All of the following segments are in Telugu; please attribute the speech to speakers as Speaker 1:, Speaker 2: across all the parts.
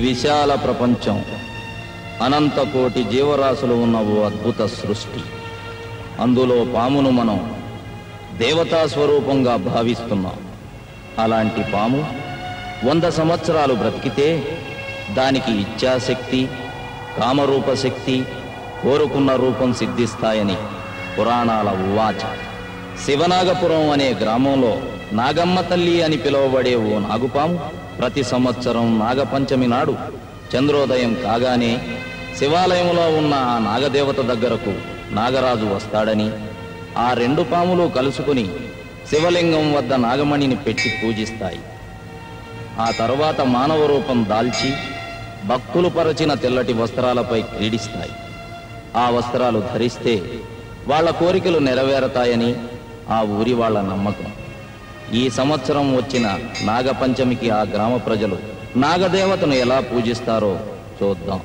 Speaker 1: విశాల ప్రపంచం అనంత కోటి జీవరాశులు ఉన్న ఓ అద్భుత సృష్టి అందులో పామును మనం దేవతా స్వరూపంగా భావిస్తున్నాం అలాంటి పాము వంద సంవత్సరాలు బ్రతికితే దానికి ఇచ్ఛాశక్తి కామరూప శక్తి కోరుకున్న రూపం సిద్ధిస్తాయని పురాణాల ఉవాచ శివనాగపురం అనే గ్రామంలో నాగమ్మ తల్లి అని పిలువబడే ఓ నాగుపాము ప్రతి సంవత్సరం నాగపంచమి నాడు చంద్రోదయం కాగానే శివాలయంలో ఉన్న ఆ నాగదేవత దగ్గరకు నాగరాజు వస్తాడని ఆ రెండు పాములు కలుసుకుని శివలింగం వద్ద నాగమణిని పెట్టి పూజిస్తాయి ఆ తరువాత మానవ రూపం దాల్చి భక్తులు పరచిన తెల్లటి వస్త్రాలపై క్రీడిస్తాయి ఆ వస్త్రాలు ధరిస్తే వాళ్ళ కోరికలు నెరవేరతాయని ఆ ఊరి వాళ్ళ నమ్మకం ఈ సంవత్సరం వచ్చిన నాగపంచమికి ఆ గ్రామ ప్రజలు నాగదేవతను ఎలా పూజిస్తారో చూద్దాం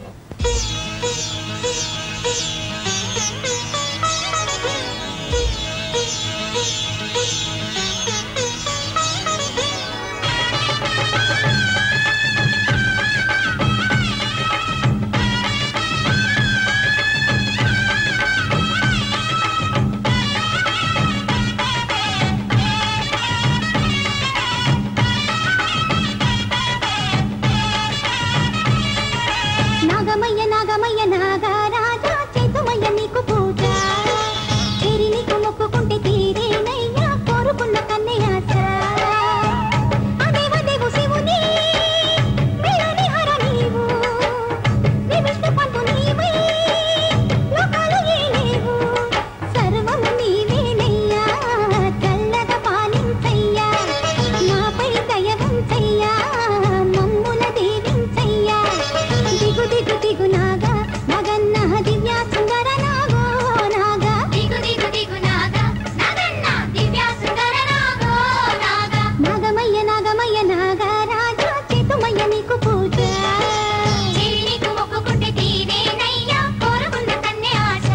Speaker 2: నాగమయ్య నాగమయ్య నాగరాజా చేతుమయ్య నీకు పూజ చేరి నీకు మొక్కుకుంటే తీరేనయ్యా కోరుకున్న కన్నయ్యాచ అదేవదేవు శివుని వీరుని హర నీవు నీ విష్ణు పంతు నీవై లోకాలు ఏలేవు సర్వము నీవేనయ్యా చల్లగా పాలించయ్యా నాపై దయ ఉంచయ్యా మమ్ముల దీవించయ్యా దిగు దిగు దిగు నాగా నగన్న దివ్య సుందర నాగో నాగా
Speaker 3: దిగు దిగు దిగు నాగ నాగన్న దివ్య సుందర నాగో నాగ
Speaker 2: నాగమయ్య నాగమయ్య నాగా రాజా చేతుమయ్య నీకు పూజ
Speaker 3: చెరి నీకు మొక్కుకుంటే తీరేనయ్యా కోరుకున్న కన్య ఆశ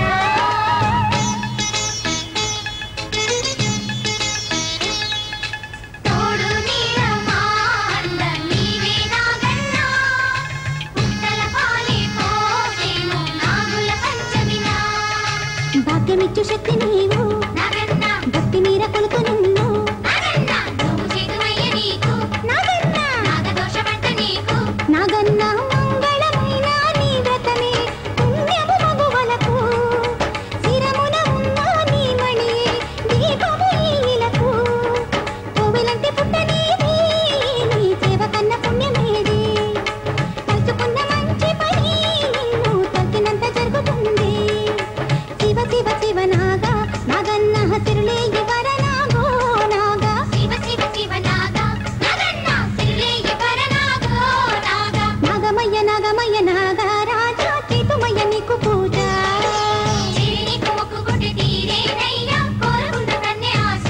Speaker 3: తోడు నీడమా అండ నీవే నాగన్న పుట్టల పాలే పోసేను నాగుల పంచమినా
Speaker 2: భాగ్యమిచ్చు శక్తి నీవు
Speaker 3: నాగన్న
Speaker 2: భక్తి మీర కొలుకు నిన్ను
Speaker 3: నాగన్న నువ్వు చేతువయ్య నీకు
Speaker 2: నాగన్న
Speaker 3: నాగదోషపడ్డ నీకు
Speaker 2: నాగన్న మంగళమైన నీ వ్రతమే పుణ్యము మగువలకు శిరమున ఉన్న నీ మణి దీపము ఈలకు కోవెలంటి పుట్ట నీది నీ సేవ కన్న పుణ్యమేది తలుచుకున్న మంచి పని నిన్ను తగ్గినంత జరుగుతుంది శివ శివ శివ నాగా నాగన్న హసిరులే ఇవర నాగో నాగా
Speaker 3: శివ శివ శివ నాగ నాగన్న సిరులే ఇవర నాగో నాగ
Speaker 2: నాగమయ్య నాగమయ్య నాగా రాజా చేతుమయ్య నీకు పూజ
Speaker 3: చిరి నీకు మొక్కుకుంటే తీరేనయ్యా కోరుకున్న కన్య ఆశ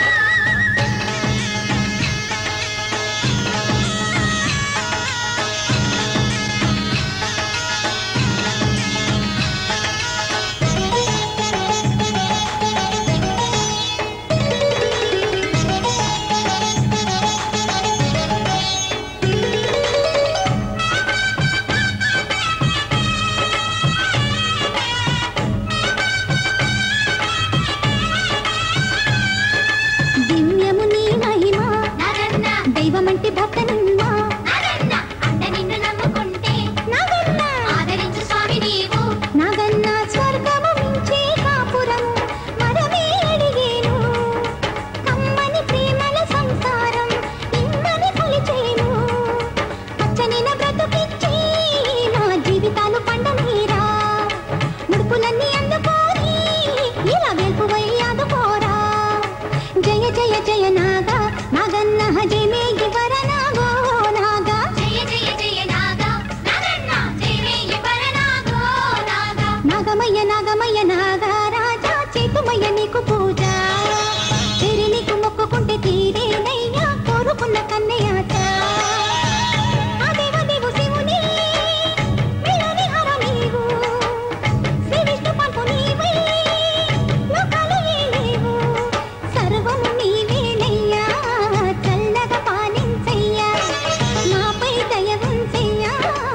Speaker 2: దివ్యము నీ మహిమ
Speaker 3: నాగన్న
Speaker 2: దైవమంటి భక్త నిన్న
Speaker 3: నాగన్న అండ నిన్ను నమ్ముకుంటే
Speaker 2: నాగన్న
Speaker 3: ఆదరించు స్వామి నీవు
Speaker 2: నాగన్న స్వర్గము మించే కాపురము మనమే అడిగేను కమ్మని ప్రేమల సంసారం ఇమ్మని కొలిచేను పచ్చనిన బ్రతుకిచ్చి నా జీవితాలు పండనీరా ముడుపులన్నీ అందుకోని ఇలా వెల్పువై ఆదుకోరా జయ జయ జయ నాగా నాగన్న జయమే గివర నాగో నాగా
Speaker 3: జయ జయ జయ నాగ నాగన్న జయమే ఇవర నాగో నాగ
Speaker 2: నాగమయ్య నాగమయ్య నాగా రాజా చేతుమయ్య నీకు పూజ చెరి నీకు మొక్కుకుంటే తీరేనయ్యా కోరుకున్న కన్నయ్యాట అదేవదేవు శివుని వీరుని హర నీవు శ్రీ విష్ణు పంపు నీవై లోకాలు ఏలేవు సర్వము నీవేనయ్యా చల్లగా పాలించయ్యా నాపై దయ ఉంచయ్యా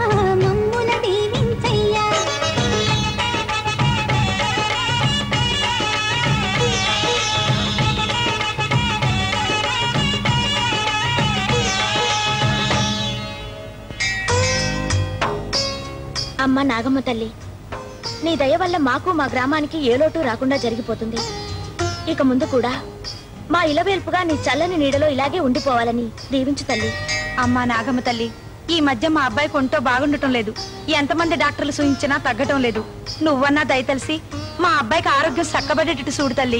Speaker 4: అమ్మ నాగమ్మ తల్లి నీ దయ వల్ల మాకు మా గ్రామానికి ఏ లోటు రాకుండా జరిగిపోతుంది ఇక ముందు కూడా మా ఇలవేల్పుగా నీ చల్లని నీడలో ఇలాగే ఉండిపోవాలని దీవించు తల్లి
Speaker 5: అమ్మా నాగమ్మ తల్లి ఈ మధ్య మా అబ్బాయి కొంటో బాగుండటం లేదు ఎంతమంది డాక్టర్లు సూచించినా తగ్గటం లేదు నువ్వన్నా దయతలిసి మా అబ్బాయికి ఆరోగ్యం చక్కబడేటట్టు చూడు తల్లి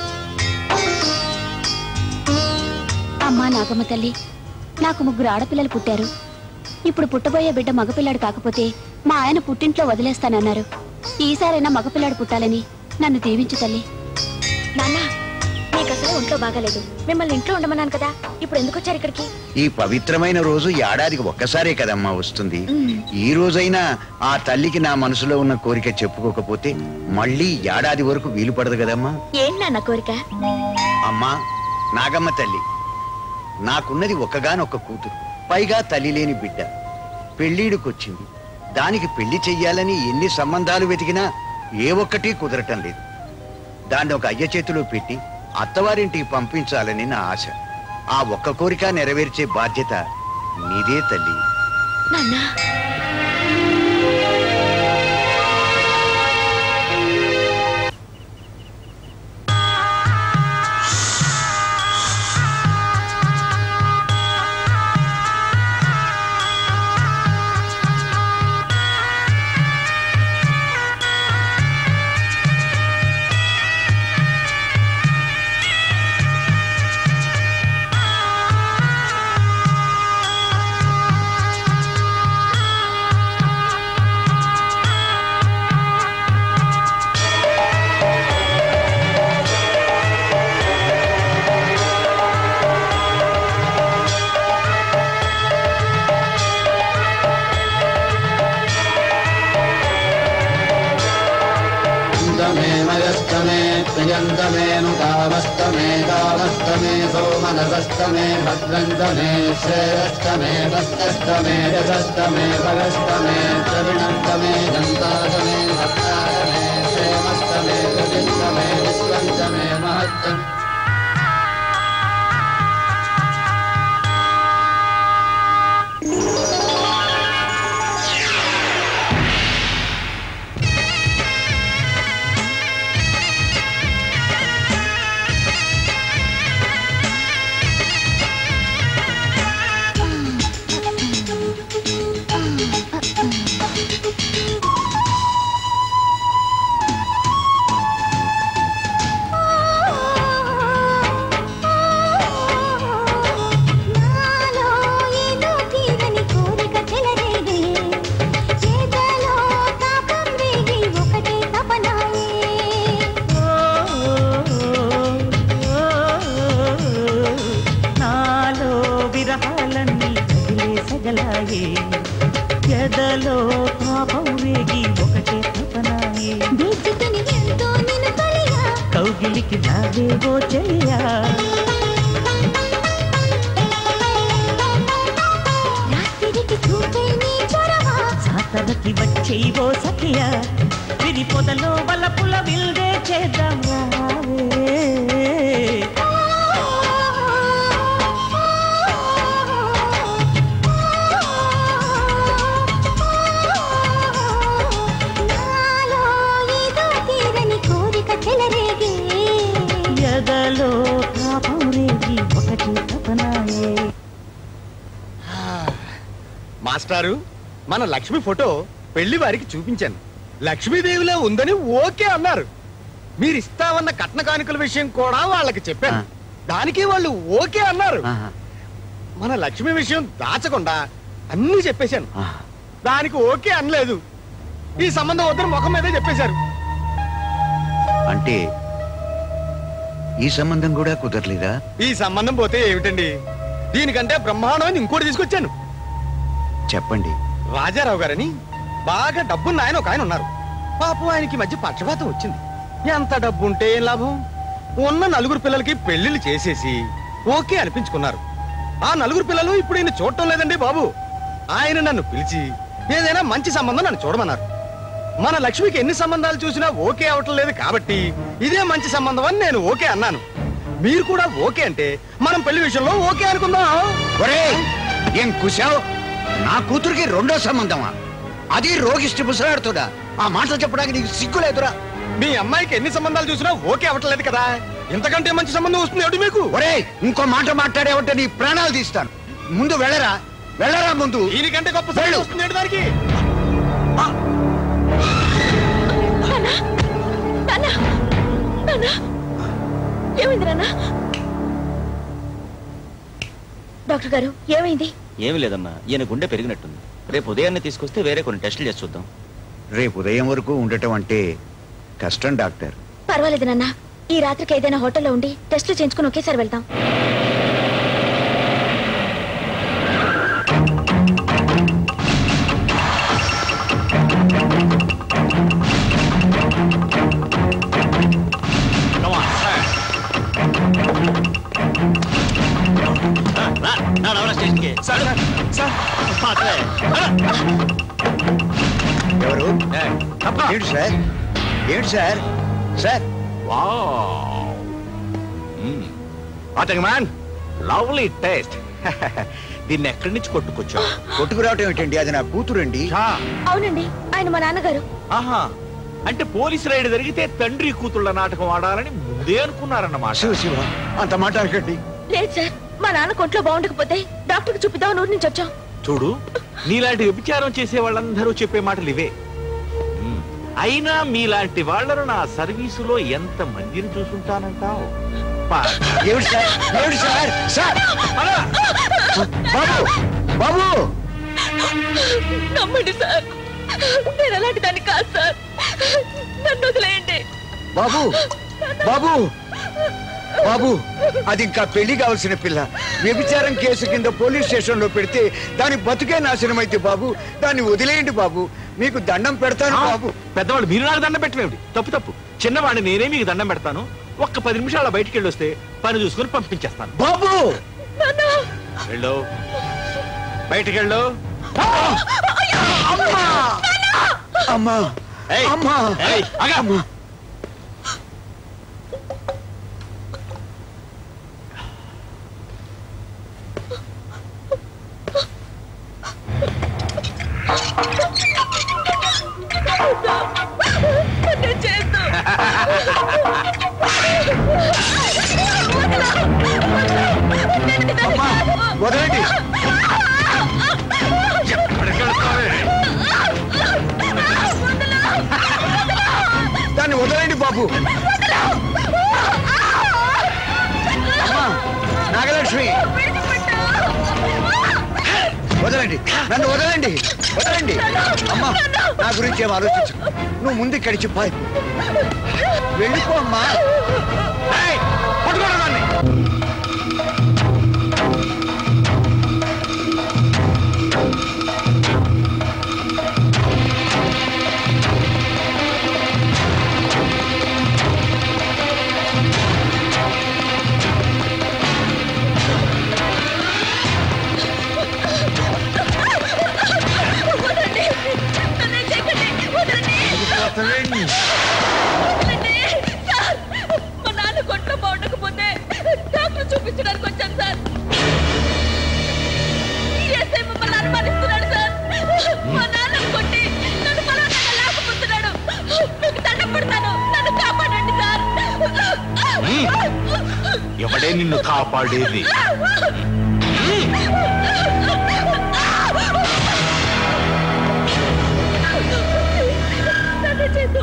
Speaker 4: అమ్మా నాగమ్మ తల్లి నాకు ముగ్గురు ఆడపిల్లలు పుట్టారు ఇప్పుడు పుట్టబోయే బిడ్డ మగపిల్లాడు కాకపోతే మా ఆయన పుట్టింట్లో వదిలేస్తానన్నారు ఈసారైనా మగపిల్లాడు పుట్టాలని నన్ను దీవించు తల్లి నాన్న నీకు అసలు ఒంట్లో బాగాలేదు మిమ్మల్ని ఇంట్లో ఉండమన్నాను కదా ఇప్పుడు ఎందుకు వచ్చారు ఇక్కడికి
Speaker 6: ఈ పవిత్రమైన రోజు ఏడాదికి ఒక్కసారే కదమ్మా వస్తుంది ఈ రోజైనా ఆ తల్లికి నా మనసులో ఉన్న కోరిక చెప్పుకోకపోతే మళ్ళీ ఏడాది వరకు వీలు పడదు కదమ్మా
Speaker 4: ఏం నాన్న కోరిక
Speaker 6: అమ్మా నాగమ్మ తల్లి నాకున్నది ఒక్కగానొక్క కూతురు పైగా తల్లి లేని బిడ్డ పెళ్ళీడుకొచ్చింది దానికి పెళ్లి చెయ్యాలని ఎన్ని సంబంధాలు వెతికినా ఏ ఒక్కటి కుదరటం లేదు దాన్ని ఒక అయ్య చేతిలో పెట్టి అత్తవారింటికి పంపించాలని నా ఆశ ఆ ఒక్క కోరిక నెరవేర్చే బాధ్యత నీదే తల్లి
Speaker 4: నాన్న
Speaker 7: न्तमे मयस्तमे प्रियन्तमेनु कामस्तमे कामस्तमे सोमनसस्तमे भद्रन्तमे श्रेयस्तमे भक्तस्तमे यशस्तमे भगस्तमे प्रविणन्तमे दन्तादमे भक्तादमे क्षेमस्तमे प्रतिस्तमे विश्वन्तमे महत्तम्
Speaker 2: నాలో ఏదో తీరని కోరిక చెలరేగే చేతలో తాపం రేగి ఒకటే తపనాయే
Speaker 8: నాలో విరహాలన్నీ తగిలే సగలాయే ఎదలో పాపం వేగి ఒకటే తపనాయే
Speaker 2: బీచితిని ఎంతో నిన్ను కలిగా
Speaker 8: కౌగిలికి రావేవో చెయ్యా
Speaker 2: రాత్రికి చూపే నీ చొరవ
Speaker 8: జాతరకి వచ్చేవో సఖియా విరి పొదలో వలపుల విల్దే చేద్దాం రావే
Speaker 2: నాలో ఏదో తీరని కోరిక చెలరేగే
Speaker 8: ఎదలో పాపం రేగి ఒకటే తపనాయే
Speaker 9: మాస్టారు మన లక్ష్మి ఫోటో పెళ్లి వారికి చూపించాను లక్ష్మీదేవిలో ఉందని ఓకే అన్నారు మీరు ఇస్తామన్న కట్న కానుకల విషయం కూడా వాళ్ళకి చెప్పాను
Speaker 6: ఆ.
Speaker 9: దానికి వాళ్ళు ఓకే అన్నారు
Speaker 6: ఆహా,
Speaker 9: మన లక్ష్మి విషయం దాచకుండా అన్నీ చెప్పేశాను
Speaker 6: ఆహా.
Speaker 9: దానికి ఓకే అనలేదు ఈ సంబంధం వద్దని ముఖం మీదే చెప్పేశారు
Speaker 6: అంటే ఈ సంబంధం కూడా కుదరలేదా
Speaker 9: ఈ సంబంధం పోతే ఏమిటండి దీనికంటే బ్రహ్మాండమని ఇంకోటి తీసుకొచ్చాను
Speaker 6: చెప్పండి
Speaker 9: రాజారావు గారని బాగా డబ్బున్న ఆయన ఒక ఆయన ఉన్నారు పాపం ఆయనకి ఈ మధ్య పక్షపాతం వచ్చింది ఎంత డబ్బు ఉంటే ఏం లాభం ఉన్న నలుగురు పిల్లలకి పెళ్లిళ్ళు చేసేసి ఓకే అనిపించుకున్నారు ఆ నలుగురు పిల్లలు ఇప్పుడు ఈయన చూడటం లేదండి బాబు ఆయన నన్ను పిలిచి ఏదైనా మంచి సంబంధం నన్ను చూడమన్నారు మన లక్ష్మికి ఎన్ని సంబంధాలు చూసినా ఓకే అవటం లేదు కాబట్టి ఇదే మంచి సంబంధం అని నేను ఓకే అన్నాను మీరు కూడా ఓకే అంటే మనం పెళ్లి విషయంలో ఓకే అనుకుందాం
Speaker 6: ఒరేయ్ ఏం కుశావ్ నా కూతురికి రెండో సంబంధమా అది రోగిష్టి ముసలాడుతుడా ఆ మాటలు చెప్పడానికి నీకు సిగ్గు లేదురా
Speaker 9: మీ అమ్మాయికి ఎన్ని సంబంధాలు చూసినా ఓకే అవ్వట్లేదు కదా ఇంతకంటే మంచి సంబంధం వస్తుంది ఏమిటి మీకు
Speaker 6: ఒరే ఇంకో మాట మాట్లాడేవంటే నీ ప్రాణాలు తీస్తాను ముందు వెళ్ళరా వెళ్ళరా ముందు
Speaker 9: దీనికంటే గొప్ప సంబంధం
Speaker 6: వెళ్ళు.
Speaker 9: వస్తుంది ఏంటి దానికి
Speaker 5: ఏమైంది నాన్న డాక్టర్ గారు ఏమైంది
Speaker 10: ఏమి లేదమ్మా ఈయన గుండె పెరిగినట్టుంది రేపు ఉదయాన్నే తీసుకొస్తే వేరే కొన్ని టెస్టులు చేసి చూద్దాం
Speaker 6: రేపు ఉదయం వరకు ఉండటం అంటే కష్టం డాక్టర్
Speaker 5: పర్వాలేదు నాన్న ఈ రాత్రికి ఏదైనా హోటల్లో ఉండి టెస్టులు చేయించుకుని ఒకేసారి వెళ్తాం
Speaker 6: ఎవరు ఏంటి సార్ ఏంటి sir sir
Speaker 11: man lovely taste దీన్ని ఎక్కడి నుంచి కొట్టుకొచ్చావు
Speaker 6: కొట్టుకురావటం ఏంటండి అది నా కూతురండి
Speaker 5: అవునండి ఆయన మా నాన్నగారు
Speaker 11: ఆహా అంటే పోలీస్ రైడ్ జరిగితే తండ్రి కూతుళ్ళ నాటకం ఆడాలని ముందే అనుకున్నారన్నమాట
Speaker 6: శివ శివ అంత మాట అనకండి
Speaker 5: లేదు సార్ మా నాన్న కొంట్లో బాగుండకపోతే డాక్టర్కి చూపిద్దాం ఊరి నుంచి వచ్చాం
Speaker 11: చూడు నీలాంటి వ్యభిచారం చేసే వాళ్ళందరూ చెప్పే మాటలు ఇవే మ్మ్. అయినా మీలాంటి వాళ్ళను నా సర్వీసులో ఎంత మందిని చూసుంటానంటావు పా-
Speaker 6: ఏమిటి సార్ ఏమిటి సార్ సార్ బాబు బాబు
Speaker 5: నమ్మండి సార్ నేను అలాంటి దాన్ని కాదు సార్ నన్ను వదిలేయండి
Speaker 6: బాబు బాబు బాబు అది ఇంకా పెళ్లి కావాల్సిన పిల్ల వ్యభిచారం కేసు కింద పోలీస్ స్టేషన్ లో పెడితే దాని బతుకే నాశనం అయితే బాబు దాన్ని వదిలేయండి బాబు మీకు దండం పెడతాను
Speaker 11: ఆ,
Speaker 6: బాబు
Speaker 11: పెద్దవాళ్ళు మీరు నాకు దండం పెట్టలేమిటి తప్పు తప్పు చిన్నవాడిని నేనే మీకు దండం పెడతాను ఒక్క పది నిమిషాల బయటికి వెళ్ళి వస్తే పని చూసుకొని పంపించేస్తాను
Speaker 6: బాబు
Speaker 11: వెళ్ళు బయటికి వెళ్ళు
Speaker 6: అమ్మా
Speaker 11: ఏయ్,
Speaker 6: అమ్మా
Speaker 11: ఏయ్, ఆగా.
Speaker 6: అమ్మా వదలండి
Speaker 11: ఎక్కడికి వెళ్తావే?
Speaker 6: దాన్ని వదలండి బాబు అమ్మా నాగలక్ష్మి వదలండి నన్ను వదలండి వదలండి అమ్మా నా గురించి ఏం ఆలోచించు నువ్వు ముందు ఇక్కడి చెప్పాయి వెళ్ళిపో అమ్మా
Speaker 11: ఏయ్, పట్టుకోండి దాన్ని.
Speaker 6: వదలండి.
Speaker 5: మా నాన్న కొంట్లో బాగుండకపోతే డాక్టర్ చూపించడానికి వచ్చాను సార్ ఎస్ఐ మమ్మల్ని అనుమానిస్తున్నాడు సార్ మా నాన్న కొట్టి నన్ను బలవంతంగా లాక్కుపోతున్నాడు మీకు దండం పెడతాను నన్ను కాపాడండి సార్
Speaker 11: ఎవడే నిన్ను కాపాడేది
Speaker 5: నన్ను చేతు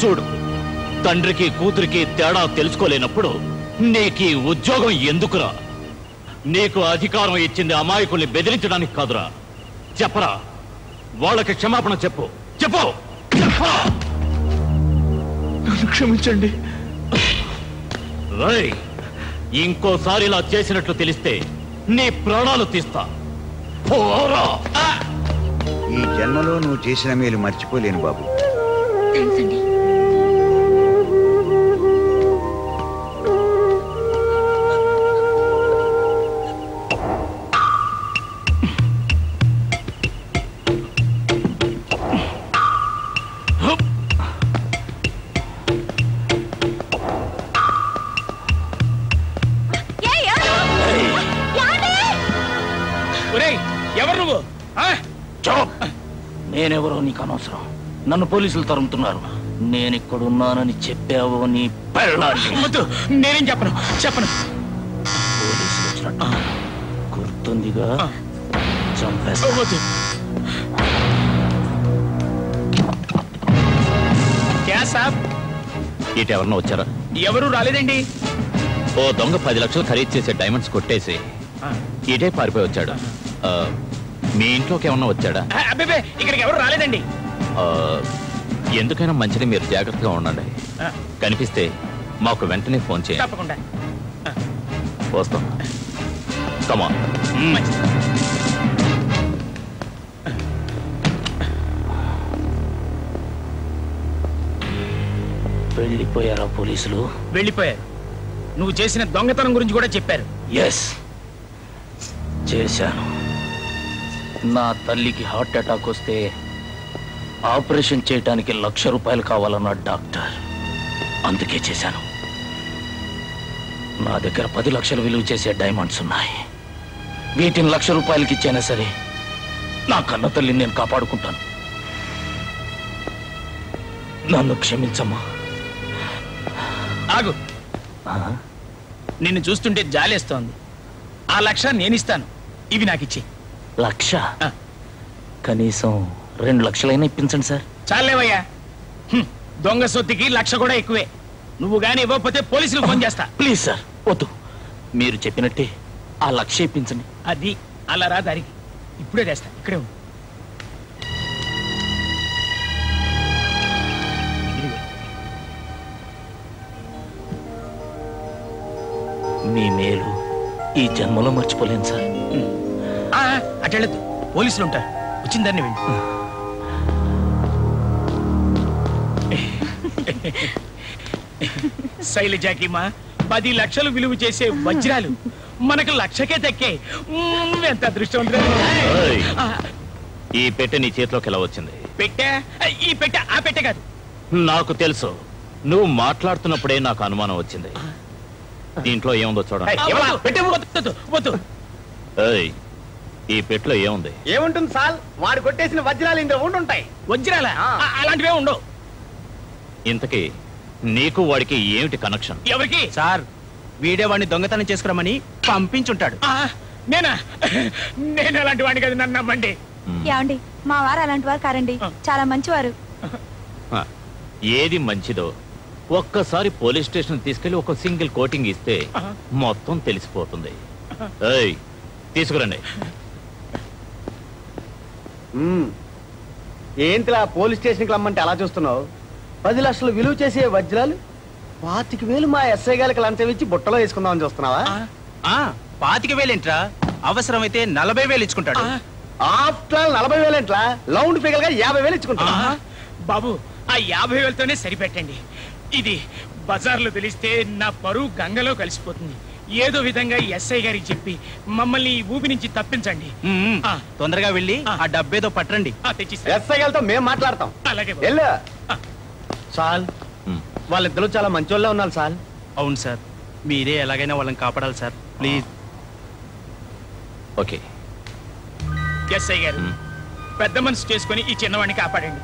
Speaker 1: చూడు తండ్రికి కూతురికి తేడా తెలుసుకోలేనప్పుడు నీకు ఈ ఉద్యోగం ఎందుకురా నీకు అధికారం ఇచ్చింది అమాయకుల్ని బెదిరించడానికి కాదురా చెప్పరా వాళ్ళకి క్షమాపణ చెప్పు చెప్పు చెప్పు
Speaker 11: క్షమించండి
Speaker 1: రై ఇంకోసారి ఇలా చేసినట్లు తెలిస్తే నీ ప్రాణాలు తీస్తా పోరా
Speaker 6: ఈ జన్మలో నువ్వు చేసిన మేలు మర్చిపోలేను బాబు
Speaker 4: థ్యాంక్స్ అండి
Speaker 12: ఒరేయ్ ఎవరు నువ్వు ఆ?
Speaker 1: చాప్ నేనెవరో నీకు అనవసరం నన్ను పోలీసులు తరుముతున్నారు నేను ఇక్కడున్నానని చెప్పావో నీ పెళ్ళాన్ని
Speaker 12: వద్దు నేనేం చెప్పను చెప్పను
Speaker 1: పోలీసులు వచ్చినట్టు గుర్తుందిగా చంపేస్తా
Speaker 12: వద్దు క్యా సాబ్
Speaker 1: ఇటు ఎవరన్నా వచ్చారా
Speaker 12: ఎవరు రాలేదండి
Speaker 1: ఓ దొంగ పది లక్షలు ఖరీదు చేసే డైమండ్స్ కొట్టేసి
Speaker 12: ఆ.
Speaker 1: ఇటే పారిపోయి వచ్చాడు ఆ, మీ ఇంట్లోకి ఏమన్నా వచ్చాడా
Speaker 12: ఆ, అబ్బే ఇక్కడికి ఎవరు రాలేదండి
Speaker 1: ఆ, ఎందుకైనా మంచిది మీరు జాగ్రత్తగా ఉండండి
Speaker 12: ఆ,
Speaker 1: కనిపిస్తే మాకు వెంటనే ఫోన్ చేయండి
Speaker 12: తప్పకుండా
Speaker 1: వస్తాం కమా
Speaker 12: మంచిది
Speaker 1: వెళ్ళిపోయారా పోలీసులు
Speaker 12: వెళ్ళిపోయారు నువ్వు చేసిన దొంగతనం గురించి కూడా చెప్పారు
Speaker 1: ఎస్ చేశాను నా తల్లికి హార్ట్ అటాక్ వస్తే ఆపరేషన్ చేయడానికి లక్ష రూపాయలు కావాలన్న డాక్టర్ అందుకే చేశాను నా దగ్గర పది లక్షలు విలువ చేసే డైమండ్స్ ఉన్నాయి వీటిని లక్ష రూపాయలకి ఇచ్చైనా సరే నా కన్న తల్లిని నేను కాపాడుకుంటాను నన్ను క్షమించమ్మా
Speaker 12: ఆగు నిన్ను చూస్తుంటే జాలేస్తోంది ఆ లక్ష నేనిస్తాను ఇవి నాకు ఇచ్చి
Speaker 1: లక్ష కనీసం రెండు లక్షలైనా ఇప్పించండి సార్
Speaker 12: చాలేవయ్యా హ్మ్, దొంగ సొత్తుకి లక్ష కూడా ఎక్కువే నువ్వు గాని ఇవ్వకపోతే పోలీసులకు ఫోన్ చేస్తా
Speaker 1: ప్లీజ్ సార్ వద్దు మీరు చెప్పినట్టే ఆ లక్ష ఇప్పించండి
Speaker 12: అది అలా రా దారికి ఇప్పుడే తెస్తా ఇక్కడే ఉంది ఇదిగో.
Speaker 1: మీ మేలు ఈ జన్మలో మర్చిపోలేను సార్
Speaker 12: ఆ, అటెళ్ళదు పోలీసులు ఉంటారు వచ్చిందాన్ని వెళ్ళి శైలజాకి మా పది లక్షలు విలువ చేసే వజ్రాలు మనకు లక్షకే దక్కే మ్మ్, ఎంత అదృష్టం
Speaker 1: ఏయ్, ఈ పెట్టె నీ చేతిలోకి ఎలా వచ్చింది
Speaker 12: పెట్టా ఈ పెట్టె ఆ పెట్టె కాదు
Speaker 1: నాకు తెలుసు నువ్వు మాట్లాడుతున్నప్పుడే నాకు అనుమానం వచ్చింది దీంట్లో ఏముందో
Speaker 12: ఏయ్,
Speaker 1: చూడండి
Speaker 12: వద్దు, పెట్టె వద్దు, వద్దు, వద్దు
Speaker 1: ఏయ్, ఈ పెట్టెలో ఏముంది
Speaker 9: ఏముంటుంది సాల్ వాడు కొట్టేసిన వజ్రాలు ఇందులో ఉండుంటాయి
Speaker 12: వజ్రాల అలాంటివే ఉండవు
Speaker 1: ఇంతకీ నీకు వాడికి ఏమిటి కనెక్షన్
Speaker 12: ఎవరికి
Speaker 9: సార్ వీడే వాడిని దొంగతనం చేసుకురమని పంపించుంటాడు
Speaker 12: ఆ, నేనా నేను అలాంటి వాడిని కదా నన్ను నమ్మండి
Speaker 5: ఏమండి మా వారు అలాంటి వారు కారండి చాలా మంచివారు
Speaker 1: హ, ఏది మంచిదో ఒక్కసారి పోలీస్ స్టేషన్ తీసుకెళ్లి ఒక సింగిల్ కోటింగ్ ఇస్తే మొత్తం తెలిసిపోతుంది ఏయ్ తీసుకురండి
Speaker 9: ఏంటిలా పోలీస్ స్టేషన్కి రమ్మంటే అలా చూస్తున్నావు పది లక్షలు విలువ చేసే వజ్రాలు పాతిక వేలు మా ఎస్ఐ గారికి లంచం ఇచ్చి బుట్టలో వేసుకుందామని చూస్తున్నావా పాతిక వేలేంట్రా అవసరమైతే నలభై వేలు ఇచ్చుకుంటాడు ఆఫ్టర్ ఆల్ నలభై వేలేంట్రా లౌండ్ ఫిగర్ గా యాభై వేలు ఇచ్చుకుంటాడు
Speaker 12: ఆ, బాబు ఆ యాభై వేలతోనే సరిపెట్టండి ఇది బజార్లో తెలిస్తే నా పరువు గంగలో కలిసిపోతుంది ఏదో విధంగా ఎస్ఐ గారికి చెప్పి మమ్మల్ని ఈ ఊపి నుంచి తప్పించండి ఆ,
Speaker 9: తొందరగా వెళ్ళి ఆ డబ్బేదో పట్టండి
Speaker 12: ఆ, తెచ్చిస్తా
Speaker 9: ఎస్ఐ గారితో మేము మాట్లాడతాం
Speaker 12: అలాగే బాబు.
Speaker 9: వెళ్ళు సాల్
Speaker 1: హ్మ్.
Speaker 9: వాళ్ళిద్దరూ చాలా మంచోళ్ళే ఉన్నారు సార్ అవును సార్ మీరే ఎలాగైనా వాళ్ళని కాపాడాలి సార్ ప్లీజ్
Speaker 1: ఓకే
Speaker 12: ఎస్ఐ గారు
Speaker 1: మ్.
Speaker 12: పెద్ద మనసు చేసుకొని ఈ చిన్నవాడిని కాపాడండి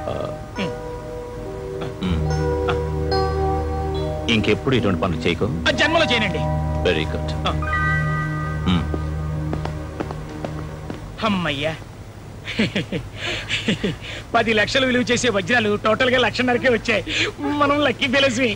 Speaker 1: ఇంకెప్పుడు ఇటువంటి పనులు చేయకు
Speaker 12: ఆ జన్మలో చేయనండి
Speaker 1: వెరీ గుడ్
Speaker 12: ఆ. అమ్మయ్యా పది లక్షలు విలువ చేసే వజ్రాలు టోటల్ గా లక్షన్నరకే వచ్చాయి మనం లక్కీ ఫెలస్వి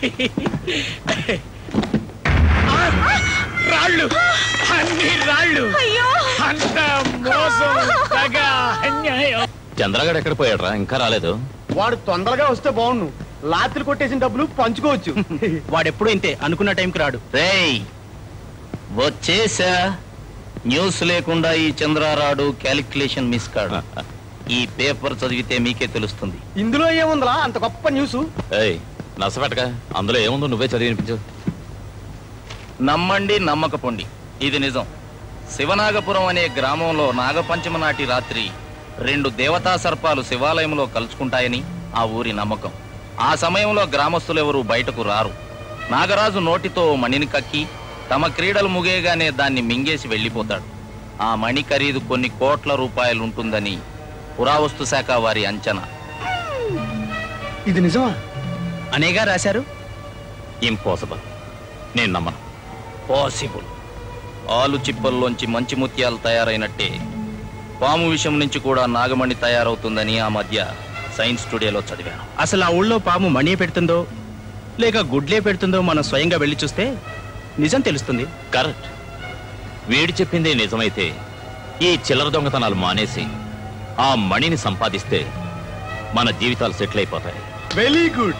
Speaker 12: రాళ్ళు అన్ని రాళ్ళు అంత మోసం దగ అన్యాయం
Speaker 1: చంద్రగాడు ఎక్కడ పోయాడ్రా ఇంకా రాలేదు
Speaker 9: వాడు తొందరగా వస్తే బాగుండు లాత్రి కొట్టేసిన డబ్బులు పంచుకోవచ్చు
Speaker 13: వాడెప్పుడు ఇంతే అనుకున్న టైంకి రాడు
Speaker 10: రేయ్ వచ్చేసా న్యూస్ లేకుండా ఈ చంద్రారాడు క్యాలిక్యులేషన్ మిస్ కాడు ఈ పేపర్ చదివితే మీకే తెలుస్తుంది
Speaker 9: ఇందులో ఏముందిరా అంత గొప్ప న్యూస్
Speaker 1: ఏయ్ నసపెట్టగా అందులో ఏముందో నువ్వే చదివి వినిపించు
Speaker 10: నమ్మండి నమ్మకపోండి ఇది నిజం శివనాగపురం అనే గ్రామంలో నాగపంచమ నాటి రాత్రి రెండు దేవతా సర్పాలు శివాలయంలో కలుసుకుంటాయని ఆ ఊరి నమ్మకం ఆ సమయంలో గ్రామస్తులెవరూ బయటకు రారు నాగరాజు నోటితో మణిని కక్కి తమ క్రీడలు ముగేగానే దాన్ని మింగేసి వెళ్ళిపోతాడు ఆ మణి ఖరీదు కొన్ని కోట్ల రూపాయలు ఉంటుందని పురావస్తు శాఖ వారి అంచనా
Speaker 9: ఇది నిజమా
Speaker 13: అనేగా రాశారు
Speaker 1: ఇంపాసిబుల్ నేను నమ్మను
Speaker 10: పాసిబుల్ ఆలు చిప్పల్లోంచి మంచి ముత్యాలు తయారైనట్టే పాము విషం నుంచి కూడా నాగమణి తయారవుతుందని ఆ మధ్య సైన్స్ స్టూడియోలో చదివాను
Speaker 13: అసలు ఆ ఊళ్ళో పాము మణి పెడుతుందో లేక గుడ్లే పెడుతుందో మనం స్వయంగా వెళ్ళి చూస్తే నిజం తెలుస్తుంది
Speaker 1: కరెక్ట్ వీడి చెప్పింది నిజమైతే ఈ చిల్లర దొంగతనాలు మానేసి ఆ మణిని సంపాదిస్తే మన జీవితాలు సెటిల్ అయిపోతాయి
Speaker 9: వెరీ గుడ్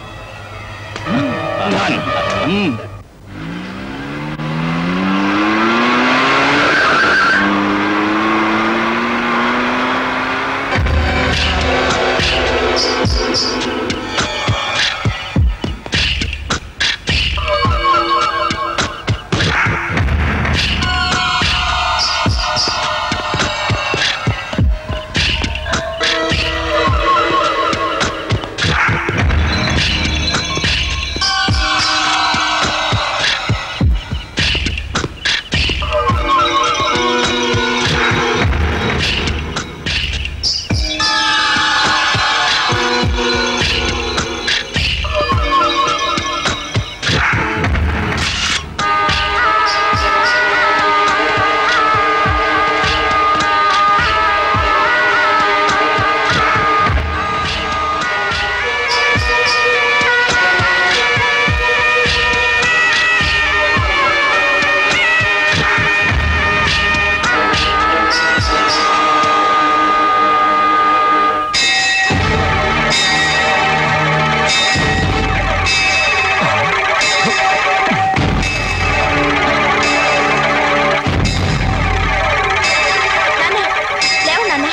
Speaker 4: లేవు నాన్న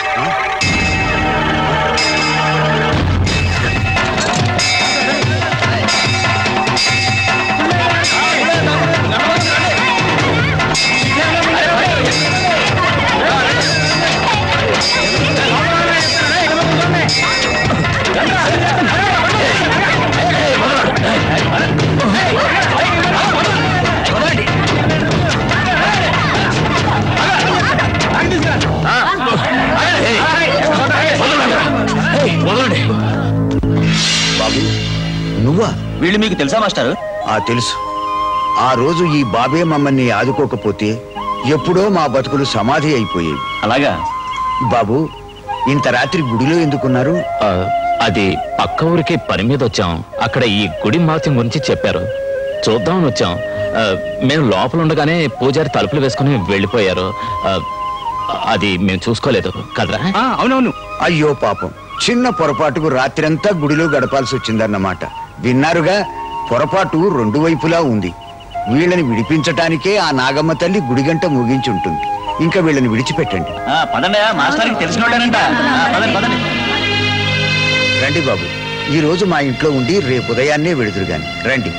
Speaker 6: బాబు నువ్వా
Speaker 10: వీళ్ళు మీకు తెలుసా మాస్టారు
Speaker 6: ఆ తెలుసు ఆ రోజు ఈ బాబే మమ్మల్ని ఆదుకోకపోతే ఎప్పుడో మా బతుకులు సమాధి అయిపోయేవి
Speaker 10: అలాగా
Speaker 6: బాబు ఇంత రాత్రి గుడిలో ఎందుకున్నారు
Speaker 1: ఆ, అది పక్క ఊరికి పని మీద వచ్చాం అక్కడ ఈ గుడి మహత్యం గురించి చెప్పారు చూద్దామని వచ్చాం ఆ, మేము లోపల ఉండగానే పూజారి తలుపులు వేసుకుని వెళ్ళిపోయారు ఆ, అది మేము చూసుకోలేదు కదరా
Speaker 13: అవునవును
Speaker 6: అయ్యో పాపం చిన్న పొరపాటుకు రాత్రంతా గుడిలో గడపాల్సి వచ్చిందన్నమాట విన్నారుగా పొరపాటు రెండు వైపులా ఉంది వీళ్ళని విడిపించటానికే ఆ నాగమ్మ తల్లి గుడిగంట ముగించి ఉంటుంది ఇంకా వీళ్ళని విడిచిపెట్టండి
Speaker 10: పదండి మాస్టర్కి తెలిసిన వాళ్ళేనంట పదండి పదండి
Speaker 6: రండి బాబు ఈ రోజు మా ఇంట్లో ఉండి రేపు ఉదయాన్నే వెడుదురు గాని రండి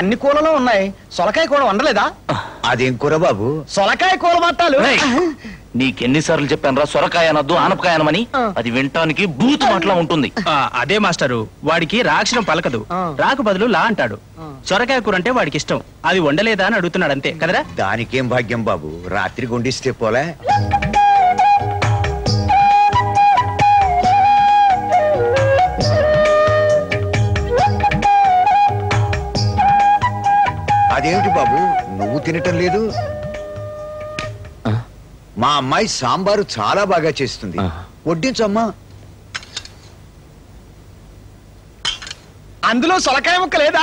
Speaker 9: అన్ని కూరలో ఉన్నాయి సొలకాయ కూర వండలేదా
Speaker 6: అదేం కూర బాబు
Speaker 9: సొలకాయ కూర మట్టాలు
Speaker 10: రేయ్, నీకెన్నిసార్లు చెప్పాను రా సొరకాయ అనొద్దు ఆనపకాయ అనమని అది వినటానికి బూత్ మాటలా ఉంటుంది
Speaker 13: ఆ, అదే మాస్టరు వాడికి రాక్షరం పలకదు రాకు బదులు లా అంటాడు సొరకాయ కూర అంటే వాడికి ఇష్టం అది వండలేదా అని అడుగుతున్నాడు అంతే కదరా
Speaker 6: దానికేం భాగ్యం బాబు రాత్రి గుండిస్తే పోలే అదేమిటి బాబు నువ్వు తినటం లేదు మా అమ్మాయి సాంబారు చాలా బాగా చేస్తుంది వడ్డించమ్మా
Speaker 9: అందులో సొలకాయ ముక్క లేదా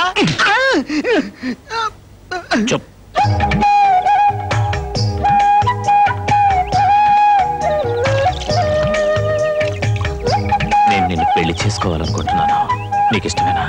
Speaker 10: చెప్
Speaker 1: నేను నిన్ను పెళ్లి చేసుకోవాలనుకుంటున్నాను నీకు ఇష్టమేనా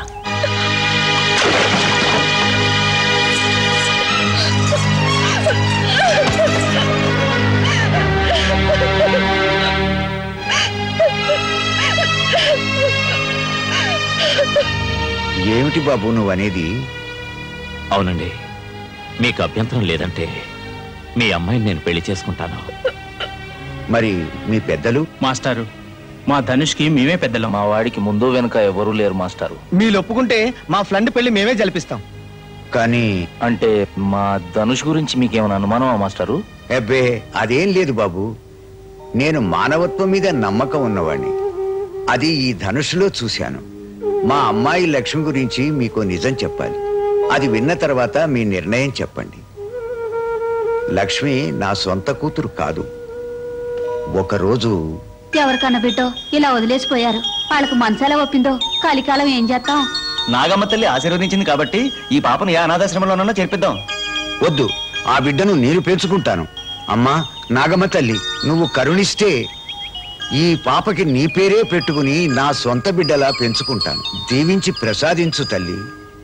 Speaker 6: ఏమిటి బాబు నువ్వు అనేది
Speaker 1: అవునండి మీకు అభ్యంతరం లేదంటే మీ అమ్మాయిని నేను పెళ్లి చేసుకుంటాను
Speaker 6: మరి మీ పెద్దలు
Speaker 13: మాస్టారు మా ధనుష్కి మేమే పెద్దలం
Speaker 10: మా వాడికి ముందు వెనుక ఎవరూ లేరు మాస్టారు
Speaker 9: మీరు ఒప్పుకుంటే మా ఫ్రెండ్ పెళ్లి మేమే జరిపిస్తాం
Speaker 6: కానీ
Speaker 10: అంటే మా ధనుష్ గురించి మీకేమైనా అనుమానమా మాస్టారు
Speaker 6: అబ్బే అదేం లేదు బాబు నేను మానవత్వం మీద నమ్మకం ఉన్నవాణ్ణి అది ఈ ధనుషులో చూశాను మా అమ్మాయి లక్ష్మి గురించి మీకు నిజం చెప్పాలి అది విన్న తర్వాత మీ నిర్ణయం చెప్పండి లక్ష్మి నా సొంత కూతురు కాదు ఒకరోజు
Speaker 4: ఎవరికన్నా బిడ్డో ఇలా వదిలేసిపోయారు వాళ్ళకు మనసాలా ఒప్పిందో కలికాలం ఏం చేస్తాం
Speaker 13: నాగమ్మ తల్లి ఆశీర్వదించింది కాబట్టి ఈ పాపను ఏ అనాథాశ్రమంలోనన్నా చేర్పిద్దాం
Speaker 6: వద్దు ఆ బిడ్డను నేను పెంచుకుంటాను అమ్మా నాగమ్మ తల్లి నువ్వు కరుణిస్తే ఈ పాపకి నీ పేరే పెట్టుకుని నా సొంత బిడ్డలా పెంచుకుంటాను దీవించి ప్రసాదించు తల్లి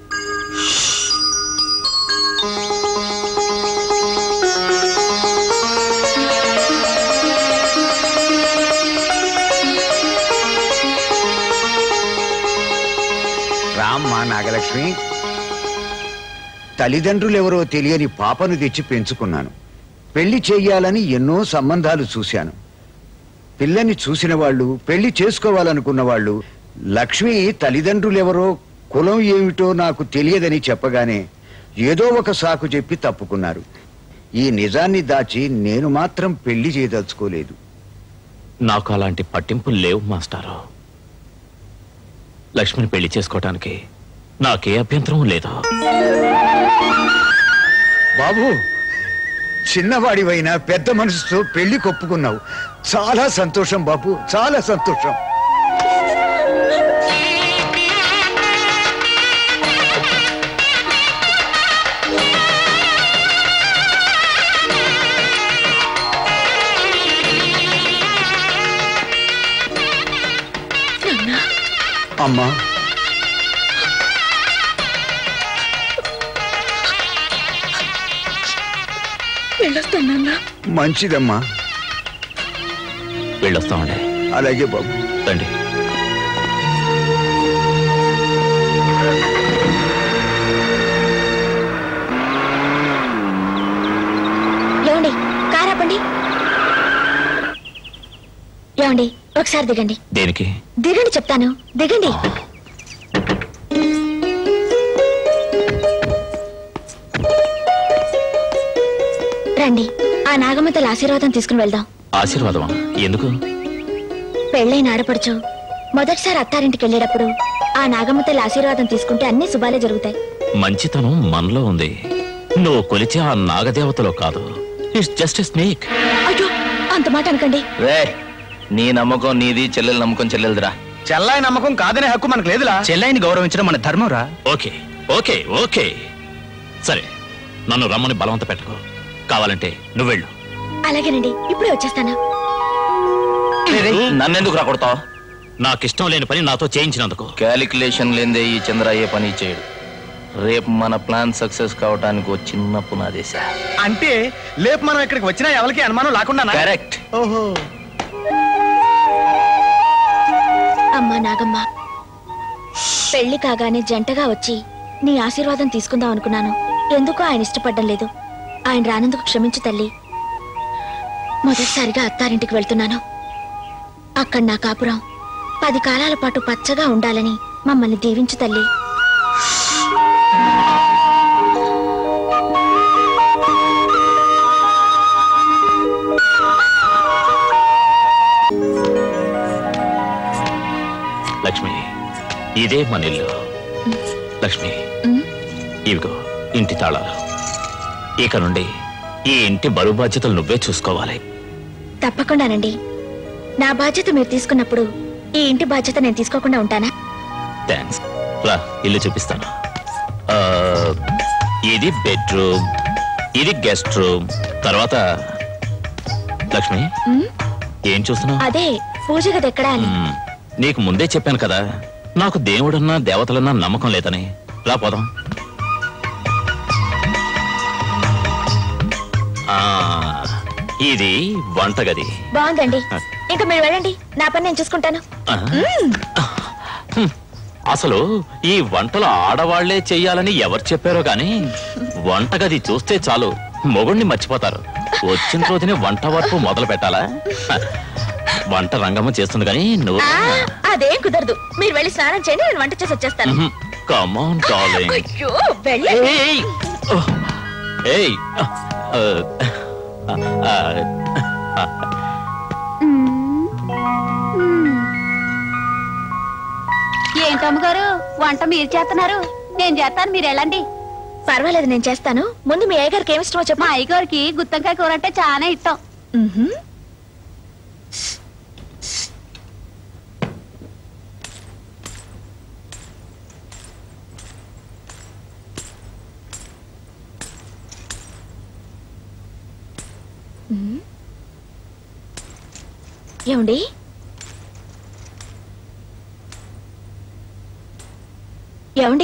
Speaker 6: రామ్మా నాగలక్ష్మి తల్లిదండ్రులెవరో తెలియని పాపను తెచ్చి పెంచుకున్నాను పెళ్లి చెయ్యాలని ఎన్నో సంబంధాలు చూశాను పిల్లని చూసిన వాళ్ళు పెళ్లి చేసుకోవాలనుకున్న వాళ్ళు లక్ష్మి తల్లిదండ్రులెవరో కులం ఏమిటో నాకు తెలియదని చెప్పగానే ఏదో ఒక సాకు చెప్పి తప్పుకున్నారు ఈ నిజాన్ని దాచి నేను మాత్రం పెళ్లి చేయదలుచుకోలేదు
Speaker 1: నాకు అలాంటి పట్టింపులు లేవు మాస్టారు లక్ష్మిని పెళ్లి చేసుకోవటానికి నాకే అభ్యంతరం లేదు
Speaker 6: బాబు చిన్నవాడివైనా పెద్ద మనసుతో పెళ్లి కొప్పుకున్నావు చాలా సంతోషం బాబు చాలా సంతోషం అమ్మా
Speaker 5: వెళ్ళొస్తానన్నా
Speaker 6: మంచిదమ్మా
Speaker 1: వెళ్ళొస్తామండి
Speaker 6: అలాగే బాబు
Speaker 1: రండి
Speaker 4: ఏమండి కార్ ఆపండి ఏమండి ఒకసారి దిగండి
Speaker 1: దేనికి
Speaker 4: దిగండి చెప్తాను దిగండి రండి ఆ నాగమ్మతల ఆశీర్వాదం తీసుకుని వెళ్దాం
Speaker 1: ఆశీర్వాదమా ఎందుకు
Speaker 4: పెళ్ళైన ఆడపడుచు మొదటిసారి అత్తారింటికి వెళ్ళేటప్పుడు ఆ నాగమ్మతల ఆశీర్వాదం తీసుకుంటే అన్ని శుభాలే జరుగుతాయి
Speaker 1: మంచితనం మనలో ఉంది నువ్వు కొలిచే ఆ నాగదేవతలో కాదు ఇట్స్ జస్ట్ స్నేక్
Speaker 4: అయ్యో అంత మాట అనకండి
Speaker 10: రే నీ నమ్మకం నీది చెల్లెల నమ్మకం చెల్లెలదిరా
Speaker 9: చెల్లాయి నమ్మకం కాదనే హక్కు మనకు లేదులా
Speaker 13: చెల్లైని గౌరవించడం మన ధర్మం రా
Speaker 1: ఓకే ఓకే ఓకే సరే నన్ను రమ్మని బలవంత పెట్టుకో కావాలంటే నువ్వెళ్ళు
Speaker 4: అలాగేనండి ఇప్పుడే వచ్చేస్తాను
Speaker 10: నన్నెందుకు రాకూడతావు
Speaker 1: నాకిష్టం లేని పని నాతో చేయించినందుకు
Speaker 10: క్యాలిక్యులేషన్ లేదే ఈ చంద్ర అయ్యే పని చేయడు రేపు మన ప్లాన్ సక్సెస్ కావడానికి ఓ చిన్న పునాదేశ
Speaker 9: అంటే లేపు మనం ఇక్కడికి వచ్చినా ఎవరికి అనుమానం లేకుండా
Speaker 10: కరెక్ట్
Speaker 9: ఓహో
Speaker 4: అమ్మా నాగమ్మ పెళ్లి కాగానే జంటగా వచ్చి
Speaker 14: నీ ఆశీర్వాదం తీసుకుందాం అనుకున్నాను ఎందుకో ఆయన ఇష్టపడ్డం లేదు ఆయన రానందుకు క్షమించు తల్లి మొదటిసారిగా అత్తారింటికి వెళ్తున్నాను అక్కడ నా కాపురం పది కాలాల పాటు పచ్చగా ఉండాలని మమ్మల్ని దీవించు తల్లి
Speaker 1: లక్ష్మి ఇదే మన ఇల్లు లక్ష్మి ఇవిగో ఇంటి తాళాలు ఇక నుండి ఈ ఇంటి బరువు బాధ్యతలు నువ్వే చూసుకోవాలి
Speaker 14: తప్పకుండానండి నా బాధ్యత మీరు తీసుకున్నప్పుడు ఈ ఇంటి బాధ్యత నేను తీసుకోకుండా ఉంటానా
Speaker 1: థ్యాంక్స్ రా ఇల్లు చూపిస్తాను ఆ, ఇది బెడ్రూమ్ ఇది గెస్ట్ రూమ్ తర్వాత లక్ష్మి
Speaker 14: ఉమ్,
Speaker 1: ఏం చూస్తున్నావు
Speaker 14: అదే పూజ గది ఎక్కడా అని
Speaker 1: మ్మ్. నీకు ముందే చెప్పాను కదా నాకు దేవుడన్నా దేవతలన్నా నమ్మకం లేదని రా పోదాం ఆ, ఇది వంటగది
Speaker 14: బాగుందండి ఇంకా మీరు వెళ్ళండి నా పని నేను చూసుకుంటాను
Speaker 1: ఆ, హ్మ్. అసలు ఈ వంటలు ఆడవాళ్లే చెయ్యాలని ఎవరు చెప్పారో గాని వంటగది చూస్తే చాలు మొగుణ్ణి మర్చిపోతారు వచ్చిన రోజునే వంట వరకు మొదలు పెట్టాలా హ, వంట రంగమ్మ చేస్తుంది కానీ నువ్వు
Speaker 14: ఆ, అదేం కుదరదు మీరు వెళ్ళి స్నానం చేయండి నేను వంట చేసి వచ్చేస్తాను
Speaker 1: కమాన్ డార్లింగ్
Speaker 14: అయ్యో వెళ్ళండి
Speaker 1: ఏయ్ ఏయ్ ఆ, ఆ, ఆ, ఆ,
Speaker 4: ఏంటమ్మగారు వంట మీరు చేస్తున్నారు నేను చేస్తాను మీరు వెళ్ళండి
Speaker 14: పర్వాలేదు నేను చేస్తాను ముందు మీ అయ్యగారికి ఏమి ఇష్టమో చెప్పు
Speaker 4: మా అయ్యగారికి గుత్తంకాయ కూర అంటే చాలా ఇష్టం
Speaker 14: ఏమండి ఏమండి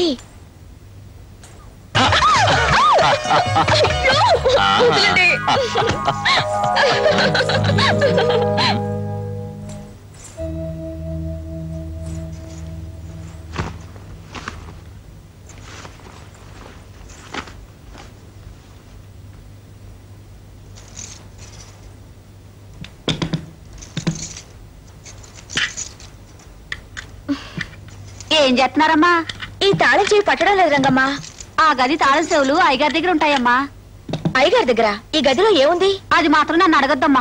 Speaker 4: ఏం చేస్తున్నారమ్మా
Speaker 14: ఈ తాళం చెవి పట్టడం లేదు రంగమ్మా
Speaker 4: ఆ గది తాళం చెవులు అయ్యగారి దగ్గర ఉంటాయమ్మా
Speaker 14: అయ్యగారి దగ్గర ఈ గదిలో ఏముంది
Speaker 4: అది మాత్రం నన్ను అడగద్దమ్మా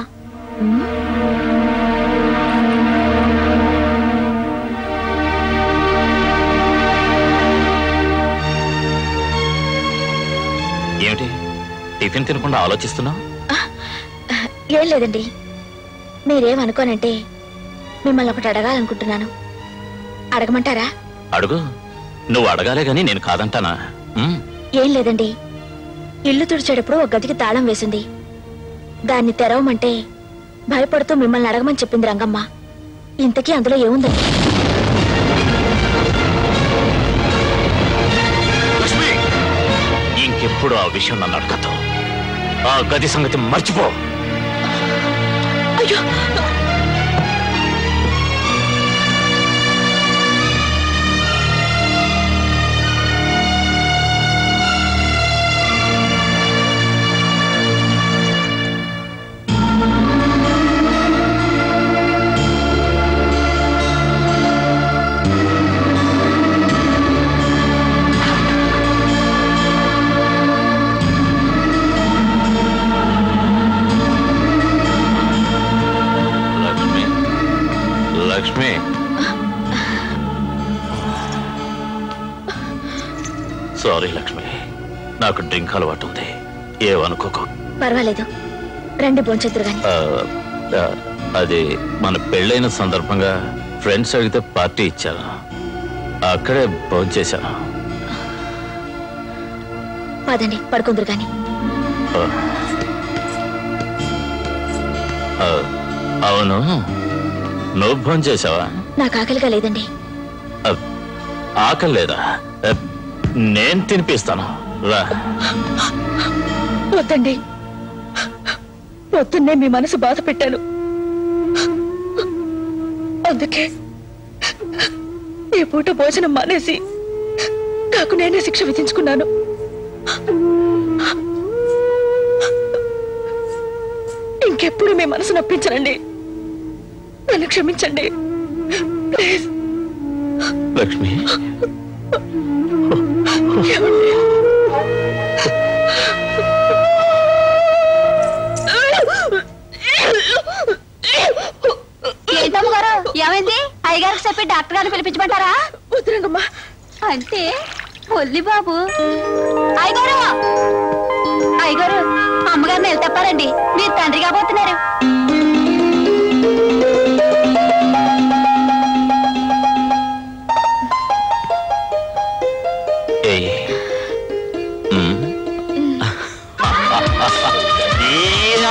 Speaker 1: ఏమిటి టిఫిన్ తినకుండా ఆలోచిస్తున్నావు
Speaker 14: ఏం లేదండి మీరేమనుకోనంటే మిమ్మల్ని ఒకటి అడగాలనుకుంటున్నాను అడగమంటారా
Speaker 1: అడుగు నువ్వు అడగాలే గాని నేను కాదంటానా ఉమ్,
Speaker 14: ఏం లేదండి ఇల్లు తుడిచేటప్పుడు ఒక గదికి తాళం వేసింది దాన్ని తెరవమంటే భయపడుతూ మిమ్మల్ని అడగమని చెప్పింది రంగమ్మ ఇంతకీ అందులో ఏముందండి
Speaker 1: ఇంకెప్పుడు ఆ విషయం నన్ను అడగద్దు ఆ గది సంగతి మర్చిపో
Speaker 14: అయ్యో
Speaker 1: లక్ష్మి లక్ష్మి సారీ లక్ష్మి నాకు డ్రింక్ అలవాటు ఉంది ఏమనుకోకు
Speaker 14: పర్వాలేదు రండి భోంచెద్దురు గాని
Speaker 1: ఆ, ఆ, అది మన పెళ్ళైన సందర్భంగా ఫ్రెండ్స్ అడిగితే పార్టీ ఇచ్చాను అక్కడే భోంచేశాను
Speaker 14: పదండి పడుకుందరు గాని
Speaker 1: ఆ. ఆ, అవును నువ్వు భోంచేశావా
Speaker 14: నాకు ఆకలిగా లేదండి
Speaker 1: ఆ, ఆకలి లేదా ఆ, నేను తినిపిస్తాను రా
Speaker 5: వద్దండి పొద్దున్నే మీ మనసు బాధ పెట్టాను అందుకే ఈ పూట భోజనం మానేసి
Speaker 14: నాకు నేనే శిక్ష విధించుకున్నాను ఇంకెప్పుడు మీ మనసు నొప్పించనండి నన్ను క్షమించండి ప్లీజ్
Speaker 11: లక్ష్మి
Speaker 14: ఏమండి?
Speaker 4: ఏంటమ్మ గారు ఏమైంది అయ్యగారికి చెప్పి డాక్టర్ గారిని పిలిపించమంటారా
Speaker 14: వద్దురంగమ్మా
Speaker 4: అంటే ఒల్లి బాబు అయ్యగారు అయ్యగారు అమ్మగారిని వెళ్తే తప్పారండి మీరు తండ్రి కాబోతున్నారు
Speaker 1: ఏయ్. మ్మ్. ఈరా.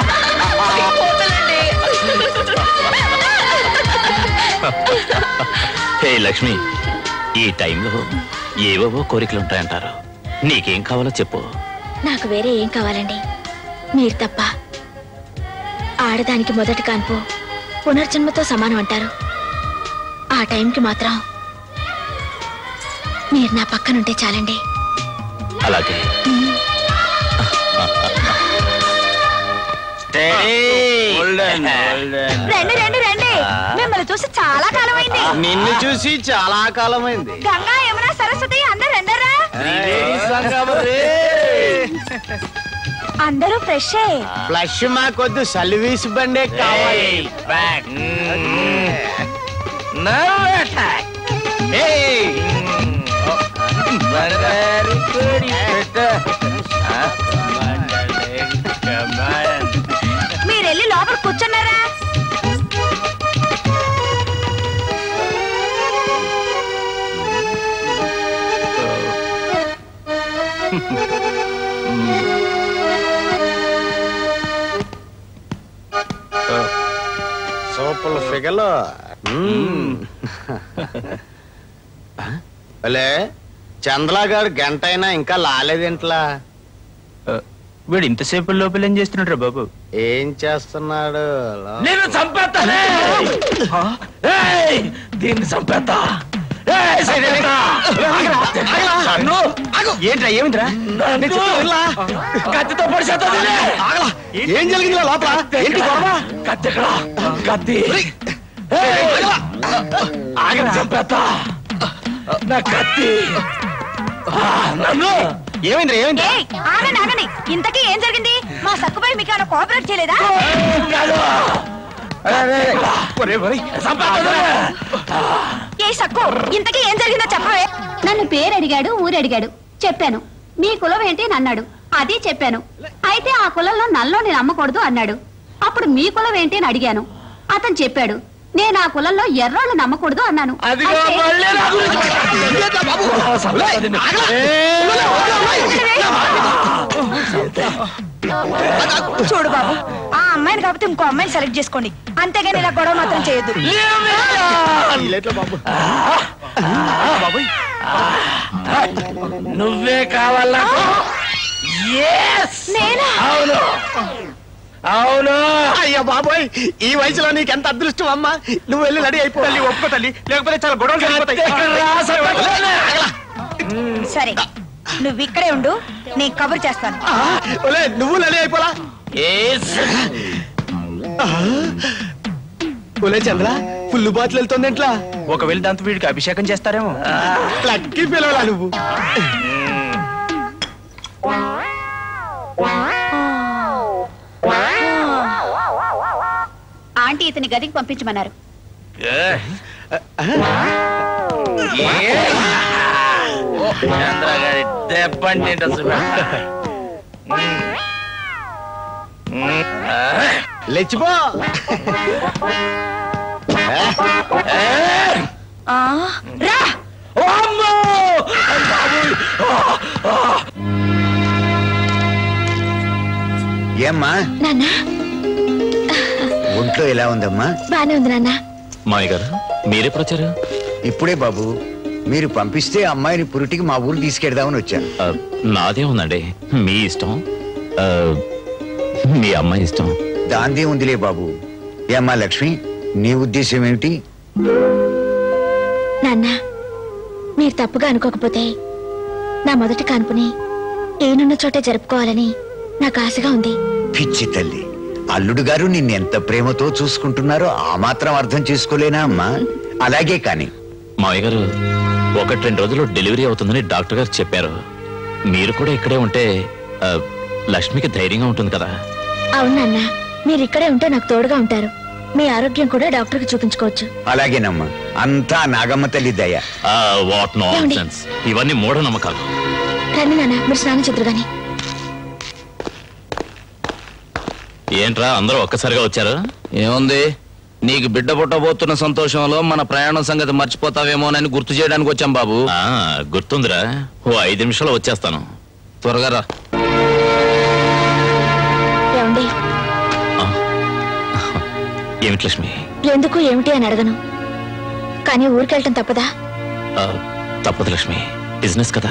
Speaker 1: హే లక్ష్మి ఈ టైంలో ఏవేవో కోరికలు ఉంటాయంటారు నీకేం కావాలో చెప్పు
Speaker 14: నాకు వేరే ఏం కావాలండి మీరు తప్ప ఆడదానికి మొదటి కాన్పు పునర్జన్మతో సమానం అంటారు ఆ టైంకి మాత్రం మీరు నా పక్కనుంటే చాలండి
Speaker 1: అలాగే
Speaker 5: రండి రండి రండి మిమ్మల్ని చూసి చాలా కాలం అయింది
Speaker 9: నిన్ను చూసి చాలా కాలమైంది
Speaker 5: గంగా యమున సరస్వతి అందరు రెండరా అందరూ ఫ్రెష్
Speaker 9: ఫ్లష్ మాకొద్దు సర్వీస్ బండే కావాలి
Speaker 5: మీరు వెళ్ళి లోపల కూర్చున్నారా
Speaker 9: సూపర్ ఫిగర్లో అలే చంద్రగాడు గంట అయినా ఇంకా లాలేదేంట్లా
Speaker 13: వీడు ఇంతసేపు లోపల ఏం చేస్తున్నాడు రా బాబు
Speaker 9: ఏం చేస్తున్నాడు
Speaker 11: నేను చంపేస్తానే ఏయ్! దీన్ని చంపేస్తా ఏయ్, చంపేస్తా! నన్ను!
Speaker 13: ఏంట్రా ఏమిందిరా
Speaker 11: నన్ను! కత్తితో పొడిచేస్తా దీన్ని!
Speaker 9: ఏం జరిగింది లోపల ఏంటి గొడవ
Speaker 11: కత్తి ఎక్కడ కత్తి ఏయ్! ఆగరా చంపేస్తా నా కత్తి ఆ, నన్ను
Speaker 13: ఏమైందిరా ఏమైంది
Speaker 5: ఏయ్, ఆగండి ఆగండి ఇంతకీ ఏం జరిగింది మా సక్కుపై మీకు ఏమైనా కోఆపరేట్ చేయలేదా ఏ సక్కు ఇంతకీ ఏం జరిగిందో చెప్పవే
Speaker 4: నన్ను పేరు అడిగాడు ఊరు అడిగాడు చెప్పాను మీ కులం ఏంటి అని అన్నాడు అది చెప్పాను అయితే ఆ కులంలో నల్లో నేను అమ్మకూడదు అన్నాడు అప్పుడు మీ కులం ఏంటి అని అడిగాను అతను చెప్పాడు నేను ఆ కులంలో ఎర్రోళ్ళు నమ్మకూడదు అన్నాను
Speaker 11: అదిగో
Speaker 4: అంటే-
Speaker 11: మళ్ళీ నా గురించి
Speaker 5: చూడు బాబు ఆ అమ్మాయిని కాబట్టి ఇంకో అమ్మాయిని సెలెక్ట్ చేసుకోండి అంతేగాని ఇలా గొడవ మాత్రం చేయొద్దు
Speaker 11: నువ్వే కావాలా Yes!
Speaker 5: నేనా
Speaker 11: అవును అవును
Speaker 9: అయ్యా బాబోయ్ ఈ వయసులో నీకు ఎంత అదృష్టం అమ్మా నువ్వు వెళ్ళి రెడీ అయిపో తల్లి ఒప్పుకో తల్లి లేకపోతే చాలా గొడవలు జరిగిపోతాయి
Speaker 5: సరే నువ్వు ఇక్కడే ఉండు నేను కబుర్ చేస్తాను
Speaker 9: ఒలే, నువ్వు రెడీ అయిపోలా ఒలే చంద్ర ఫుల్ బాటిల్ వెళ్తుంది ఎట్లా
Speaker 13: ఒకవేళ దాంతో వీడికి అభిషేకం చేస్తారేమో
Speaker 9: లక్కి పిలవలా నువ్వు
Speaker 4: ఆంటీ ఇతని గదికి పంపించమన్నారు
Speaker 10: చంద్రగారి దెబ్బండి
Speaker 9: లేచిపో
Speaker 5: ఆ, రా
Speaker 6: ఏమ్మా
Speaker 14: నాన్న
Speaker 6: ఒంట్లో ఎలా ఉందమ్మా
Speaker 14: బానే ఉంది నాన్న
Speaker 1: మామయ్య గారు మీరెప్పుడు వచ్చారు
Speaker 6: ఇప్పుడే బాబు మీరు పంపిస్తే అమ్మాయిని పురిటికి మా ఊరు తీసుకెడదామని వచ్చాను
Speaker 1: ఆ, నాదే ఉందండి మీ ఇష్టం ఆ, మీ అమ్మాయి ఇష్టం
Speaker 6: దాందే ఉందిలే బాబు ఏమ్మా లక్ష్మి నీ ఉద్దేశం ఏమిటి
Speaker 14: నాన్న మీ మీరు తప్పుగా అనుకోకపోతే నా మొదటి కాన్పుని ఏనున్న చోటే జరుపుకోవాలని నాకు ఆశగా ఉంది
Speaker 6: పిచ్చి తల్లి అల్లుడు గారు నిన్నెంత ప్రేమతో చూసుకుంటున్నారో ఆ మాత్రం అర్థం చేసుకోలేనా అమ్మా అలాగే కాని
Speaker 1: మావయ్య గారు ఒకటి రెండు రోజులు డెలివరీ అవుతుందని డాక్టర్ గారు చెప్పారు మీరు కూడా ఇక్కడే ఉంటే ఆ, లక్ష్మికి ధైర్యంగా ఉంటుంది కదా
Speaker 14: అవునన్నా మీరు ఇక్కడే ఉంటే నాకు తోడుగా ఉంటారు మీ ఆరోగ్యం కూడా డాక్టర్కి చూపించుకోవచ్చు
Speaker 6: అలాగేనమ్మా అంతా నాగమ్మ తల్లి దయ
Speaker 1: వాట్ నాన్ ఇవన్నీ మూఢనమ్మకాలు
Speaker 14: రండి నాన్న మీరు స్నానం చెదురు గాని
Speaker 1: ఏంట్రా అందరూ ఒక్కసారిగా వచ్చారు
Speaker 10: ఏముంది నీకు బిడ్డ పుట్టబోతున్న సంతోషంలో మన ప్రయాణం సంగతి మర్చిపోతావేమోనని గుర్తు చేయడానికి వచ్చాం బాబు
Speaker 1: ఆ, గుర్తుందిరా ఓ ఐదు నిమిషాలు వచ్చేస్తాను
Speaker 10: త్వరగా రా
Speaker 14: ఏమండి
Speaker 1: ఏమిటి లక్ష్మి
Speaker 14: ఎందుకు ఏమిటి అని అడగను కానీ ఊరికెళ్ళటం తప్పదా
Speaker 1: ఆ, తప్పదు లక్ష్మి బిజినెస్ కదా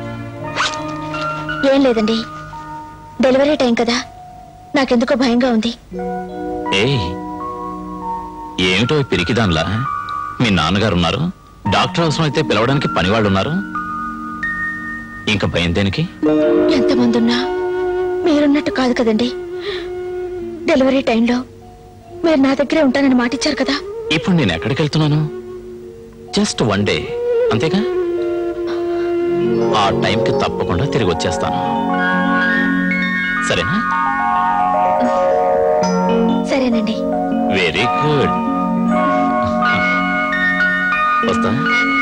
Speaker 14: ఏం లేదండి డెలివరీ టైం కదా నాకెందుకో భయంగా ఉంది
Speaker 1: ఏయ్ ఏమిటో ఈ పిరికిదాన్లా మీ నాన్నగారు ఉన్నారు డాక్టర్ అవసరం అయితే పిలవడానికి పనివాళ్ళు ఉన్నారు ఇంకా భయం దేనికి
Speaker 14: ఎంతమంది ఉన్నా మీరున్నట్టు కాదు కదండి డెలివరీ టైంలో మీరు నా దగ్గరే ఉంటానని మాటిచ్చారు కదా
Speaker 1: ఇప్పుడు నేను ఎక్కడికి వెళ్తున్నాను జస్ట్ వన్ డే అంతేగా ఆ టైంకి తప్పకుండా తిరిగి వచ్చేస్తాను సరేనా
Speaker 14: సరేనండి
Speaker 1: వెరీ గుడ్ వస్తా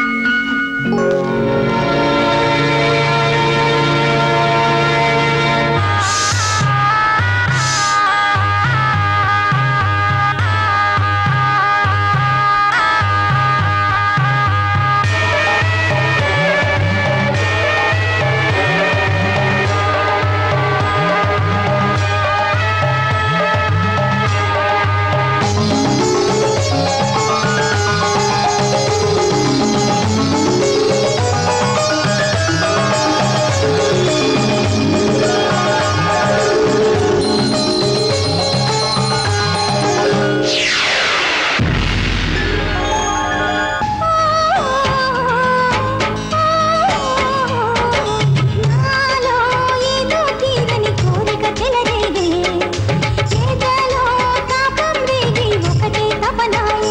Speaker 2: నాలో ఏదో తీరని కోరిక చెలరేగే చేతలో తాపం రేగి ఒకటే తపనాయే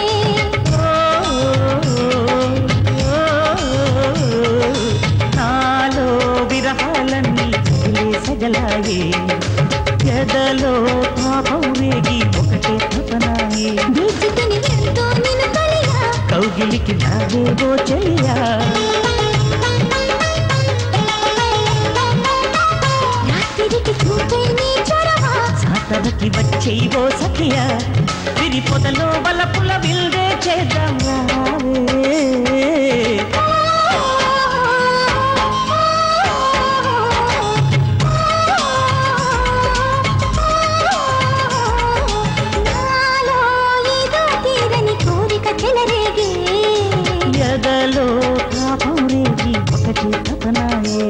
Speaker 8: నాలో విరహాలన్నీ సగలాయే ఎదలో పాపం రేగి ఒకటే తపనాయే
Speaker 2: బీచితిని ఎంతో నిన్ను కలిగా
Speaker 8: కౌగిలికి నావేవో చెయ్యా
Speaker 2: రాత్రికి చూపే నీ చొరవ
Speaker 8: సాతరకి వచ్చేవో సఖియా విరి పొదలో బలపుల విల్దే చేద్దాం రావే.
Speaker 2: నాలో ఏదో తీరని కోరిక చెలరేగే
Speaker 8: ఎదలో పాపం రేగి ఒకటే తపనాయే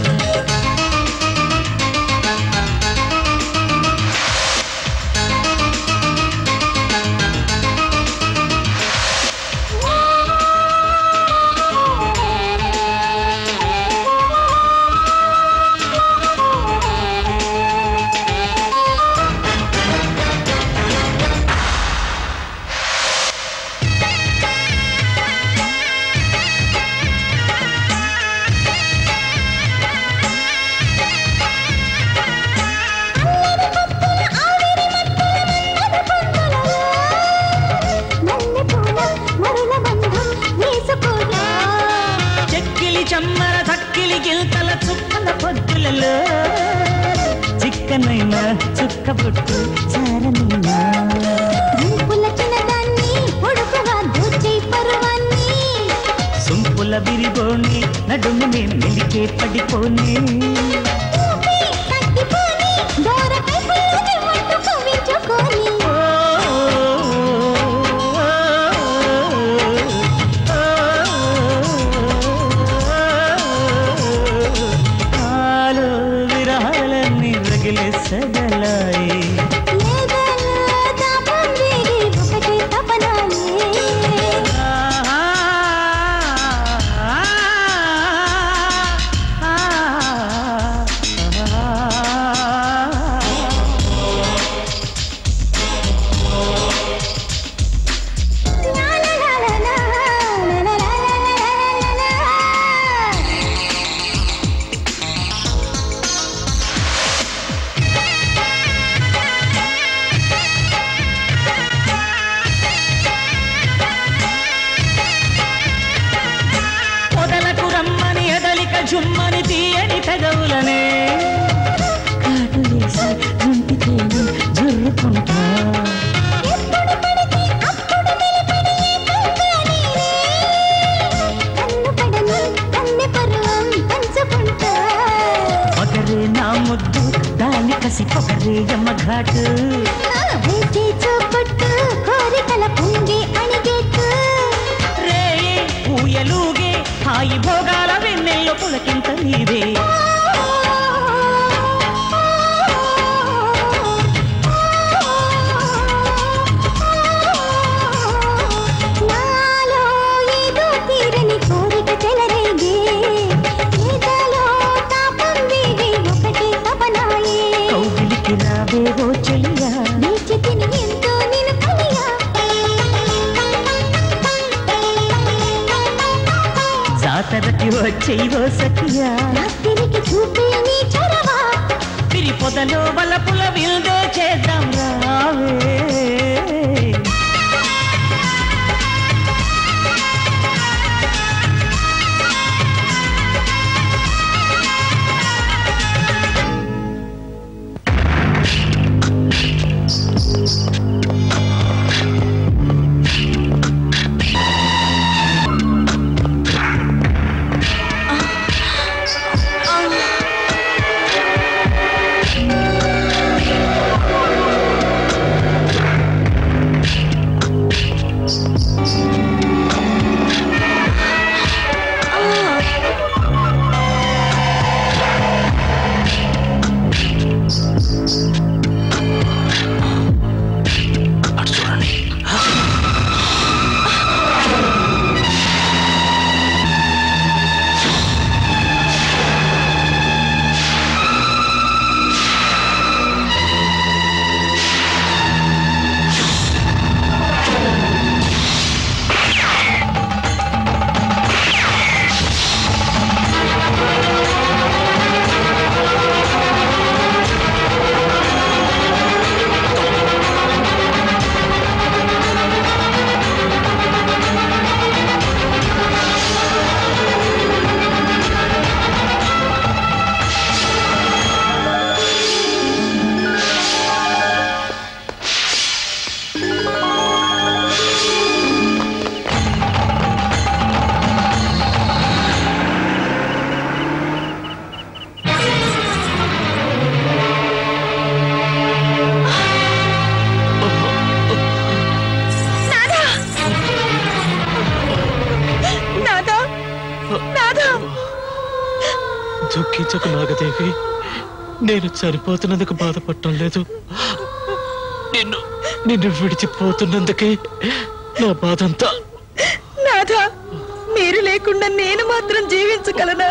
Speaker 2: మరుల బంధం వేసుకోగా
Speaker 8: చెక్కిలి చమ్మర చక్కిలి గిల్తల చుక్కల పొద్దులలో చిక్కనైనా చుక్క బొట్టు చారనైనా
Speaker 2: గుంపుల చిన్నదాన్ని పొడుపుగా దూచే పరువాన్ని
Speaker 8: సుంపుల విరిగోని నడుమునే మెలికే పడిపోని
Speaker 2: ఊపి తగ్గిపోని దూరపై పుల్లని ఒట్టు కవించుకొని
Speaker 8: ఆలో విరహాలన్నీ రగిలే సగలాయి
Speaker 2: ఏదైనా తాపం రేగి ఒకటే తపనాయే
Speaker 8: ఆ కసి పొగరే యమ్మ ఘాటు
Speaker 2: వేసే చూపుట్టు కోరికల పొంగే అణిగేట్టు
Speaker 8: రే ఊయలుగే హాయి భోగాల వెన్నెల్లో పులకింత నీవే
Speaker 2: నాలో ఏదో తీరని కోరిక చెలరేగే ఏదలో తాపం వీడి ఒకటే తపనాయే
Speaker 8: కౌగిలికి రావే ఓ చెలియా
Speaker 2: నీచి తిని ఎంతో నిన్ను కలియా
Speaker 8: జాతరకి వచ్చేయి ఓ సఖియా
Speaker 2: రాత్రికి చూపే నీ చొరవా
Speaker 8: పిరి పొదలో బలపుల విల్దో చేద్దాం రావే
Speaker 5: నాదా నాదా
Speaker 15: దుఃఖించకు నాగదేవి నేను చనిపోతున్నందుకు బాధపడటం లేదు నిన్ను నిన్ను విడిచిపోతున్నందుకే నా బాధంతా
Speaker 5: నాథా మీరు లేకుండా నేను మాత్రం జీవించగలనా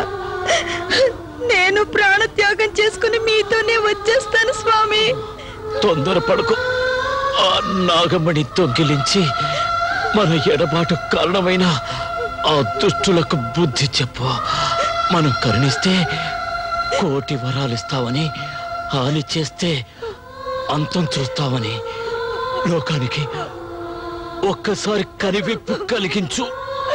Speaker 5: నేను ప్రాణత్యాగం చేసుకుని మీతోనే వచ్చేస్తాను స్వామి
Speaker 15: తొందరపడకు ఆ నాగమణి దొంగిలించి మన ఎడబాటు కారణమైన ఆ దుష్టులకు బుద్ధి చెప్పు మనం కరుణిస్తే కోటి వరాలిస్తావని హాని చేస్తే అంతం చూస్తావని లోకానికి ఒక్కసారి కనివిప్పు కలిగించు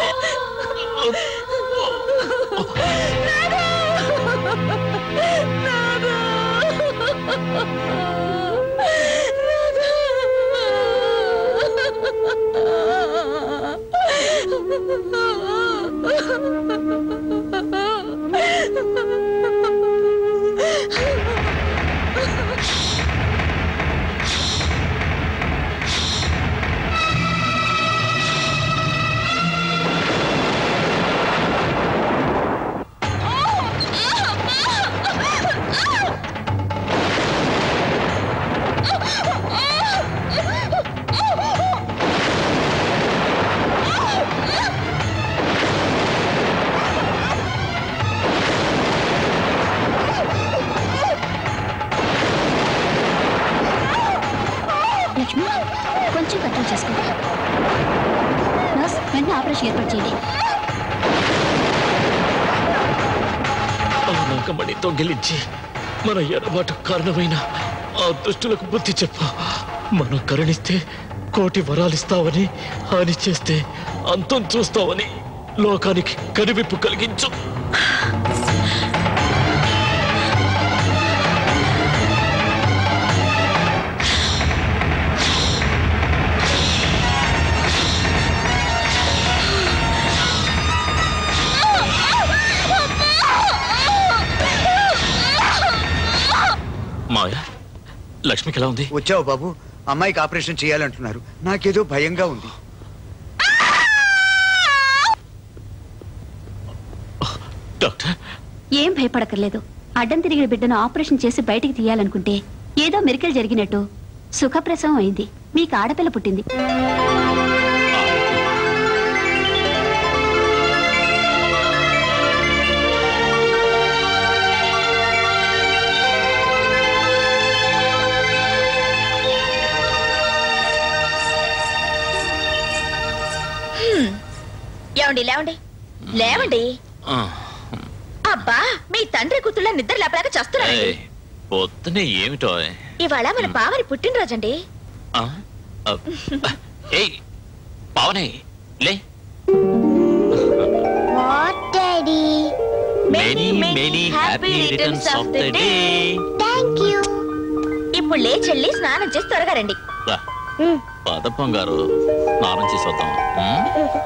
Speaker 4: లక్ష్మి కొంచెం కంట్రోల్ చేసుకో నర్స్ వెంటనే ఆపరేషన్ ఏర్పాటు చేయండి
Speaker 15: ఆ నాగమణి దొంగిలించి మన ఎడబాటు కారణమైన ఆ దుష్టులకు బుద్ధి చెప్పు మనం కరుణిస్తే కోటి వరాలిస్తావని హాని చేస్తే అంతం చూస్తావని లోకానికి కనివిప్పు కలిగించు మావయ్య లక్ష్మికి ఎలా ఉంది
Speaker 6: వచ్చావు బాబు అమ్మాయికి ఆపరేషన్ చేయాలంటున్నారు నాకేదో భయంగా ఉంది
Speaker 15: డాక్టర్
Speaker 4: ఏం భయపడక్కర్లేదు అడ్డం తిరిగిన బిడ్డను ఆపరేషన్ చేసి బయటికి తీయాలనుకుంటే ఏదో మెరికల్ జరిగినట్టు సుఖప్రసవం అయింది మీకు ఆడపిల్ల పుట్టింది
Speaker 14: హ్మ్. ఏమండి లేవండి లేవండి
Speaker 15: ఆ,
Speaker 14: అబ్బా మీ తండ్రి కూతుళ్ళ నిద్ర లేపలేక చేస్తున్నారండి
Speaker 15: ఏయ్, పొద్దునే ఏమిటో
Speaker 14: ఇవాళ మన పావని పుట్టినరోజండి
Speaker 15: ఆ? ఆ, ఏయ్ పావనే లే
Speaker 2: what daddy
Speaker 15: many many happy returns of the day
Speaker 2: thank you
Speaker 14: ఇప్పుడు లేచెళ్ళి స్నానం చేసి త్వరగా రండి
Speaker 15: పదపం గారు స్నానం చేసి వద్దాం ఉమ్?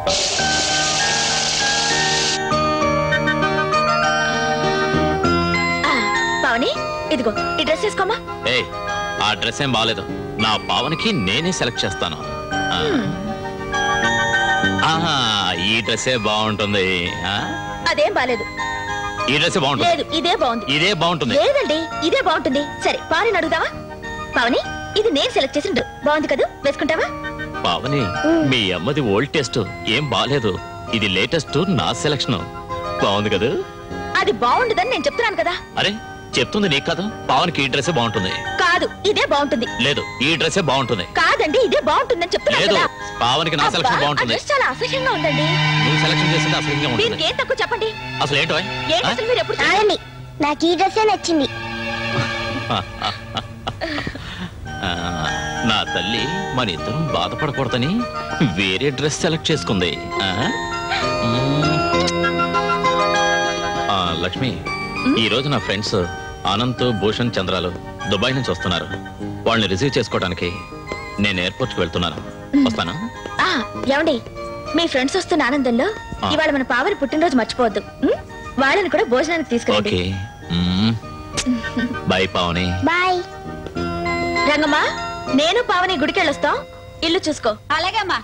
Speaker 14: ఆ, పావని ఇదిగో ఈ డ్రెస్ వేసుకోమా
Speaker 15: ఏయ్ ఆ డ్రెస్ ఏం బాగాలేదు నా పావనికి నేనే సెలెక్ట్ చేస్తాను ఆ. ఆహా ఈ డ్రెస్సే బాగుంటుంది ఆ?
Speaker 14: అదేం బాలేదు
Speaker 15: ఈ డ్రెస్సే బాగుంటుంది
Speaker 14: లేదు ఇదే బాగుంది
Speaker 15: ఇదే బాగుంటుంది
Speaker 14: లేదండి ఇదే బాగుంటుంది సరే పావని అడుగుదావా పావని ఇది నేను సెలెక్ట్ చేసిన డ్రెస్. బాగుంది కదా వేసుకుంటావా
Speaker 15: పావని మీ అమ్మది ఓల్డ్ టెస్ట్ ఏం బాగాలేదు ఇది లేటెస్ట్ నా సెలక్షన్ బాగుంది కదా
Speaker 14: అది బాగుండదని నేను చెప్తున్నాను కదా
Speaker 15: అరే చెప్తుంది నీకు కాదు పావనికి ఈ డ్రెస్సే బాగుంటుంది
Speaker 14: కాదు ఇదే బాగుంటుంది
Speaker 15: లేదు ఈ డ్రెస్సే బాగుంటుంది
Speaker 14: కాదండి ఇదే బాగుంటుందని చెప్తున్నాను
Speaker 15: లేదు
Speaker 14: కదా
Speaker 15: పావనికి నా
Speaker 14: అబ్బా,
Speaker 15: సెలక్షన్
Speaker 14: ఆ
Speaker 15: బాగుంటుంది
Speaker 14: డ్రెస్ చాలా అసహ్యంగా ఉందండి
Speaker 15: నువ్వు సెలక్షన్ చేసింది అసహ్యంగా ఉంటుంది
Speaker 14: దీనికి ఏం తక్కువ చెప్పండి
Speaker 15: అసలు ఏంటో
Speaker 14: ఏంటి అసలు మీరు ఎప్పుడు
Speaker 2: ఆగండి నాకు ఈ డ్రెస్సే నచ్చింది
Speaker 15: ఆ, నా తల్లి మన ఇద్దరం బాధపడకూడదని వేరే డ్రెస్ సెలెక్ట్ చేసుకుంది ఆ? మ్మ్. ఆ, లక్ష్మి ఈ రోజు నా ఫ్రెండ్స్ అనంత్ భూషణ్ చంద్రాలు దుబాయ్ నుంచి వస్తున్నారు వాళ్ళని రిసీవ్ చేసుకోవడానికి నేను ఎయిర్పోర్ట్కి వెళ్తున్నాను వస్తాను
Speaker 14: ఆ, ఏమండి మీ ఫ్రెండ్స్ వస్తున్న ఆనందంలో
Speaker 15: ఆ.
Speaker 14: ఇవాళ మన పావని పుట్టినరోజు మర్చిపోవద్దు ఉం? వాళ్ళని కూడా భోజనానికి తీసుకురండి
Speaker 15: okay hmm. Bye Pavani
Speaker 2: bye
Speaker 14: రంగమ్మా నేను పావని గుడికి వెళ్ళొస్తాం ఇల్లు చూసుకో
Speaker 4: అలాగే అమ్మా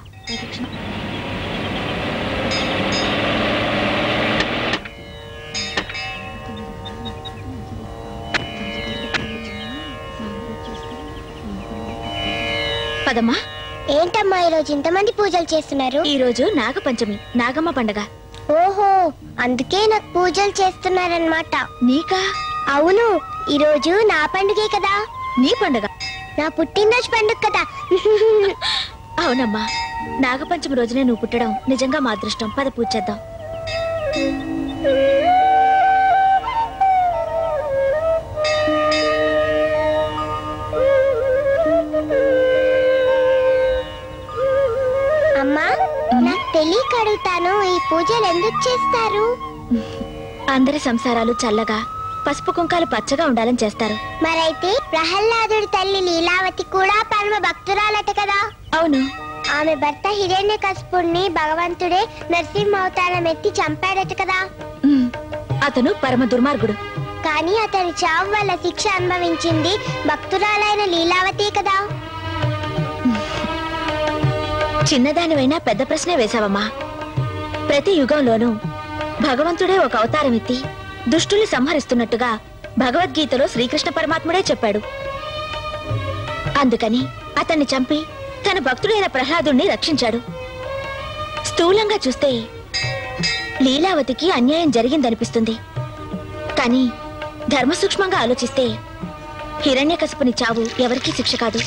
Speaker 14: పదమ్మా
Speaker 2: ఏంటమ్మా ఈరోజు ఇంతమంది పూజలు చేస్తున్నారు
Speaker 14: ఈ రోజు నాగపంచమి నాగమ్మ పండగ
Speaker 2: ఓహో అందుకే నాకు పూజలు చేస్తున్నారన్నమాట
Speaker 14: నీకా
Speaker 2: అవును ఈరోజు నా పండుగే కదా
Speaker 14: నీ పండగ
Speaker 2: నా పుట్టినరోజు పండుగ కదా
Speaker 14: అవునమ్మా నాగపంచమి రోజునే నువ్వు పుట్టడం నిజంగా మా అదృష్టం పద పూజ చేద్దాం
Speaker 2: అమ్మా నాకు తెలియక అడుగుతాను ఈ పూజలు ఎందుకు చేస్తారు
Speaker 14: అందరి సంసారాలు చల్లగా పసుపు కుంకాలు పచ్చగా ఉండాలని చేస్తారు
Speaker 2: మరైతే ప్రహ్లాదుడి తల్లి లీలావతి కూడా పరమ భక్తురాలట కదా
Speaker 14: అవును
Speaker 2: ఆమె భర్త హిరణ్య కస్పుణ్ణి భగవంతుడే నరసింహ అవతారం ఎత్తి చంపాడట కదా
Speaker 14: ఉమ్, అతను పరమ దుర్మార్గుడు
Speaker 2: కానీ అతని చావు వల్ల శిక్ష అనుభవించింది భక్తురాలైన లీలావతి కదా
Speaker 14: చిన్నదానివైనా పెద్ద ప్రశ్నే వేశావమ్మా ప్రతి యుగంలోనూ భగవంతుడే ఒక అవతారం ఎత్తి దుష్టుల్ని సంహరిస్తున్నట్టుగా భగవద్గీతలో శ్రీకృష్ణ పరమాత్ముడే చెప్పాడు అందుకని అతన్ని చంపి తన భక్తుడైన ప్రహ్లాదుణ్ణి రక్షించాడు స్థూలంగా చూస్తే లీలావతికి అన్యాయం జరిగిందనిపిస్తుంది కానీ ధర్మ సూక్ష్మంగా ఆలోచిస్తే హిరణ్యకశపుని చావు ఎవరికీ శిక్ష కాదు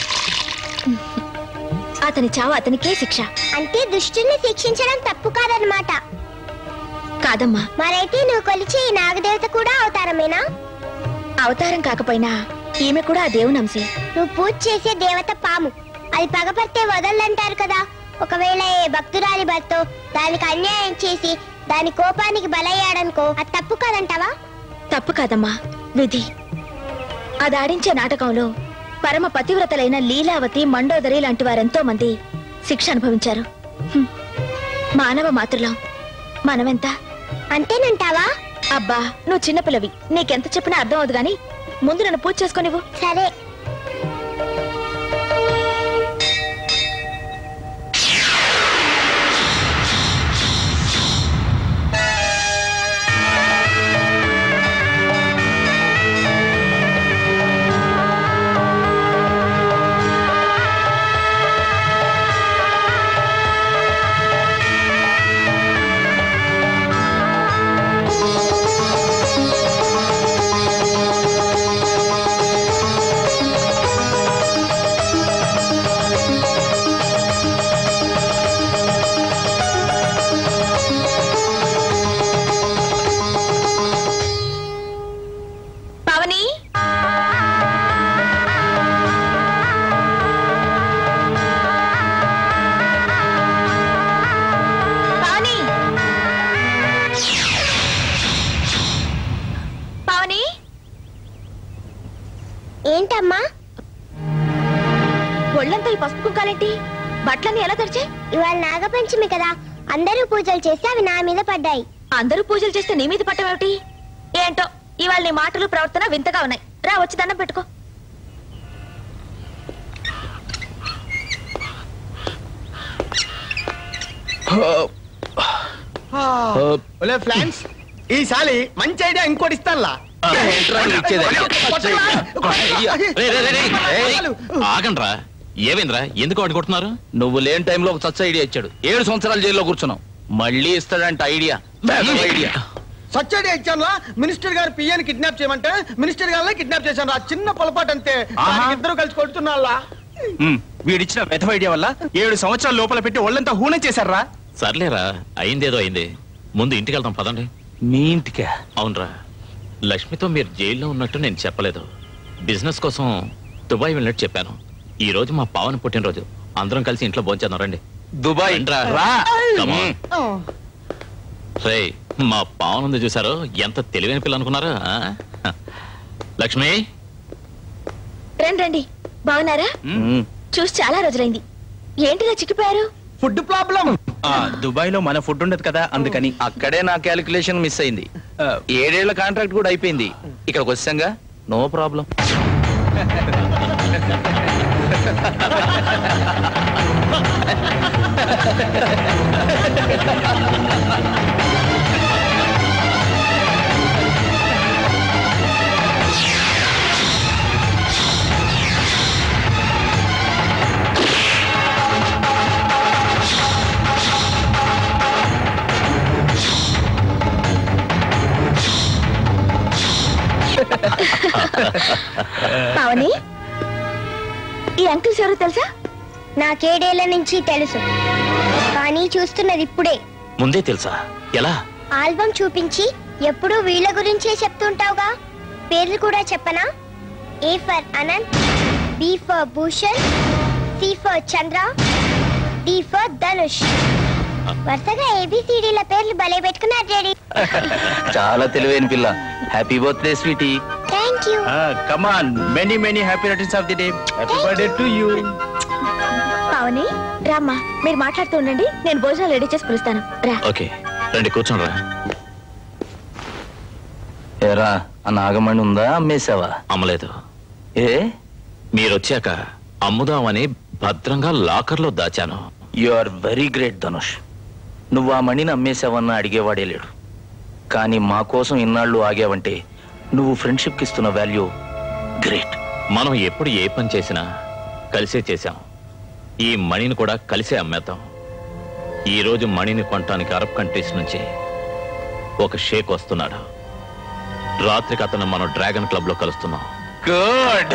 Speaker 14: అతని చావు అతనికే శిక్ష
Speaker 2: అంటే దుష్టుల్ని శిక్షించడం తప్పు కాదనమాట
Speaker 14: కాదమ్మా
Speaker 2: మరైతే నువ్వు కొలిచే ఈ నాగదేవత కూడా అవతారమేనా
Speaker 14: అవతారం కాకపోయినా ఈమె కూడా ఆ దేవుని అంశే
Speaker 2: నువ్వు పూజ చేసే దేవత పాము అది పగపడితే వదలంటారు కదా ఒకవేళ ఏ భక్తురాలి భర్తో దానికి అన్యాయం చేసి దాని కోపానికి బలయ్యాడనుకో అది తప్పు కాదంటావా
Speaker 14: తప్పు కాదమ్మా విధి అది ఆడించే నాటకంలో పరమ పతివ్రతలైన లీలావతి మండోదరి లాంటి వారెంతో మంది శిక్ష అనుభవించారు హ్మ్. మానవ మాతృలం మనమెంత
Speaker 2: అంతేనంటావా
Speaker 14: అబ్బా నువ్వు చిన్నపిల్లవి నీకెంత చెప్పినా అర్థం అవుదు గాని ముందు నన్ను పూజ చేసుకొనివ్వు
Speaker 2: సరే
Speaker 14: పావని పావని పావని
Speaker 2: ఏంటమ్మా
Speaker 14: ఒళ్ళంతా ఈ పసుపు కుంకాలేంటి బట్టలన్నీ ఎలా తెరిచే
Speaker 2: ఇవాళ నాగపంచమి కదా అందరూ పూజలు చేసి అవి నా మీద పడ్డాయి
Speaker 14: అందరూ పూజలు చేస్తే నీ మీద పట్టమేమిటి ఏంటో ఇవాళ నీ మాటలు ప్రవర్తన వింతగా ఉన్నాయి రా వచ్చి దండం పెట్టుకో
Speaker 9: ఒలే ఫ్లాన్స్ ఈసారి మంచి ఐడియా ఇంకోటి ఇస్తానులా
Speaker 15: ఆగండ్రా ఏమైందిరా ఎందుకు వాడు కొడుతున్నారు
Speaker 10: నువ్వు లేని టైంలో ఒక చచ్చ ఐడియా ఇచ్చాడు ఏడు సంవత్సరాలు జైల్లో కూర్చున్నావు మళ్ళీ ఇస్తాడంట ఐడియా ఐడియా
Speaker 9: సచ్ ఐడియా ఇచ్చానులా మినిస్టర్ గారు పియ్యని కిడ్నాప్ చేయమంటే మినిస్టర్ గారిని కిడ్నాప్ చేశాను ఆ చిన్న పొలపాటు అంతే దానికి ఇద్దరు కలిసి కొడుతున్నా
Speaker 13: ఉమ్, వీడిచ్చిన వెధవ ఐడియా వల్ల ఏడు సంవత్సరాల లోపల పెట్టి ఒళ్ళంతా హూనం చేశారా
Speaker 15: సర్లేరా అయిందేదో అయింది ముందు ఇంటికి వెళ్దాం పదండి
Speaker 13: మీ ఇంటికా
Speaker 15: అవునరా లక్ష్మితో మీరు జైల్లో ఉన్నట్టు నేను చెప్పలేదు బిజినెస్ కోసం దుబాయ్ వెళ్ళినట్టు చెప్పాను ఈ రోజు మా పావన పుట్టినరోజు అందరం కలిసి ఇంట్లో భోంచేద్దాం రండి
Speaker 10: దుబాయ్
Speaker 15: రా రే మా పావన ఉంది చూసారు ఎంత తెలివైన పిల్ల అనుకున్నారు ఆ? లక్ష్మి
Speaker 14: రండి రండి బాగున్నారా చూసి చాలా రోజులైంది ఏంటిలా చిక్కిపోయారు
Speaker 9: ఫుడ్ ప్రాబ్లం
Speaker 13: దుబాయ్ లో మన ఫుడ్ ఉండదు కదా అందుకని
Speaker 10: అక్కడే నా క్యాలిక్యులేషన్ మిస్ అయింది ఏడేళ్ల కాంట్రాక్ట్ కూడా అయిపోయింది ఇక్కడికి వచ్చాంగా నో ప్రాబ్లం
Speaker 14: పావని ఈ అంకుల్స్ ఎవరో తెలుసా
Speaker 2: నాకేడేళ్ల నుంచి తెలుసు కానీ చూస్తున్నది ఇప్పుడే
Speaker 15: ముందే తెలుసా ఎలా
Speaker 2: ఆల్బమ్ చూపించి ఎప్పుడూ వీళ్ళ గురించే చెప్తుంటావుగా పేర్లు కూడా చెప్పనా A for Anant B for Bhushan C for Chandra D for Dhanush వరుసగా ఏబిసిడీల పేర్లు భలే పెట్టుకున్నారు డాడీ
Speaker 10: చాలా తెలివైన పిల్ల happy birthday sweetie
Speaker 2: thank you
Speaker 13: come on many many happy returns of the day happy birthday to you
Speaker 14: Pavani రామ్మా మీరు మాట్లాడుతూ ఉండండి నేను భోజనాలు రెడీ చేసి పిలుస్తాను రా
Speaker 15: ఓకే రండి కూర్చోండి రా
Speaker 10: ఏరా ఆ నాగమణి ఉందా అమ్మేశావా
Speaker 15: అమ్మలేదు
Speaker 10: ఏ
Speaker 15: మీరొచ్చాక అమ్ముదామని భద్రంగా లాకర్లో దాచాను
Speaker 10: you are very great Dhanush నువ్వు ఆ మణిని అమ్మేశావన్న అడిగేవాడే లేడు కానీ మా కోసం ఇన్నాళ్ళు ఆగావంటే నువ్వు ఫ్రెండ్షిప్కి ఇస్తున్న వాల్యూ గ్రేట్
Speaker 15: మనం ఎప్పుడు ఏ పని చేసినా కలిసే చేశాం ఈ మణిని కూడా కలిసే అమ్మేద్దాం ఈ రోజు మణిని కొనటానికి అరబ్ కంట్రీస్ నుంచి ఒక షేక్ వస్తున్నాడు రాత్రికి అతను మనం డ్రాగన్ క్లబ్ లో కలుస్తున్నాం
Speaker 10: గుడ్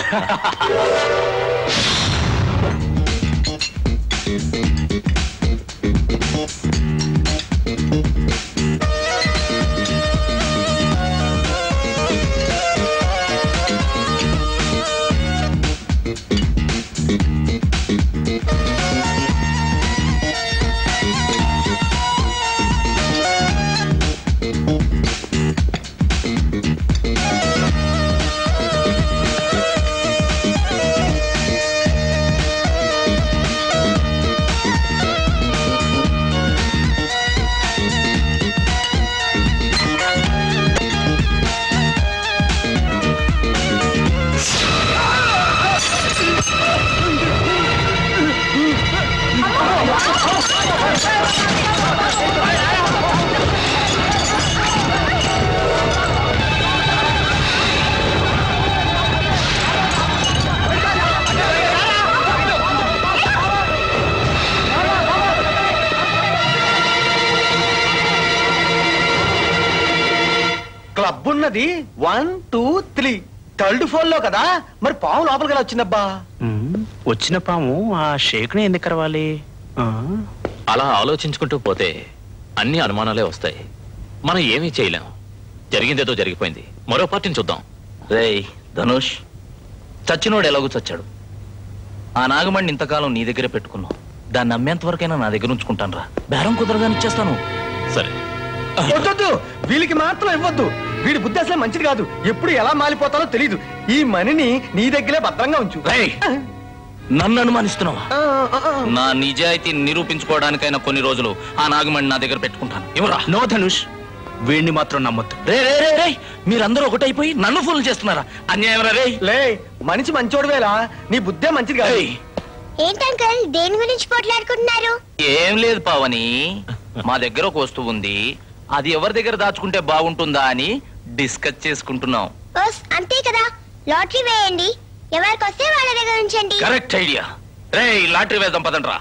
Speaker 9: అనుకున్నది one two three third four లో కదా మరి పాము లోపలికి ఎలా వచ్చిందబ్బా
Speaker 13: ఉమ్, వచ్చిన పాము ఆ షేక్ని ఎందుకు కరవాలి ఆ?
Speaker 15: అలా ఆలోచించుకుంటూ పోతే అన్ని అనుమానాలే వస్తాయి మనం ఏమీ చేయలేం జరిగిందేదో జరిగిపోయింది మరో పార్టీని చూద్దాం
Speaker 10: రేయ్ ధనుష్ చచ్చినోడు ఎలాగో చచ్చాడు ఆ నాగమణి ఇంతకాలం నీ దగ్గరే పెట్టుకున్నావు దాన్ని నమ్మేంత వరకైనా నా దగ్గర ఉంచుకుంటాను రా బేరం కుదరగానే ఇచ్చేస్తాను
Speaker 15: సరే
Speaker 9: వద్దొద్దు వీళ్ళకి మాత్రం ఇవ్వద్దు వీడి బుద్ధి అసలు మంచిది కాదు ఎప్పుడు ఎలా మాలిపోతానో తెలీదు ఈ మనిని నీ దగ్గరే భద్రంగా ఉంచు
Speaker 10: నన్ను అనుమానిస్తున్నావా నా నిజాయితీ నిరూపించుకోవడానికైనా కొన్ని రోజులు ఆ నాగమణి నా దగ్గర పెట్టుకుంటాను ఇవరా
Speaker 13: నో ధనుష్ వీడిని మాత్రం నమ్మొద్దు
Speaker 10: రే రే రే రే మీరందరూ ఒకటైపోయి నన్ను ఫోన్ చేస్తున్నారా అన్యాయం రా రే
Speaker 9: లే మనిషి మంచోడువేలా నీ బుద్ధే మంచిది కాదు
Speaker 2: ఏంటంకల్ దేని గురించి పోట్లాడుకుంటున్నారు
Speaker 10: ఏం లేదు పావని మా దగ్గర ఒక వస్తువు ఉంది అది ఎవరి దగ్గర దాచుకుంటే బాగుంటుందా అని డిస్కస్ చేసుకుంటున్నాం
Speaker 2: ఓస్ అంతే కదా లాటరీ వేయండి ఎవరికి వస్తే వాళ్ళ దగ్గర ఉంచండి
Speaker 10: కరెక్ట్ ఐడియా రే లాటరీ వేద్దాం పదండ్రా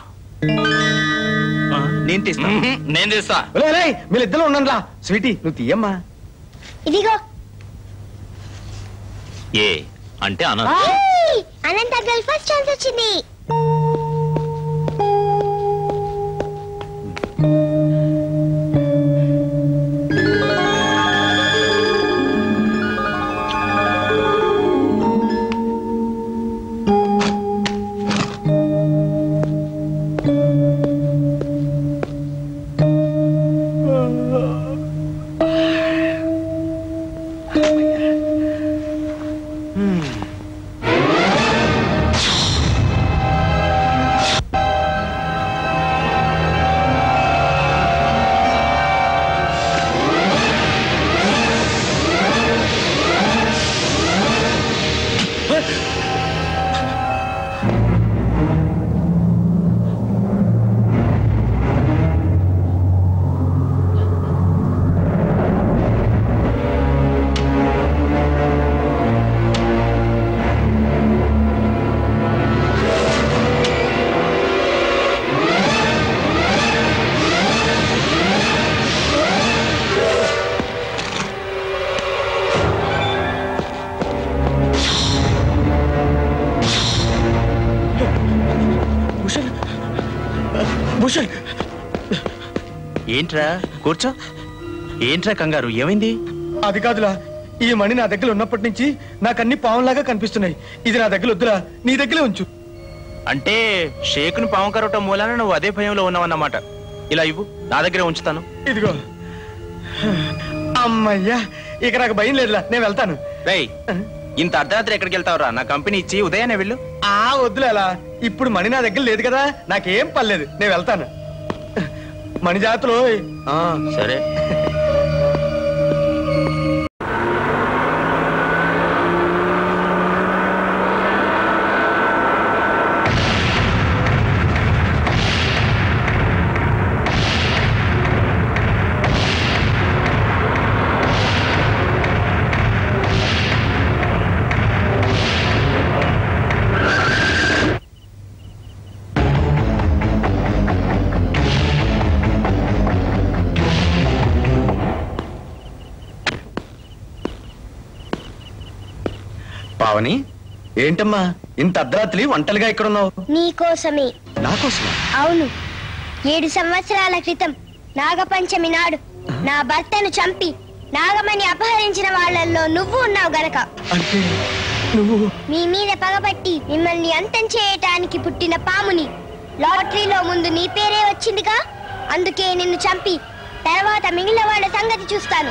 Speaker 13: నేను తీస్తా
Speaker 10: నేను తీస్తా
Speaker 9: లే లే వీళ్ళిద్దరు ఉండండి రా స్వీటీ నువ్వు తీయమ్మా
Speaker 2: ఇదిగో
Speaker 15: ఏ అంటే అన
Speaker 2: ఏయ్! అనంత్ అంకల్ ఫస్ట్ ఛాన్స్ వచ్చింది
Speaker 9: భూషణ్
Speaker 13: ఏంట్రా కూర్చో ఏంట్రా కంగారు ఏమైంది
Speaker 9: అది కాదులా ఈ మణి నా దగ్గర ఉన్నప్పటి నుంచి నాకు అన్ని పావులాగా కనిపిస్తున్నాయి ఇది నా దగ్గర వద్దురా నీ దగ్గరే ఉంచు
Speaker 13: అంటే షేకును పాము కరవటం మూలాన నువ్వు అదే భయంలో ఉన్నావన్నమాట ఇలా ఇవ్వు నా దగ్గరే ఉంచుతాను
Speaker 9: ఇదిగో అమ్మయ్యా ఇక నాకు భయం లేదులా నేను వెళ్తాను
Speaker 13: రేయ్ ఇంత అర్ధరాత్రి ఎక్కడికి వెళ్తావురా నా కంపెనీ ఇచ్చి ఉదయాన్నే వెళ్ళు
Speaker 9: ఆ వద్దులేలా ఇప్పుడు మణి నా దగ్గర లేదు కదా నాకేం పర్లేదు నేను వెళ్తాను మణి జాతులో
Speaker 13: సరే
Speaker 9: పావని ఏంటమ్మా ఇంత అర్ధరాత్రి ఒంటరిగా ఇక్కడ ఉన్నావు
Speaker 2: నీకోసమే
Speaker 9: నాకోసం
Speaker 2: అవును ఏడు సంవత్సరాల క్రితం నాగపంచమి నాడు నా భర్తను చంపి నాగమణి అపహరించిన వాళ్ళల్లో నువ్వు ఉన్నావు గనక
Speaker 9: అంటే నువ్వు
Speaker 2: మీ మీద పగబట్టి మిమ్మల్ని అంతం చేయటానికి పుట్టిన పాముని లాటరీలో ముందు నీ పేరే వచ్చిందిగా అందుకే నిన్ను చంపి తర్వాత మిగిలిన వాళ్ళ సంగతి చూస్తాను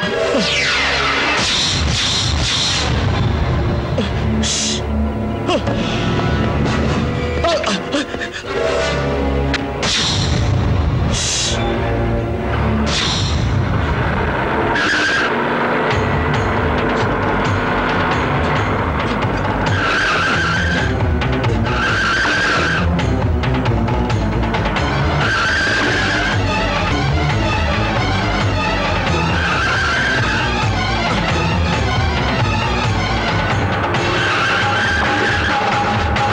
Speaker 9: ఆ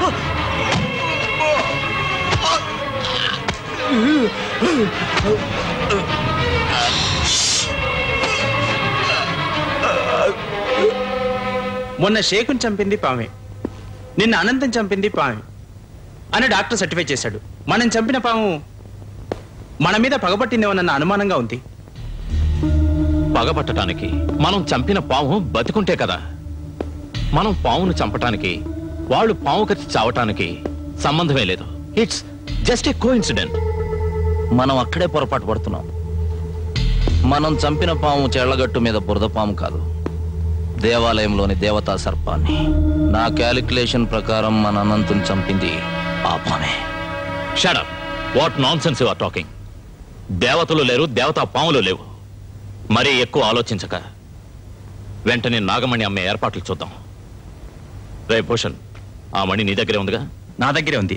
Speaker 13: మొన్న షేకుని చంపింది పామే నిన్న అనంతం చంపింది పామే అని డాక్టర్ సర్టిఫై చేశాడు మనం చంపిన పాము మన మీద పగబట్టిందేమోనన్న అనుమానంగా ఉంది
Speaker 15: పగబట్టడానికి మనం చంపిన పాము బతికుంటే కదా మనం పామును చంపటానికి వాళ్ళు పాము కచ్చి చావటానికి సంబంధమే లేదు it's just a coincident
Speaker 10: మనం అక్కడే పొరపాటు పడుతున్నాం మనం చంపిన పాము చెళ్లగట్టు మీద బురద పాము కాదు దేవాలయంలోని దేవతా సర్పాన్ని నా క్యాలిక్యులేషన్ ప్రకారం మన అనంతం చంపింది ఆ పామే
Speaker 15: shut up what nonsense your talking దేవతలు లేరు దేవతా పాములు లేవు మరీ ఎక్కువ ఆలోచించక వెంటనే నాగమణి అమ్మే ఏర్పాట్లు చూద్దాం రే భూషణ్ ఆ మణి నీ దగ్గరే ఉందిగా
Speaker 13: నా దగ్గరే ఉంది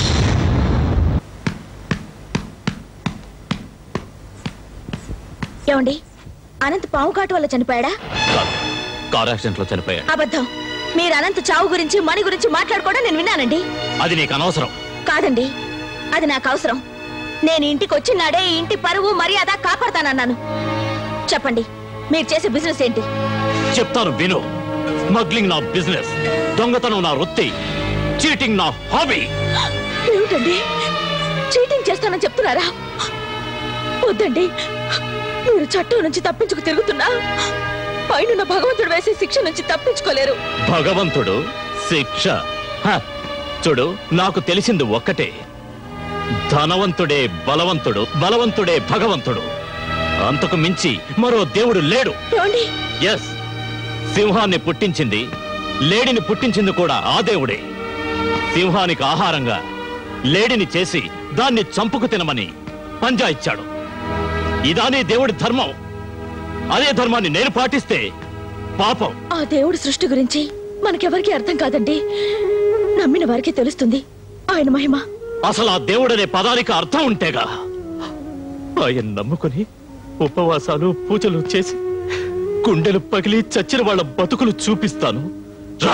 Speaker 14: ఏమండి అనంత్ పాము కాటు వల్ల చనిపోయాడా
Speaker 15: కార్ యాక్సిడెంట్ లో చనిపోయాడు
Speaker 14: అబద్ధం మీరు అనంత్ చావు గురించి మణి గురించి మాట్లాడుకోవడం నేను విన్నానండి
Speaker 15: అది నీకు అనవసరం
Speaker 14: కాదండి అది నాకు అవసరం నేను ఇంటికి వచ్చినాడే ఈ ఇంటి పరువు మర్యాద కాపాడతానన్నాను చెప్పండి మీరు చేసే బిజినెస్ ఏంటి
Speaker 15: చెప్తాను విను స్మగ్లింగ్ నా బిజినెస్ దొంగతనం నా వృత్తి చీటింగ్ నా హాబీ
Speaker 14: ఏమిటండి చీటింగ్ చేస్తానని చెప్తున్నారా వద్దండి మీరు చట్టం నుంచి తప్పించుకు తిరుగుతున్నా పైన భగవంతుడు వేసే శిక్ష నుంచి తప్పించుకోలేరు
Speaker 15: భగవంతుడు శిక్ష హ, చూడు నాకు తెలిసింది ఒక్కటే ధనవంతుడే బలవంతుడు బలవంతుడే భగవంతుడు అంతకు మించి మరో దేవుడు లేడు
Speaker 14: ఏమండి
Speaker 15: ఎస్ సింహాన్ని పుట్టించింది లేడిని పుట్టించింది కూడా ఆ దేవుడే సింహానికి ఆహారంగా లేడిని చేసి దాన్ని చంపుకు తినమని పంజా ఇచ్చాడు ఇదానే దేవుడి ధర్మం అదే ధర్మాన్ని నేను పాటిస్తే పాపం
Speaker 14: ఆ దేవుడి సృష్టి గురించి మనకెవరికి అర్థం కాదండి నమ్మిన వారికి తెలుస్తుంది ఆయన మహిమ
Speaker 15: అసలు ఆ దేవుడనే పదానికి అర్థం ఉంటేగా ఆయన నమ్ముకుని ఉపవాసాలు పూజలు చేసి గుండెలు పగిలి చచ్చిన వాళ్ళ బతుకులు చూపిస్తాను రా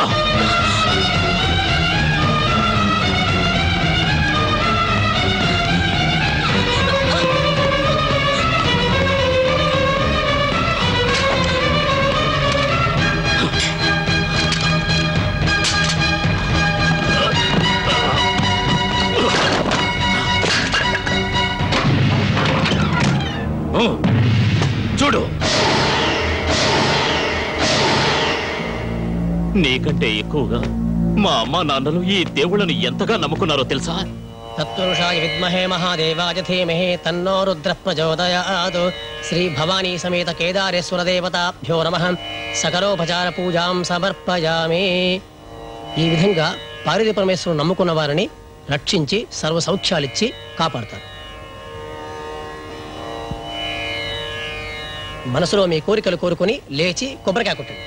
Speaker 15: ఓ, చూడు నీకంటే ఎక్కువగా మా అమ్మా నాన్నలు ఈ దేవుళ్ళని ఎంతగా నమ్ముకున్నారో తెలుసా
Speaker 16: తత్పురుషాయ విద్మహే మహాదేవాయ ధీమహి తన్నో రుద్ర ప్రచోదయాత్ శ్రీ భవానీ సమేత కేదారేశ్వర దేవతాభ్యో నమ సకలోపచార పూజాం సమర్పయామి ఈ విధంగా పార్వతీ పరమేశ్వరుడు నమ్ముకున్న వారిని రక్షించి సర్వ సౌఖ్యాలిచ్చి కాపాడతారు మనసులో మీ కోరికలు కోరుకొని లేచి కొబ్బరికాయ కొట్టండి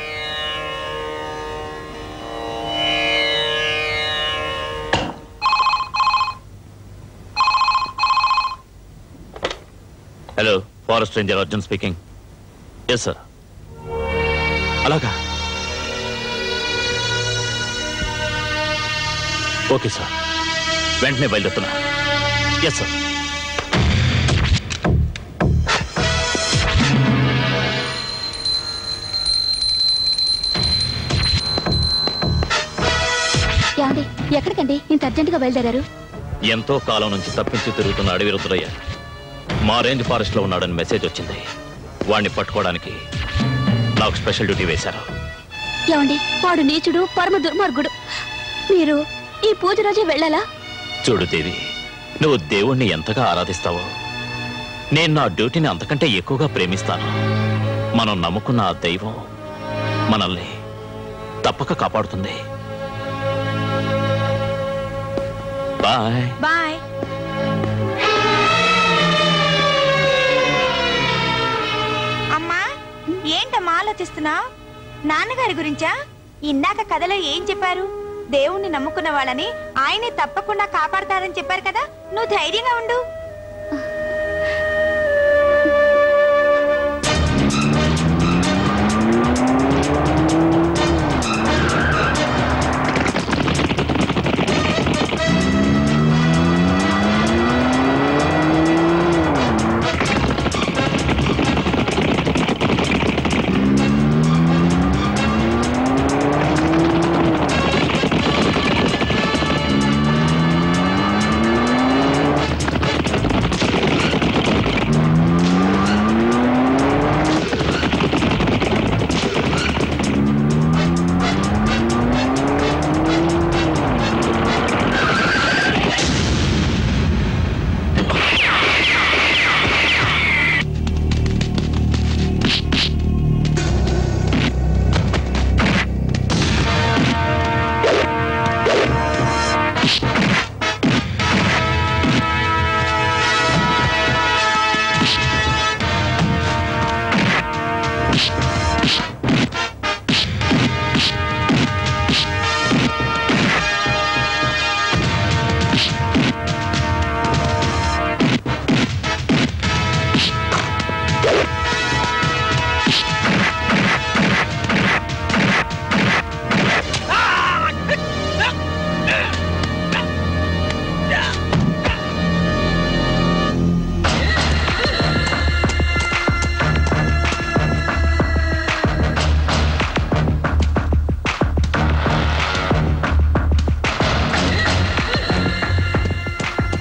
Speaker 15: hello forest ranger Arjun speaking yes sir అలాగా ఓకే సార్ వెంటనే బయలుదేరుతున్నా ఎస్ సార్
Speaker 4: ఏమండి ఎక్కడికండి ఇంత అర్జెంటుగా బయలుదేరారు
Speaker 15: ఎంతో కాలం నుంచి తప్పించి తిరుగుతున్న అడవి రుద్రయ్య మా రేంజ్ ఫారెస్ట్ లో ఉన్నాడని మెసేజ్ వచ్చింది వాడిని పట్టుకోవడానికి నాకు స్పెషల్ డ్యూటీ వేశారు
Speaker 4: ఏమండి వాడు నీచుడు పరమ దుర్మార్గుడు మీరు ఈ పూజ రోజే వెళ్ళాలా
Speaker 15: చూడు దేవి నువ్వు దేవుణ్ణి ఎంతగా ఆరాధిస్తావో నేను నా డ్యూటీని అంతకంటే ఎక్కువగా ప్రేమిస్తాను మనం నమ్ముకున్న ఆ దైవం మనల్ని తప్పక కాపాడుతుంది బాయ్
Speaker 5: బాయ్
Speaker 17: అమ్మా ఏంటమ్మా ఆలోచిస్తున్నావు నాన్నగారి గురించా ఇందాక కథలో ఏం చెప్పారు దేవుణ్ణి నమ్ముకున్న వాళ్ళని ఆయనే తప్పకుండా కాపాడతారని చెప్పారు కదా నువ్వు ధైర్యంగా ఉండు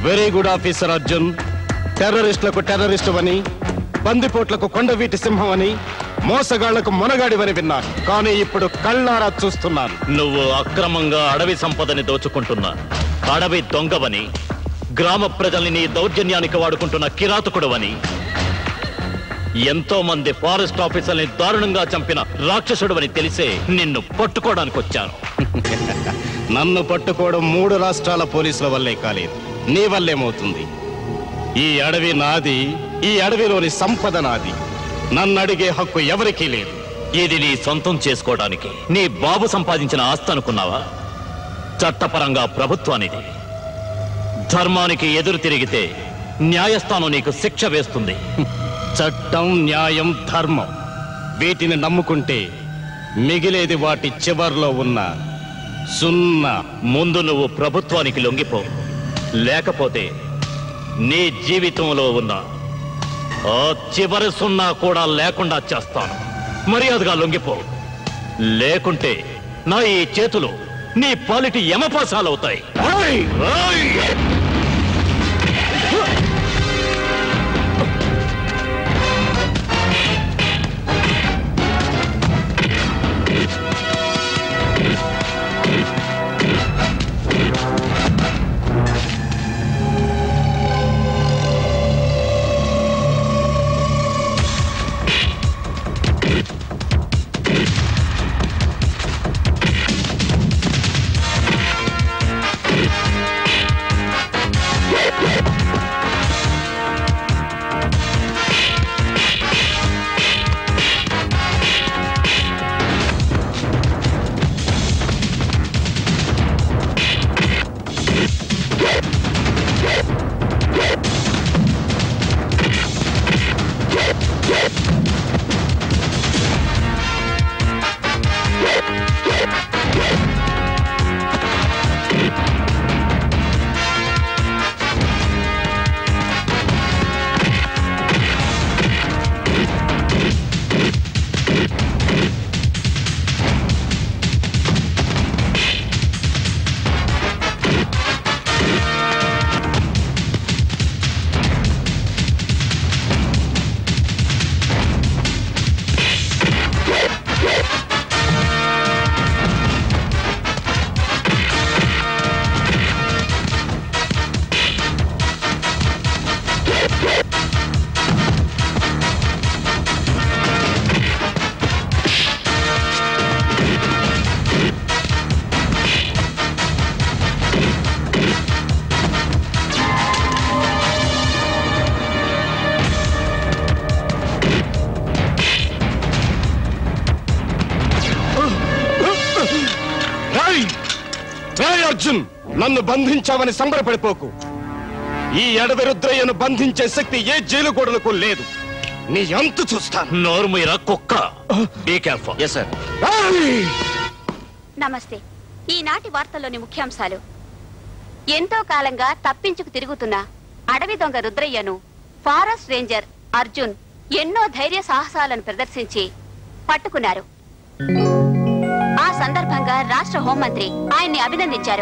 Speaker 18: very good officer Arjun terrorist టెర్రరిస్టు అని బందిపోట్లకు కొండవీటి సింహం అని మోసగాళ్లకు మొనగాడివని విన్నాను కానీ ఇప్పుడు కళ్ళారా చూస్తున్నాను
Speaker 15: నువ్వు అక్రమంగా అడవి సంపదని దోచుకుంటున్నా అడవి దొంగవని గ్రామ ప్రజల్ని నీ దౌర్జన్యానికి వాడుకుంటున్న కిరాతకుడవని ఎంతో మంది ఫారెస్ట్ ఆఫీసర్ని దారుణంగా చంపిన రాక్షసుడవని తెలిసే నిన్ను పట్టుకోవడానికి వచ్చాను
Speaker 18: నన్ను పట్టుకోవడం మూడు రాష్ట్రాల పోలీసుల వల్లే కాలేదు నీ వల్లేమవుతుంది ఈ అడవి నాది ఈ అడవిలోని సంపద నాది నన్ను అడిగే హక్కు ఎవరికీ లేదు
Speaker 15: ఇది నీ సొంతం చేసుకోవడానికి నీ బాబు సంపాదించిన ఆస్తి అనుకున్నావా చట్టపరంగా ప్రభుత్వానిది ధర్మానికి ఎదురు తిరిగితే న్యాయస్థానం నీకు శిక్ష వేస్తుంది
Speaker 18: చట్టం న్యాయం ధర్మం వీటిని నమ్ముకుంటే మిగిలేది వాటి చివర్లో ఉన్న సున్నా
Speaker 15: ముందు నువ్వు ప్రభుత్వానికి లొంగిపో లేకపోతే నీ జీవితంలో ఉన్న ఆ చివరి సున్నా కూడా లేకుండా చేస్తాను మర్యాదగా లొంగిపో లేకుంటే నా ఈ చేతులు నీ పాలిటి యమపాసాలవుతాయి ఓయ్! ఓయ్!
Speaker 18: రాయ్ రాయ్ అర్జున్ నన్ను బంధించావని సంబరపడిపోకు ఈ అడవి రుద్రయ్యను బంధించే శక్తి ఏ జైలు గోడలకు లేదు నీ అంతు చూస్తాను
Speaker 15: నోరుమీరా కుక్క బీ కేర్ఫుల్
Speaker 18: ఎస్ సార్
Speaker 4: నమస్తే ఈనాటి వార్తల్లోని ముఖ్యాంశాలు ఎంతో కాలంగా తప్పించుకు తిరుగుతున్న అడవి దొంగ రుద్రయ్యను ఫారెస్ట్ రేంజర్ అర్జున్ ఎన్నో ధైర్య సాహసాలను ప్రదర్శించి పట్టుకున్నారు ఆ సందర్భంగా రాష్ట్ర హోంమంత్రి ఆయన్ని అభినందించారు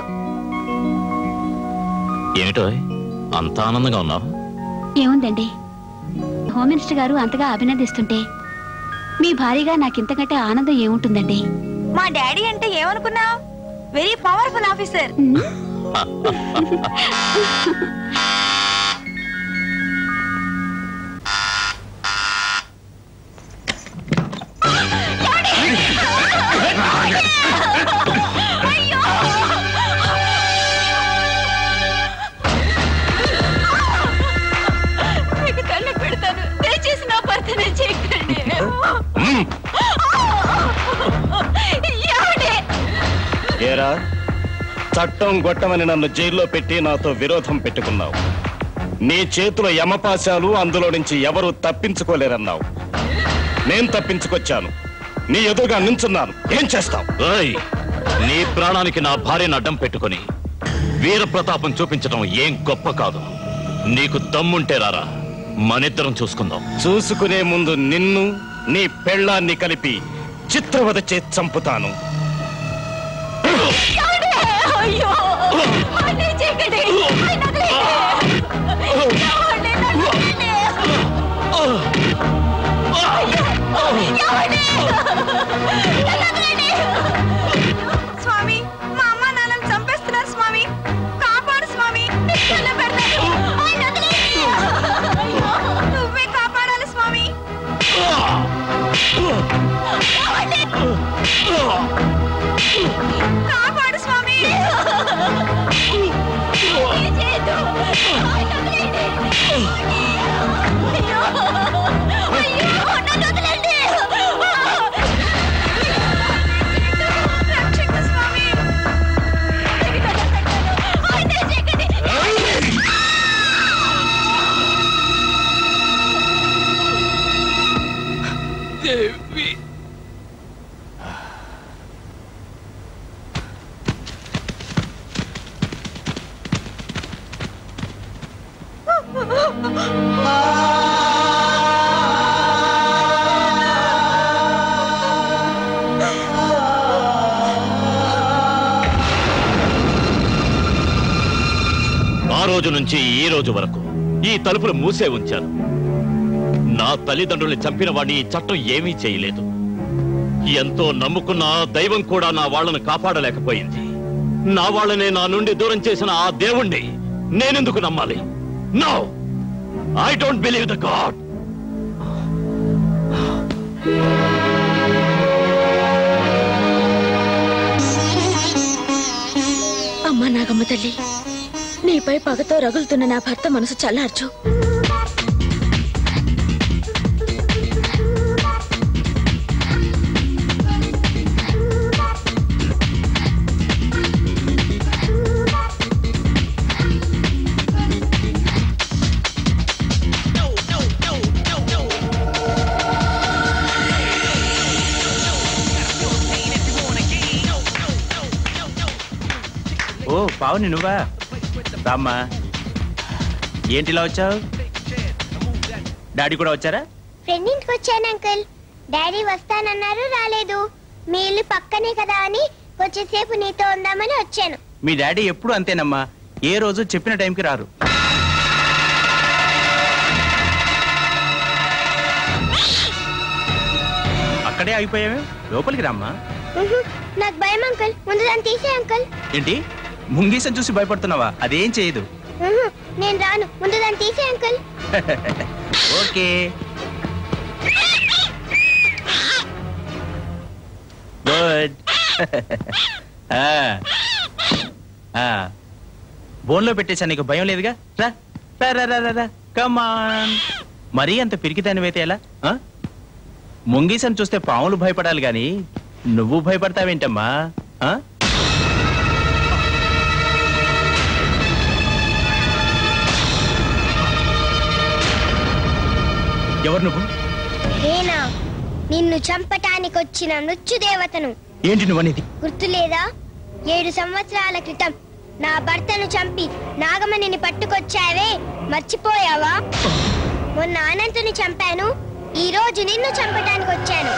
Speaker 15: ఏమిటో అంత ఆనందంగా ఉన్నావు
Speaker 4: ఏముందండి హోమ్ మినిస్టర్ గారు అంతగా అభినందిస్తుంటే మీ భారీగా నాకింతకంటే ఆనందం ఏముంటుందండి
Speaker 17: మా డాడీ అంటే ఏమనుకున్నావు వెరీ పవర్ఫుల్ ఆఫీసర్
Speaker 4: మీకు దండం పెడతాను దయచేసి నా భర్తనే చేయకండి ఏమండి?
Speaker 18: ఏరా చట్టం గొట్టమని నన్ను జైల్లో పెట్టి నాతో విరోధం పెట్టుకున్నావు నీ చేతుల యమపాశాలు అందులో నుంచి ఎవరూ తప్పించుకోలేరన్నావు నేను తప్పించుకొచ్చాను నీ ఎదురుగా నించున్నాను ఏం చేస్తావు
Speaker 15: ఏయ్, నీ ప్రాణానికి నా భార్యను అడ్డం పెట్టుకొని వీర ప్రతాపం చూపించడం ఏం గొప్ప కాదు నీకు దమ్ముంటే రారా మనిద్దరం చూసుకుందాం
Speaker 18: చూసుకునే ముందు నిన్ను నీ పెళ్ళాన్ని కలిపి చిత్రవద చేసి చంపుతాను
Speaker 3: అయ్యో అన్నీ చేయకండి ఆయన వదిలేయండి.
Speaker 17: స్వామి మా అమ్మ నాన్నని చంపేస్తున్నారు స్వామి కాపాడు స్వామి దండం పెడతాను. ఆయన వదిలేయండి. నువ్వే కాపాడాలి స్వామి కాపాడు స్వామి ఏం చేయొద్దు. ఆయన వదిలేయండి. అయ్యో. అయ్యో, నన్ను వదిలేయండి. రక్షకు స్వామి ఆయన చేయకండి.
Speaker 11: దేవి
Speaker 1: ఆ రోజు నుంచి ఈ రోజు వరకు ఈ తలుపులు మూసే ఉంచాను నా తల్లిదండ్రుల్ని చంపిన వాడిని ఈ చట్టం ఏమీ చేయలేదు ఎంతో నమ్ముకున్న ఆ దైవం కూడా నా వాళ్ళను కాపాడలేకపోయింది నా వాళ్ళనే నా నుండి దూరం చేసిన ఆ దేవుణ్ణి నేనెందుకు నమ్మాలి no I don't believe the god
Speaker 14: అమ్మా నాగమ్మ తల్లి నీపై పగతో రగులుతున్న నా భర్త మనసు చల్లార్చు
Speaker 13: ఓ పావుని నువ్వా రామ్మా ఏంటిలా వచ్చావు డాడీ కూడా వచ్చారా
Speaker 2: ఫ్రెండ్ ఇంటికి వచ్చాను అంకుల్ డాడీ వస్తానన్నారు రాలేదు మీ ఇల్లు పక్కనే కదా అని వచ్చేసేపు నీతో ఉందామని వచ్చాను
Speaker 13: మీ డాడీ ఎప్పుడు అంతేనమ్మా ఏ రోజు చెప్పిన టైంకి రారు అక్కడే అయిపోయావే లోపలికి రామ్మా
Speaker 2: ఉహు, నాకు భయం అంకుల్ ముందు దాన్ని తీసే అంకుల్
Speaker 13: ఏంటి ముంగీసం చూసి భయపడుతున్నావా అదేం చేయదు
Speaker 2: ఉహు, నేను రాను ముందు దాన్ని తీసే అంకుల్
Speaker 13: ఓకే గుడ్ బోన్లో పెట్టేసా నీకు భయం లేదుగా రా రా రా రా రా, రా కమాన్ మరీ అంత పిరికిదానివైతే ఎలా ఆ? ముంగీసని చూస్తే పాములు భయపడాలి గాని నువ్వు భయపడతావేంటమ్మా ఆ? ఎవరు నువ్వు
Speaker 2: నేనా నిన్ను చంపటానికి వచ్చిన మృత్యు దేవతను
Speaker 13: ఏంటి నువ్వనేది
Speaker 2: గుర్తులేదా ఏడు సంవత్సరాల క్రితం నా భర్తను చంపి నాగమణిని పట్టుకొచ్చావే మర్చిపోయావా మొన్న అనంతుని చంపాను ఈ రోజు నిన్ను చంపటానికి వచ్చాను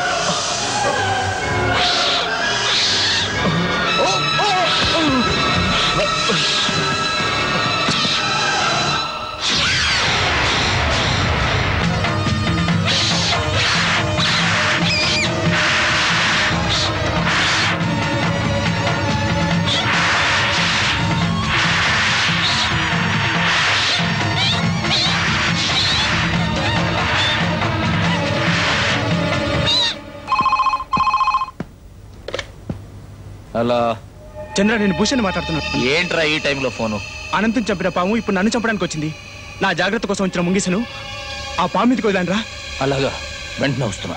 Speaker 10: అలా
Speaker 13: చంద్ర నేను భూషణ్ మాట్లాడుతున్నాను
Speaker 10: ఏంట్రా ఈ టైంలో ఫోను
Speaker 13: అనంతం చంపిన పాము ఇప్పుడు నన్ను చంపడానికి వచ్చింది నా జాగ్రత్త కోసం వచ్చిన ముంగిసను ఆ పాము మీదకి వదిలాను రా
Speaker 10: అలాగా వెంటనే వస్తున్నా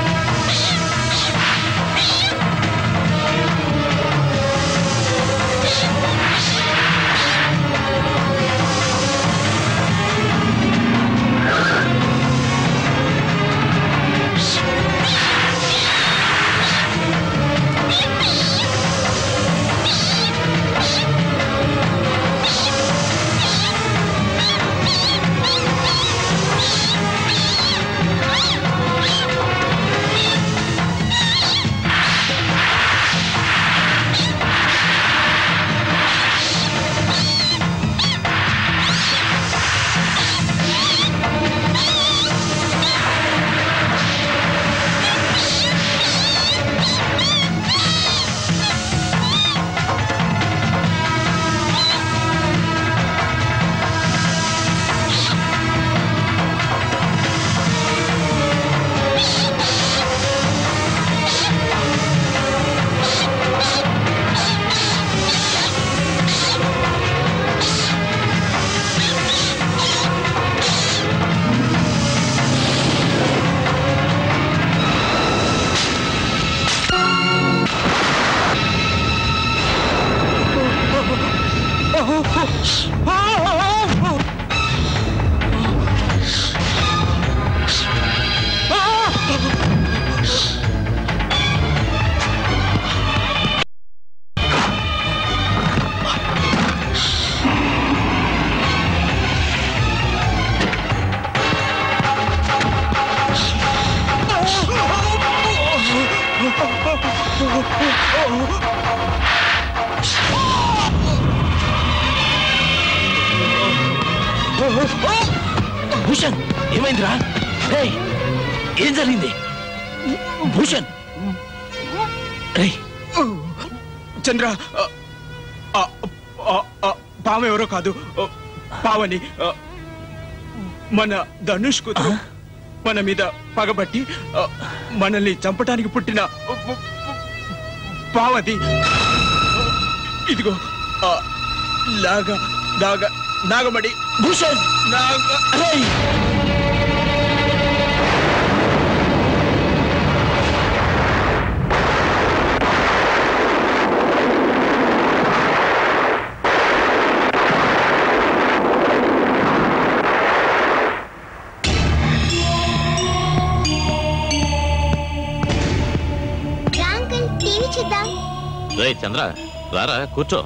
Speaker 2: ఆ
Speaker 13: భూషణ్ ఏమైందిరా ఏయ్, ఏం జరిగింది భూషణ్ ఏయ్,
Speaker 12: చంద్ర ఆ, ఆ, ఆ, ఆ, పాము ఎవరో కాదు ఆ, పావని ఆ, మన ధనుష్ కూతురు మన మీద పగబట్టి ఆ, మనల్ని చంపటానికి పుట్టిన పావది ఇదిగో ఆ, లాగా నాగ నాగమణి
Speaker 13: భూషణ్
Speaker 12: నాగ
Speaker 13: ఏయ్,
Speaker 2: రా అంకుల్ టీవీ చూద్దాం
Speaker 15: రే చంద్ర రారా కూర్చో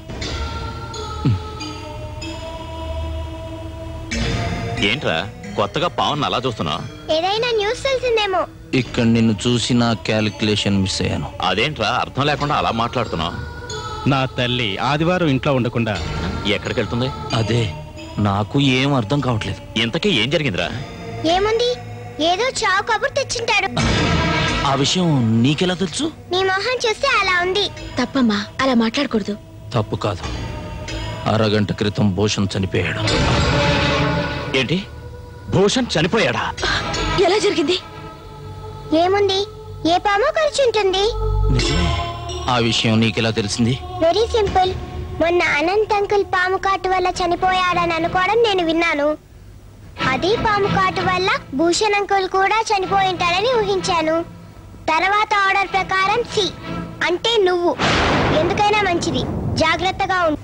Speaker 15: ఏంట్రా కొత్తగా పావును అలా చూస్తున్నావు
Speaker 2: ఏదైనా న్యూస్ తెలిసిందేమో
Speaker 10: ఇక్కడ నిన్ను చూసి నా క్యాలిక్యులేషన్ మిస్ అయ్యాను
Speaker 15: అదేంట్రా అర్థం లేకుండా అలా మాట్లాడుతున్నావు
Speaker 19: నా తల్లి ఆదివారం ఇంట్లో ఉండకుండా
Speaker 15: ఎక్కడికి వెళ్తుంది
Speaker 10: అదే నాకు ఏం అర్థం కావట్లేదు
Speaker 15: ఇంతకీ ఏం జరిగిందిరా
Speaker 2: ఏముంది ఏదో చావు కబురు తెచ్చింటాడు
Speaker 10: ఆ విషయం నీకెలా తెలుసు
Speaker 2: నీ మొహం చూస్తే అలా ఉంది
Speaker 14: తప్పమ్మా అలా మాట్లాడకూడదు
Speaker 10: తప్పు కాదు అరగంట క్రితం భూషణ్ చనిపోయాడు
Speaker 15: ఏంటి భూషణ్ చనిపోయాడా
Speaker 14: ఎలా జరిగింది
Speaker 2: ఏముంది ఏ పామో ఖర్చుంటుంది
Speaker 10: ఆ విషయం నీకెలా తెలిసింది
Speaker 2: వెరీ సింపుల్ మొన్న అనంత్ అంకుల్ పాము కాటు వల్ల చనిపోయాడని అనుకోవడం నేను విన్నాను అదే పాము కాటు వల్ల భూషణ్ అంకుల్ కూడా చనిపోయి ఉంటాడని ఊహించాను తర్వాత ఆర్డర్ ప్రకారం సి అంటే నువ్వు ఎందుకైనా మంచిది జాగ్రత్తగా ఉండు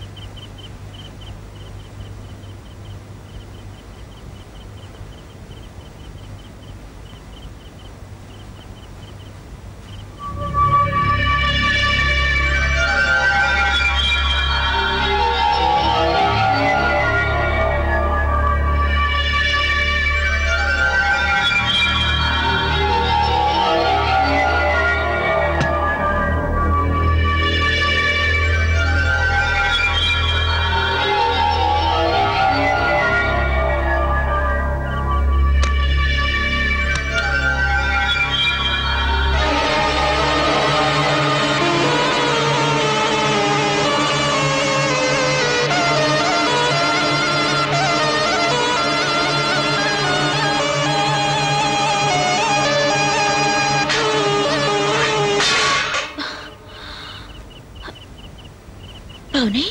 Speaker 14: అవునే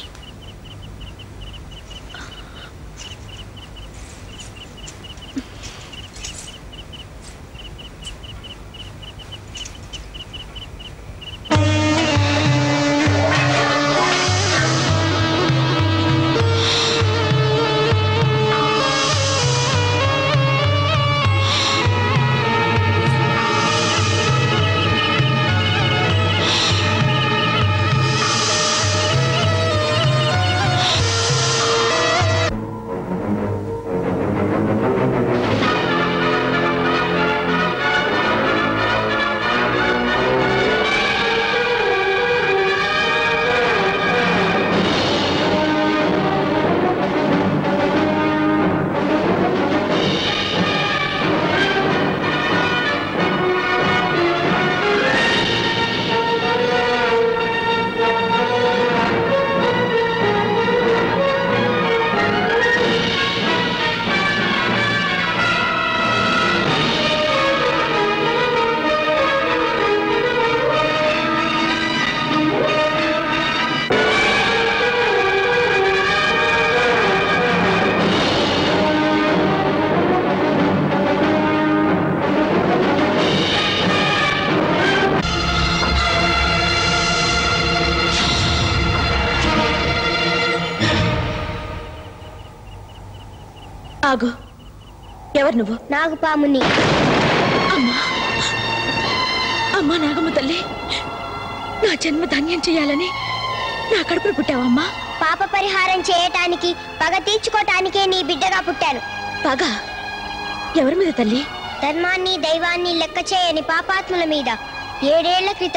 Speaker 14: ఆగు ఎవరు నువ్వు
Speaker 2: నాగుపాముని
Speaker 14: అమ్మా అమ్మా నాగమ్మ తల్లి నా జన్మ ధన్యం చేయాలని నా కడుపును పుట్టావమ్మా
Speaker 2: పాప పరిహారం చేయటానికి పగ తీర్చుకోటానికే నీ బిడ్డగా పుట్టాను
Speaker 14: పగ ఎవరి మీద తల్లి
Speaker 2: ధర్మాన్ని దైవాన్ని లెక్క చేయని పాపాత్ముల మీద ఏడేళ్ల క్రితం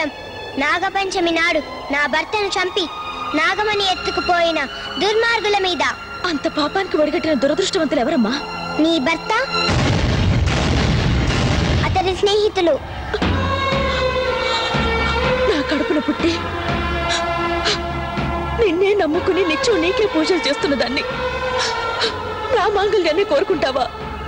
Speaker 2: నాగపంచమి నాడు నా భర్తను చంపి నాగమణి ఎత్తుకుపోయిన దుర్మార్గుల మీద
Speaker 14: అంత పాపానికి ఒడిగట్టిన దురదృష్టవంతులు ఎవరమ్మా
Speaker 2: నీ భర్త అతని స్నేహితులు
Speaker 14: నా కడుపున పుట్టి నిన్నే నమ్ముకుని నిత్యం నీకే పూజలు చేస్తున్న దాన్ని నా మాంగళ్యాన్ని కోరుకుంటావా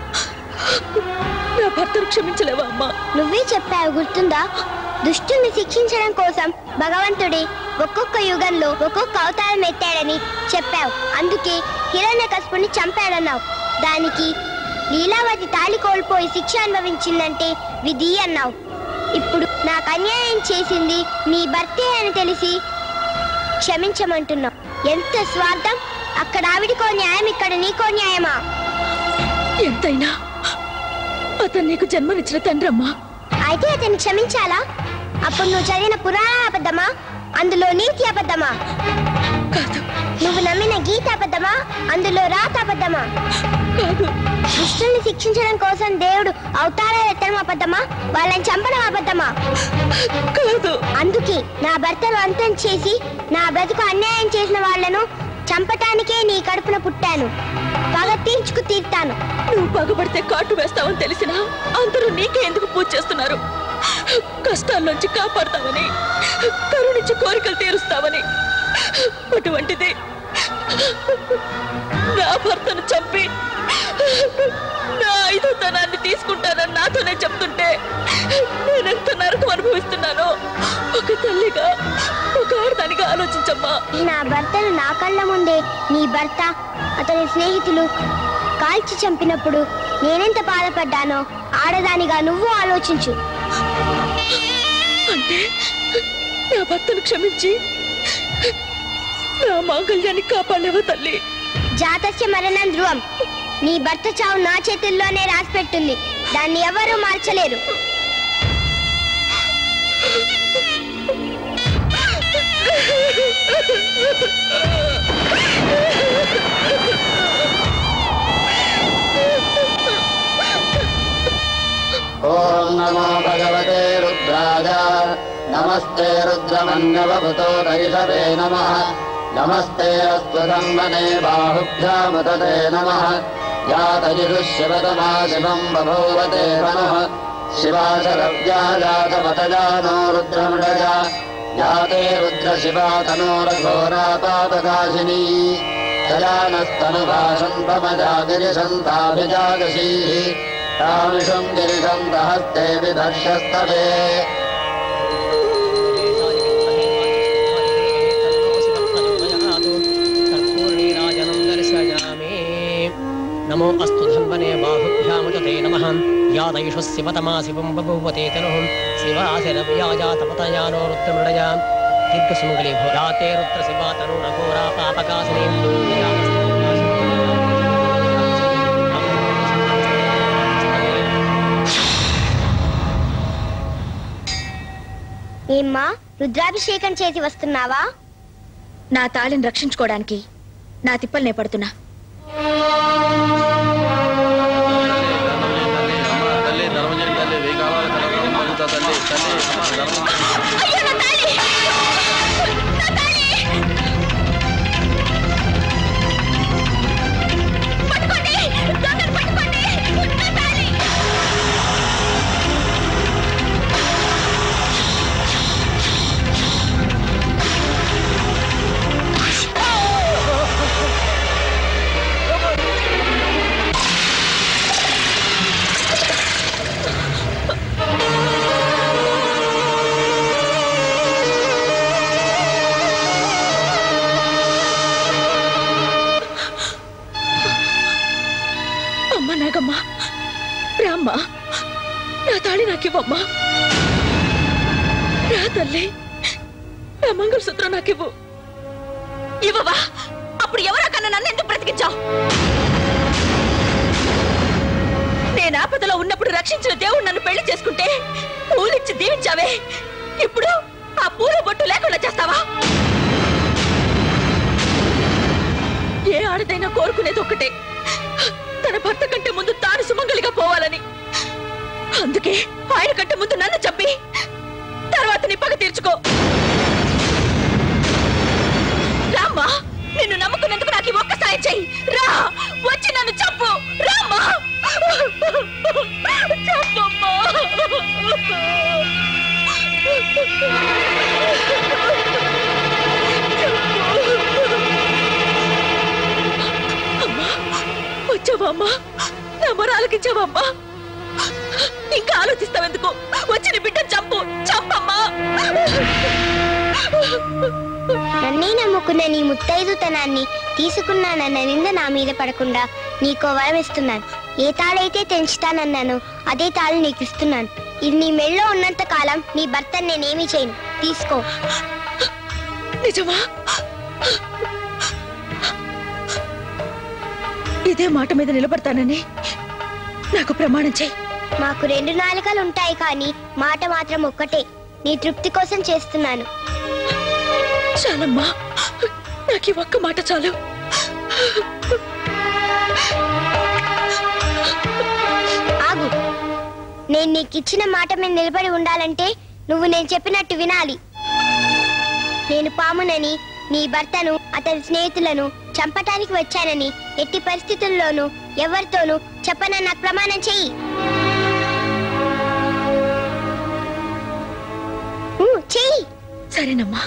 Speaker 14: నా భర్తను క్షమించలేవా అమ్మా
Speaker 2: నువ్వే చెప్పావు గుర్తుందా దుష్టుని శిక్షించడం కోసం భగవంతుడి ఒక్కొక్క యుగంలో ఒక్కొక్క అవతారం ఎత్తాడని చెప్పావు అందుకే హిరణ్య కస్పుని చంపాడన్నావు దానికి లీలావతి తాళి కోల్పోయి శిక్ష అనుభవించిందంటే విధి అన్నావు ఇప్పుడు నాకు అన్యాయం చేసింది నీ భర్తే అని తెలిసి క్షమించమంటున్నావు ఎంత స్వార్థం అక్కడ ఆవిడికో న్యాయం ఇక్కడ నీకో న్యాయమా
Speaker 14: ఎంతైనా అతను నీకు జన్మనిచ్చిన తండ్రమ్మా
Speaker 2: అయితే అతన్ని క్షమించాలా అప్పుడు నువ్వు చదివిన పురాణ అబద్ధమా అందులో నీతి అబద్ధమా నువ్వు నమ్మిన గీత అబద్ధమా అందులో రాత అబద్ధమా దుష్టుల్ని శిక్షించడం కోసం దేవుడు అవతారాలు ఎత్తడం అబద్ధమా వాళ్ళని చంపడం అబద్ధమా
Speaker 14: కాదు
Speaker 2: అందుకే నా భర్తను అంతం చేసి నా బ్రతుకు అన్యాయం చేసిన వాళ్ళను చంపటానికే నీ కడుపున పుట్టాను పగ తీర్చుకు తీర్తాను
Speaker 14: నువ్వు పగబడితే కాటు వేస్తావని తెలిసినా అందరూ నీకే ఎందుకు పూజ చేస్తున్నారు కష్టాల్లోంచి కాపాడతావని కరుణించి కోరికలు తీరుస్తావని అటువంటిది నా భర్తను చంపి నా ఐదోతనాన్ని తీసుకుంటానని నాతోనే చెప్తుంటే నేనెంత నరకం అనుభవిస్తున్నానో ఒక తల్లిగా ఒక ఆడదానిగా ఆలోచించమ్మా
Speaker 2: నా భర్తను నా కళ్ళ ముందే నీ భర్త అతని స్నేహితులు కాల్చి చంపినప్పుడు నేనెంత బాధపడ్డానో ఆడదానిగా నువ్వు ఆలోచించు
Speaker 14: అంటే నా భర్తను క్షమించి నా మాంగళ్యాన్ని కాపాడలేవా తల్లి
Speaker 2: జాతస్య మరణం ధ్రువం నీ భర్త చావు నా చేతుల్లోనే రాసిపెట్టుంది దాన్ని ఎవరూ మార్చలేరు
Speaker 7: ॐ नमो भगवते रुद्राय नमस्ते रुद्रमन्यवभूतो दैषवे नमः नमस्ते अस्तु धन्वने बाहुभ्यामुदते नमः यातजिषुः शिवतमा शिवम् बभूवते मनुः शिवाशरव्या जातमतजा नो रुद्रमृडया याते रुद्रशिवा तनोरघोरापापकाशिनी दयानस्तनुभाषम् पमजागिरिशन्ताभिजागशीः तामिषम् गिरिशन्तहस्ते विदर्शस्तवे
Speaker 16: कर्पूर्णीराजनं दर्शयामि नमो अस्तु धन्वने बाहुभ्यामुदते नमः यादैषु शिवतमा शिवं बभूवते तनुः शिवासिरव्याजातपतया नो रुद्रमृडया दीर्घसुमङ्गली भो याते रुद्रशिवा तनुरघोरा पापकासिनी
Speaker 2: ఏమ్మా రుద్రాభిషేకం చేసి వస్తున్నావా
Speaker 14: నా తాళిని రక్షించుకోవడానికి నా తిప్పలనే పడుతున్నా
Speaker 10: తల్లి ధర్మజని తల్లి వెయ్యి కాలాల కలవరం మగుతా తల్లి తల్లి అమ్మ ధర్మ
Speaker 14: అమ్మ నాగమ్మ రామ్మా నా తాళి నాకివ్వమ్మా రా తల్లి నా మంగళసూత్రం నాకివ్వు ఇవ్వవా అప్పుడు ఎవరా కన్నా నన్ను ఎందుకు బ్రతికించావు నేను ఆపదలో ఉన్నప్పుడు రక్షించిన దేవుడు నన్ను పెళ్లి చేసుకుంటే పూలిచ్చి దీవించావే ఇప్పుడు ఆ పూల బొట్టు లేకుండా చేస్తావా ఏ ఆడదైనా కోరుకునేది ఒక్కటే తన భర్త కంటే ముందు తాను సుమంగలిగా పోవాలని అందుకే ఆయన కంటే ముందు నన్ను చంపి తర్వాత నీ పగ తీర్చుకో
Speaker 3: చెప్పమ్మా
Speaker 14: వచ్చావమ్మా నా మొరాలకిచ్చావమ్మా ఇంకా ఆలోచిస్తావెందుకు వచ్చిన బిడ్డ చంపు చంపమ్మా
Speaker 2: నన్నే నమ్ముకున్న నీ ముత్తైదుతనాన్ని తీసుకున్నానన్న నింద నా మీద పడకుండా నీకో వరం ఇస్తున్నాను ఏ తాళైతే తెంచుతానన్నాను అదే తాళు నీకు ఇస్తున్నాను ఇది నీ మెళ్ళో ఉన్నంత కాలం నీ భర్తను నేనేమీ చేయను తీసుకో
Speaker 14: నిజమా ఇదే మాట మీద నిలబడతానని నాకు ప్రమాణం చేయి
Speaker 2: మాకు రెండు నాలుకలు ఉంటాయి కానీ మాట మాత్రం ఒక్కటే నీ తృప్తి కోసం చేస్తున్నాను
Speaker 14: చాలమ్మా నాకు ఈ ఒక్క మాట చాలు
Speaker 2: ఆగు నేను నీకు ఇచ్చిన మాట మీద నిలబడి ఉండాలంటే నువ్వు నేను చెప్పినట్టు వినాలి నేను పామునని నీ భర్తను అతని స్నేహితులను చంపటానికి వచ్చానని ఎట్టి పరిస్థితుల్లోనూ ఎవరితోనూ చెప్పనని నాకు ప్రమాణం చెయ్యి ఊ, చెయ్యి
Speaker 14: సరేనమ్మా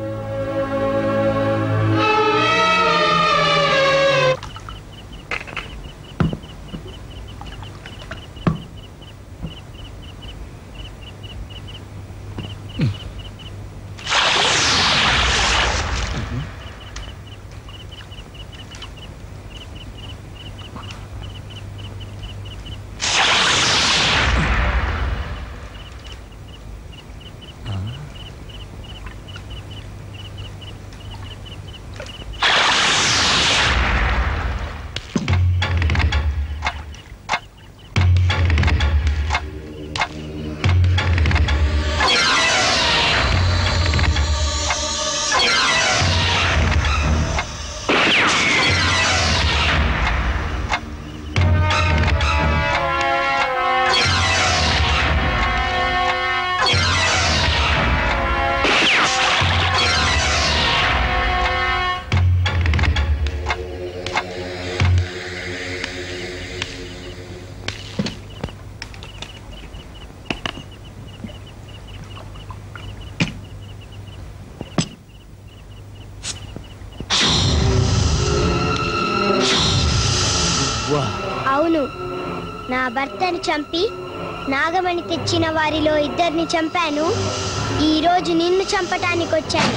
Speaker 2: అవును నా భర్తను చంపి నాగమణి తెచ్చిన వారిలో ఇద్దరిని చంపాను ఈ రోజు నిన్ను చంపటానికి వచ్చాను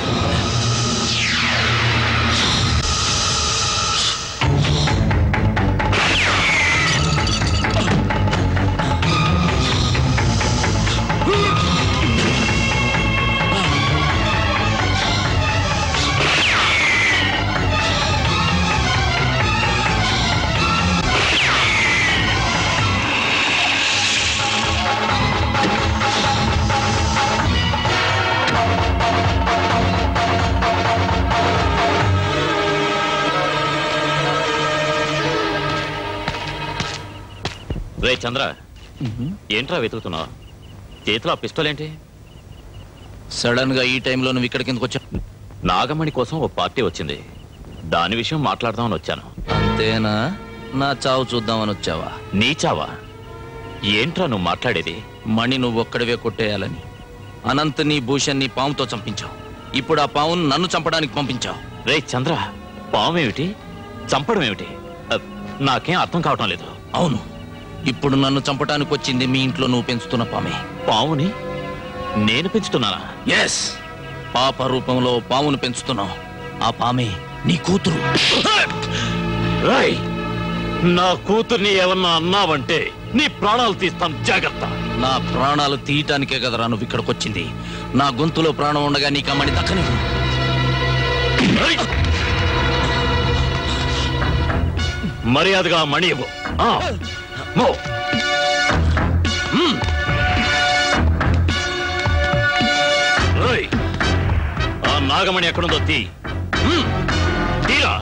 Speaker 15: రే చంద్ర ఏంట్రా వెతుకుతున్నావు చేతిలో ఆ పిస్టల్ ఏంటి
Speaker 10: సడన్ గా ఈ టైంలో నువ్వు ఇక్కడికి ఎందుకు వచ్చావు
Speaker 15: నాగమణి కోసం ఓ పార్టీ వచ్చింది దాని విషయం మాట్లాడదామని వచ్చాను
Speaker 10: అంతేనా నా చావు చూద్దామని వచ్చావా
Speaker 15: నీ చావా ఏంట్రా నువ్వు మాట్లాడేది
Speaker 10: మణి నువ్వు ఒక్కడివే కొట్టేయాలని అనంత్ నీ భూషణ్ ని పాముతో చంపించావు ఇప్పుడు ఆ పావును నన్ను చంపడానికి పంపించావు
Speaker 15: రే చంద్ర పాము ఏమిటి చంపడం ఏమిటి అ, నాకేం అర్థం కావటం లేదు
Speaker 10: అవును ఇప్పుడు నన్ను చంపడానికి వచ్చింది మీ ఇంట్లో నువ్వు పెంచుతున్న పామే
Speaker 15: పాముని నేను పెంచుతున్నానా
Speaker 10: ఎస్ పాప రూపంలో పామును పెంచుతున్నావు ఆ పామే నీ కూతురు
Speaker 15: రేయ్ నా కూతుర్ని ఏమన్నా అన్నావంటే నీ ప్రాణాలు తీస్తాను జాగ్రత్త
Speaker 10: నా ప్రాణాలు తీయటానికే కదరా నువ్వు ఇక్కడికి వచ్చింది నా గొంతులో ప్రాణం ఉండగా నీకు అమ్మడి దక్కని
Speaker 15: మర్యాదగా మణి ఇవ్వు ఆ, మో. మ్మ్. రేయ్, ఆ నాగమణి ఎక్కడుందో తీ మ్మ్. తీరా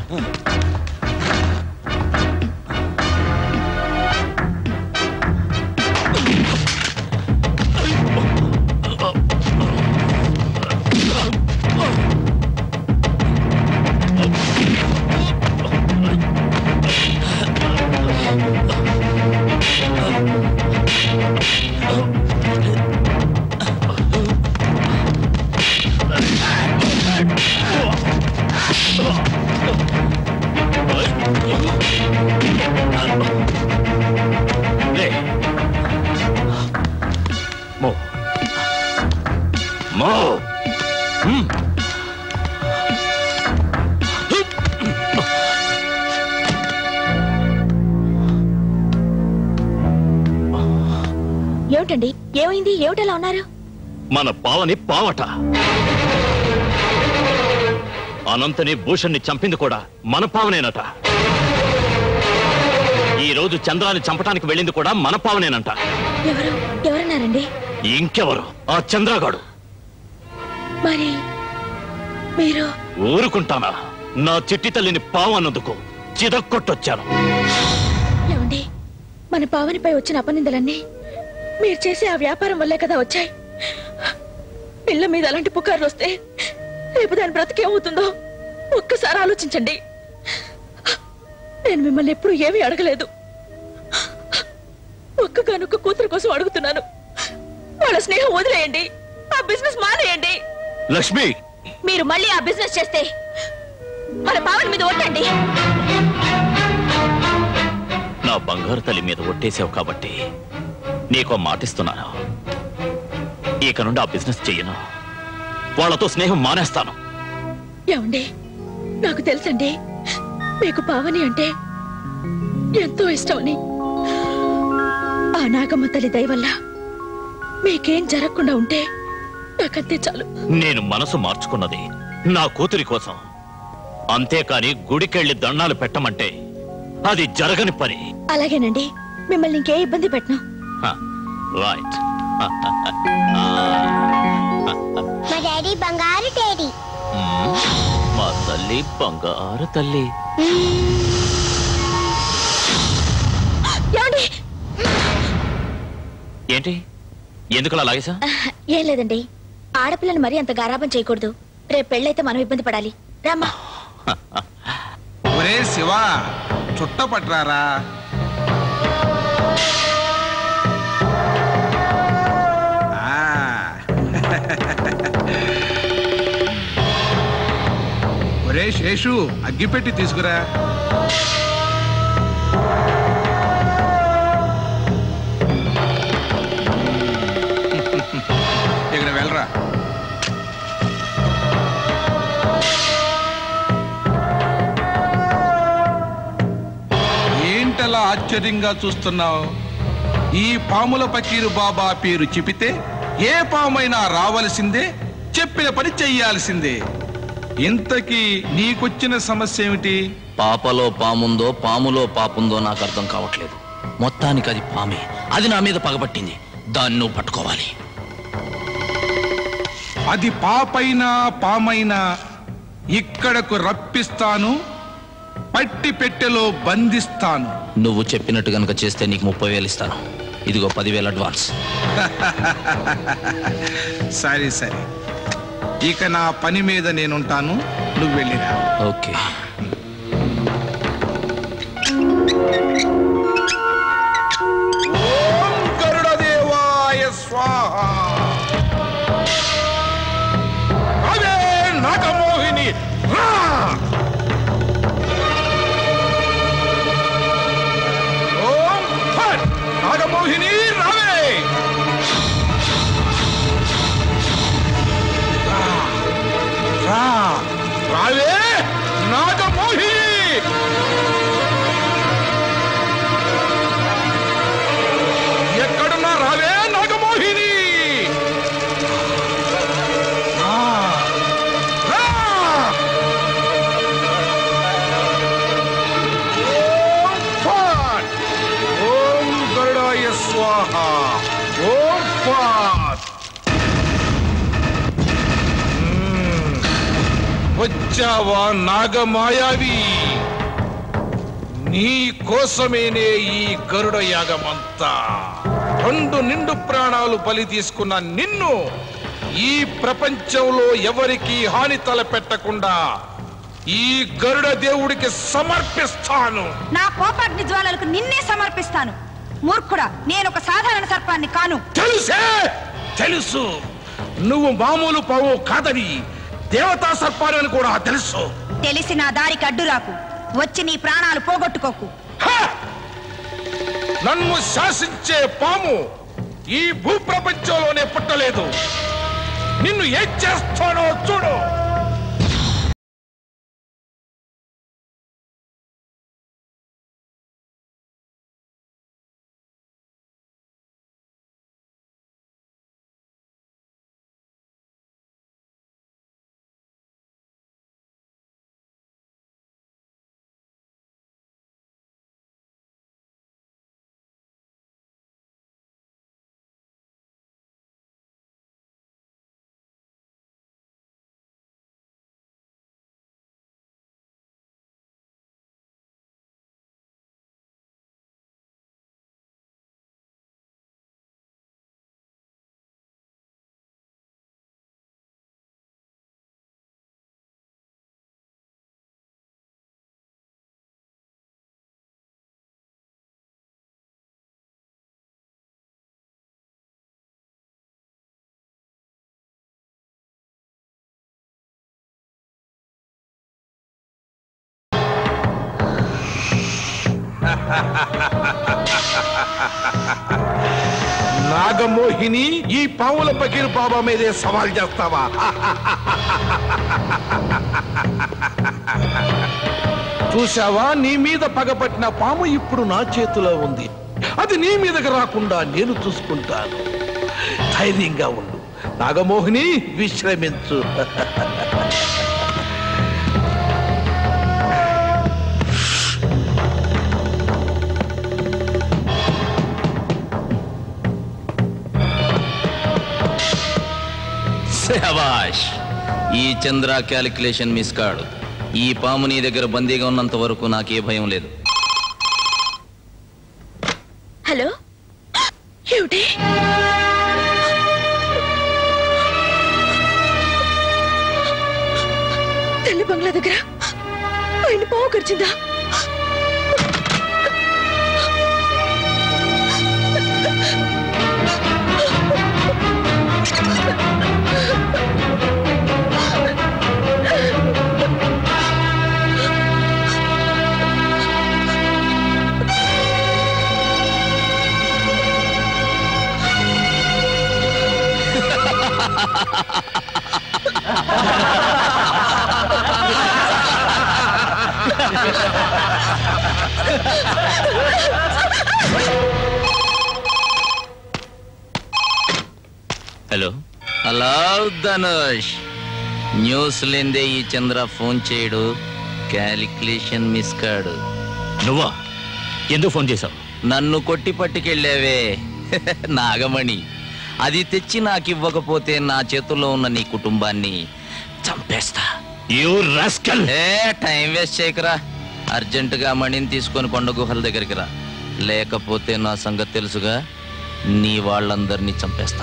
Speaker 15: లే. మో మో హ్మ్.
Speaker 14: ఏమిటండి ఏమైంది ఏమిటలా ఉన్నారు
Speaker 15: మన పావని పావట అనంతని భూషణ్ణి చంపింది కూడా మన పావనేనట ఈ రోజు చంద్రాన్ని చంపటానికి వెళ్ళింది కూడా మన పావనేనంట
Speaker 14: ఎవరు ఎవరన్నారండి
Speaker 15: ఇంకెవరు ఆ చంద్రగాడు
Speaker 14: మరి మీరు
Speaker 15: ఊరుకుంటానా నా చిట్టి తల్లిని పావు అన్నందుకు చిదక్కొట్టొచ్చాను
Speaker 14: ఏమండి మన పావనిపై వచ్చిన అపనిందలన్నీ మీరు చేసే ఆ వ్యాపారం వల్లే కదా వచ్చాయి పిల్ల మీద అలాంటి పుకార్లు వస్తే రేపు దాని బ్రతికేమవుతుందో ఒక్కసారి ఆలోచించండి నేను మిమ్మల్ని ఎప్పుడు ఏమీ అడగలేదు ఒక్కగానొక్క కూతురు కోసం అడుగుతున్నాను వాళ్ళ స్నేహం వదిలేయండి ఆ బిజినెస్ మానేయండి
Speaker 15: లక్ష్మి
Speaker 14: మీరు మళ్ళీ ఆ బిజినెస్ చేస్తే మన పావని మీద ఒట్టండి
Speaker 15: నా బంగారు తల్లి మీద ఒట్టేసావు కాబట్టి నీకో మాటిస్తున్నాను ఇక నుండి ఆ బిజినెస్ చెయ్యను వాళ్ళతో స్నేహం మానేస్తాను
Speaker 14: ఏమండి నాకు తెలుసండి మీకు పావని అంటే ఎంతో ఇష్టమని ఆ నాగమ్మ తల్లి దయ వల్ల మీకేం జరగకుండా ఉంటే నాకంతే చాలు
Speaker 15: నేను మనసు మార్చుకున్నది నా కూతురి కోసం అంతేకాని గుడికెళ్ళి దండాలు పెట్టమంటే అది జరగని పని
Speaker 14: అలాగేనండి మిమ్మల్ని ఇంకే ఇబ్బంది పెట్టను
Speaker 15: హ, రైట్
Speaker 2: మా డాడీ బంగారు డాడీ
Speaker 15: మ్మ్. మా తల్లి బంగారు తల్లి
Speaker 14: ఏమండి
Speaker 15: ఏంటి ఎందుకలా లాగేశా
Speaker 14: ఏం లేదండి ఆడపిల్లని మరీ అంత గారాబం చేయకూడదు రేపు పెళ్ళైతే మనం ఇబ్బంది పడాలి రామ్మా
Speaker 20: ఒరే శివ చుట్ట పట్రారా ఆ. ఒరే శేషు అగ్గిపెట్టి తీసుకురా ఇక్కడ వెళ్ళరా ఏంటలా ఆశ్చర్యంగా చూస్తున్నావు ఈ పాముల పకీరు బాబా పేరు చెబితే ఏ పామైనా రావలసిందే చెప్పిన పని చెయ్యాల్సిందే ఇంతకీ నీకొచ్చిన సమస్య ఏమిటి
Speaker 10: పాపలో పాముందో పాములో పాపుందో నాకు అర్థం కావట్లేదు మొత్తానికి అది పామే అది నా మీద పగబట్టింది దాన్ని నువ్వు పట్టుకోవాలి
Speaker 20: అది పాపైనా పామైనా ఇక్కడకు రప్పిస్తాను పట్టి పెట్టెలో బంధిస్తాను
Speaker 10: నువ్వు చెప్పినట్టు గనుక చేస్తే నీకు ముప్పై వేలు ఇస్తాను ఇదిగో పదివేలు అడ్వాన్స్
Speaker 20: సరే సరే ఇక నా పని మీద నేనుంటాను నువ్వు వెళ్ళిరా
Speaker 10: ఓకే
Speaker 20: ఓం గరుడదేవాయ స్వాహ అవే నాగమోహిని రా ఓం ఫట్ నాగమోహిని రావే రా. రా రావే నాగమోహిని ఎక్కడున్నా రావే నాగమోహిని రా. రా. ఓం ఫాట్. ఓం గరుడాయ స్వాహ ఓం ఫాట్. మ్మ్. వచ్చావా నాగమాయావి నీ కోసమేనే ఈ గరుడ యాగమంతా రెండు నిండు ప్రాణాలు బలి తీసుకున్న నిన్ను ఈ ప్రపంచంలో ఎవరికి హాని తలపెట్టకుండా ఈ గరుడ దేవుడికి సమర్పిస్తాను
Speaker 17: నా కోపాగ్ని జ్వాలలకు నిన్నే సమర్పిస్తాను మూర్ఖుడా నేను ఒక సాధారణ సర్పాన్ని కాను
Speaker 20: తెలుసే తెలుసు నువ్వు మామూలు పావు కాదని దేవతా సర్పాలు అని కూడా తెలుసు
Speaker 17: తెలిసి నా దారికి అడ్డు రాకు వచ్చి నీ ప్రాణాలు పోగొట్టుకోకు
Speaker 20: నన్ను శాసించే పాము ఈ భూప్రపంచంలోనే పుట్టలేదు నిన్ను ఏం చేస్తానో చూడు నాగమోహిని ఈ పావుల పకీర్ బాబా మీదే సవాల్ చేస్తావా చూశావా నీ మీద పగపట్టిన పాము ఇప్పుడు నా చేతిలో ఉంది అది నీ మీదకి రాకుండా నేను చూసుకుంటాను ధైర్యంగా ఉండు నాగమోహిని విశ్రమించు
Speaker 10: శభాష్ ఈ చంద్ర క్యాలిక్యులేషన్ మిస్ కాడు ఈ పాము నీ దగ్గర బందీగా ఉన్నంత వరకు నాకే భయం లేదు
Speaker 14: హలో ఏమిటి తల్లి బంగ్లా దగ్గర ఆయన పావు ఖర్చిందా
Speaker 15: హలో
Speaker 10: హలో ధనుష్ న్యూస్ లేందే ఈ చంద్ర ఫోన్ చేయడు క్యాలిక్యులేషన్ మిస్ కాడు
Speaker 15: నువ్వా ఎందుకు ఫోన్ చేశావు
Speaker 10: నన్ను కొట్టి పట్టుకెళ్ళావే నాగమణి అది తెచ్చి నాకు ఇవ్వకపోతే నా చేతుల్లో ఉన్న నీ కుటుంబాన్ని చంపేస్తా
Speaker 15: యూ రాస్కల్
Speaker 10: ఏ టైం వేస్ట్ చేయకరా అర్జెంటుగా మణిని తీసుకొని కొండ గుహల దగ్గరికి రా లేకపోతే నా సంగతి తెలుసుగా నీ వాళ్ళందరినీ చంపేస్తా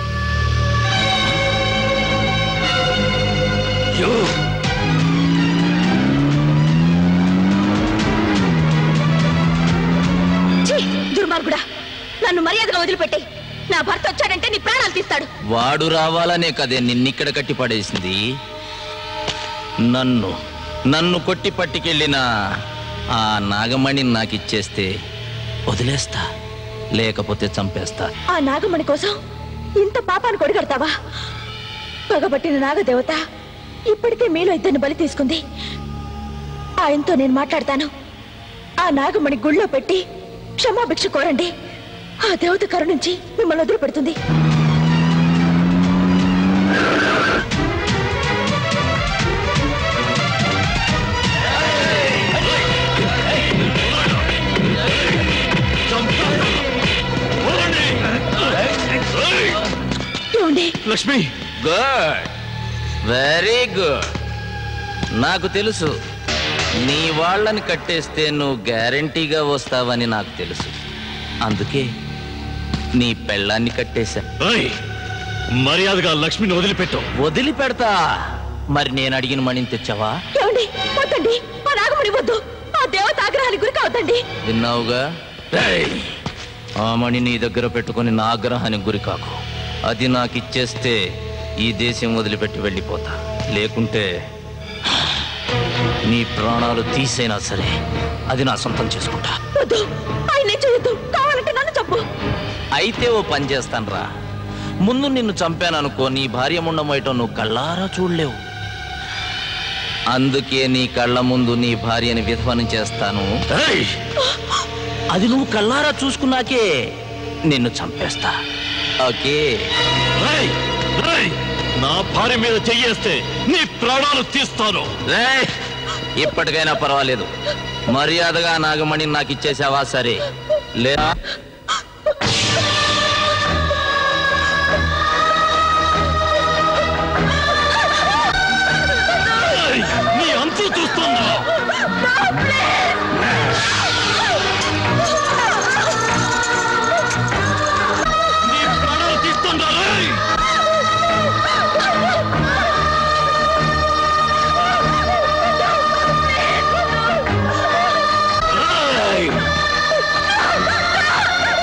Speaker 14: ఛీ, దుర్మార్గుడా నన్ను మర్యాదగా వదిలిపెట్టి నా భర్త వచ్చాడంటే నీ ప్రాణాలు తీస్తాడు
Speaker 10: వాడు రావాలనే కదే నిన్నిక్కడ కట్టి పడేసింది నన్ను నన్ను కొట్టి పట్టుకెళ్ళిన ఆ నాగమణిని నాకు ఇచ్చేస్తే వదిలేస్తా లేకపోతే చంపేస్తా
Speaker 14: ఆ నాగమణి కోసం ఇంత పాపాన్ని కొడిగడతావా పగబట్టిన నాగదేవత ఇప్పటికే మీలో ఇద్దరిని బలి తీసుకుంది ఆయనతో నేను మాట్లాడతాను ఆ నాగమణి గుళ్ళో పెట్టి క్షమాభిక్ష కోరండి ఆ దేవత కరుణించి మిమ్మల్ని వదిలిపెడుతుంది ఏమండి
Speaker 15: లక్ష్మి
Speaker 10: గుడ్ వెరీ గుడ్ నాకు తెలుసు నీ వాళ్ళని కట్టేస్తే నువ్వు గ్యారంటీగా వస్తావని నాకు తెలుసు అందుకే నీ పెళ్ళాన్ని కట్టేశా
Speaker 15: మర్యాదగా లక్ష్మిని వదిలిపెట్టు
Speaker 10: వదిలిపెడతా మరి నేను అడిగిన మణిని తెచ్చావా
Speaker 14: ఏమండి వద్దండి ఆ నాగమణి వద్దు ఆ దేవత ఆగ్రహానికి గురి కావద్దండి
Speaker 10: విన్నావుగా రేయ్! ఆ మణి నీ దగ్గర పెట్టుకొని నా ఆగ్రహానికి గురి కాకు అది నాకు ఇచ్చేస్తే ఈ దేశం వదిలిపెట్టి వెళ్ళిపోతా లేకుంటే నీ ప్రాణాలు తీసైనా సరే అది నా సొంతం చేసుకుంటా
Speaker 14: వద్దు ఆయనే చేయొద్దు కావాలంటే నన్ను చెప్పు
Speaker 10: అయితే ఓ పని చేస్తానురా ముందు నిన్ను చంపాననుకో నీ భార్య ముండమోయటం నువ్వు కళ్ళారా చూడలేవు అందుకే నీ కళ్ళ ముందు నీ భార్యని విధ్వనం చేస్తాను ఏయ్! అది నువ్వు కళ్ళారా చూసుకున్నాకే నిన్ను చంపేస్తా ఓకే
Speaker 15: రేయ్! రేయ్! నా భార్య మీద చెయ్యేస్తే నీ ప్రాణాలు తీస్తాను
Speaker 10: రేయ్! ఇప్పటికైనా పర్వాలేదు మర్యాదగా నాగమణి నాకు ఇచ్చేసావా సరే లేదా
Speaker 15: రేయ్! నీ అంతు చూస్తుందా నీ ప్రాణాలు తీస్తుందా రేయ్! రేయ్!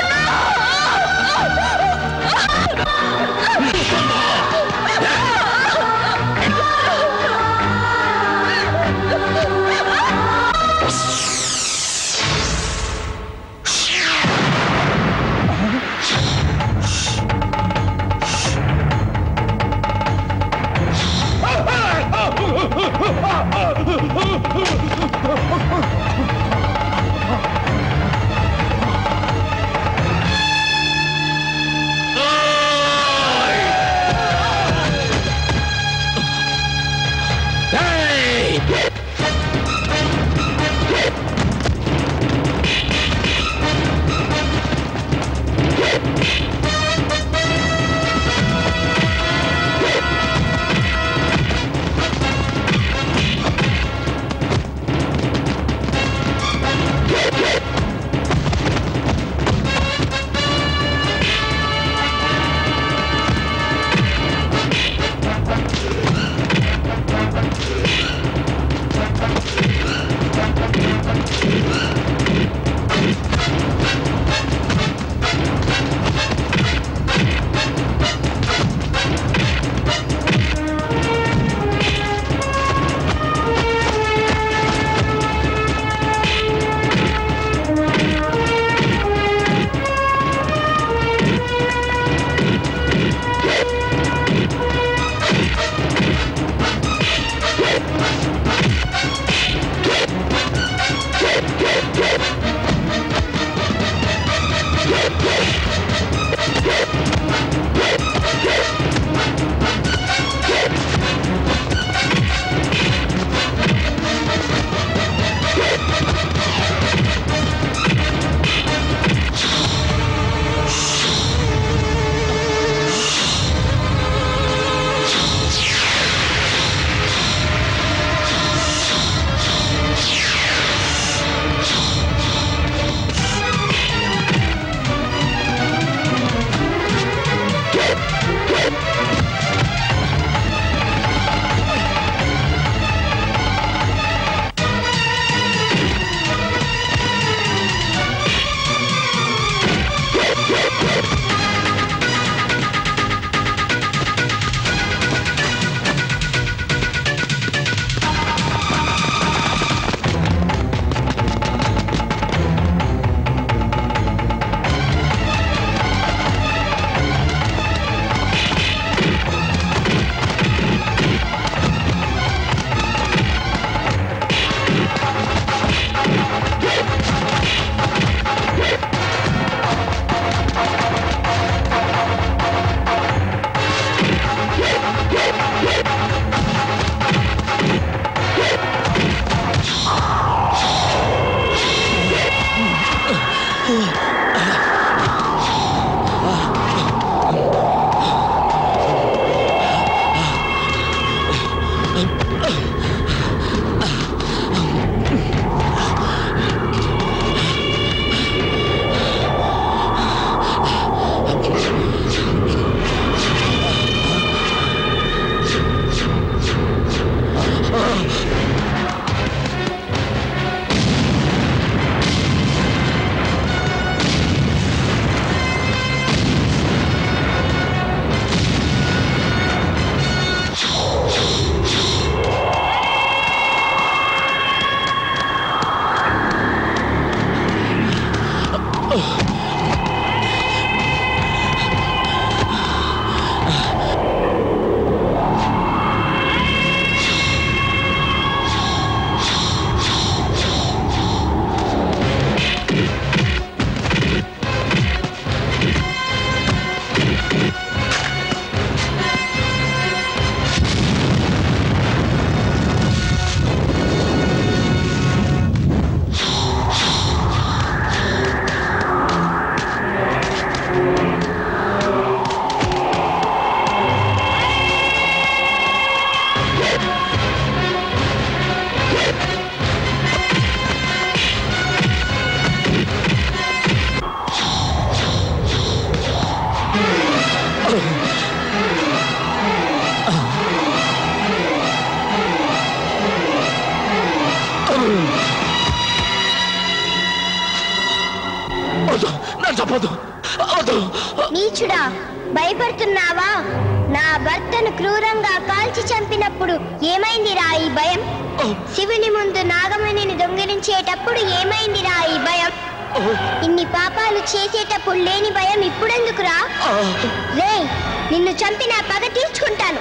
Speaker 2: నీచుడా భయపడుతున్నావా నా భర్తను క్రూరంగా కాల్చి చంపినప్పుడు ఏమైందిరా ఈ భయం శివుని ముందు నాగమణిని దొంగిలించేటప్పుడు ఏమైందిరా ఈ భయం ఇన్ని పాపాలు చేసేటప్పుడు లేని భయం ఇప్పుడెందుకురా రే నిన్ను చంపి నా పగ తీర్చుకుంటాను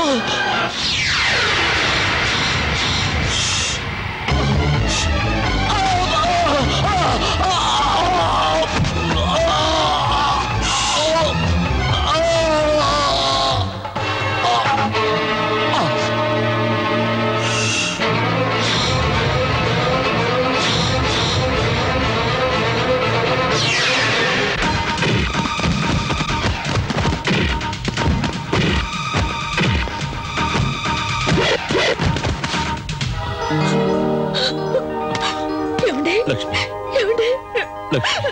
Speaker 14: ఏమండి
Speaker 15: లక్ష్మి
Speaker 14: ఏమండి
Speaker 15: లక్ష్మి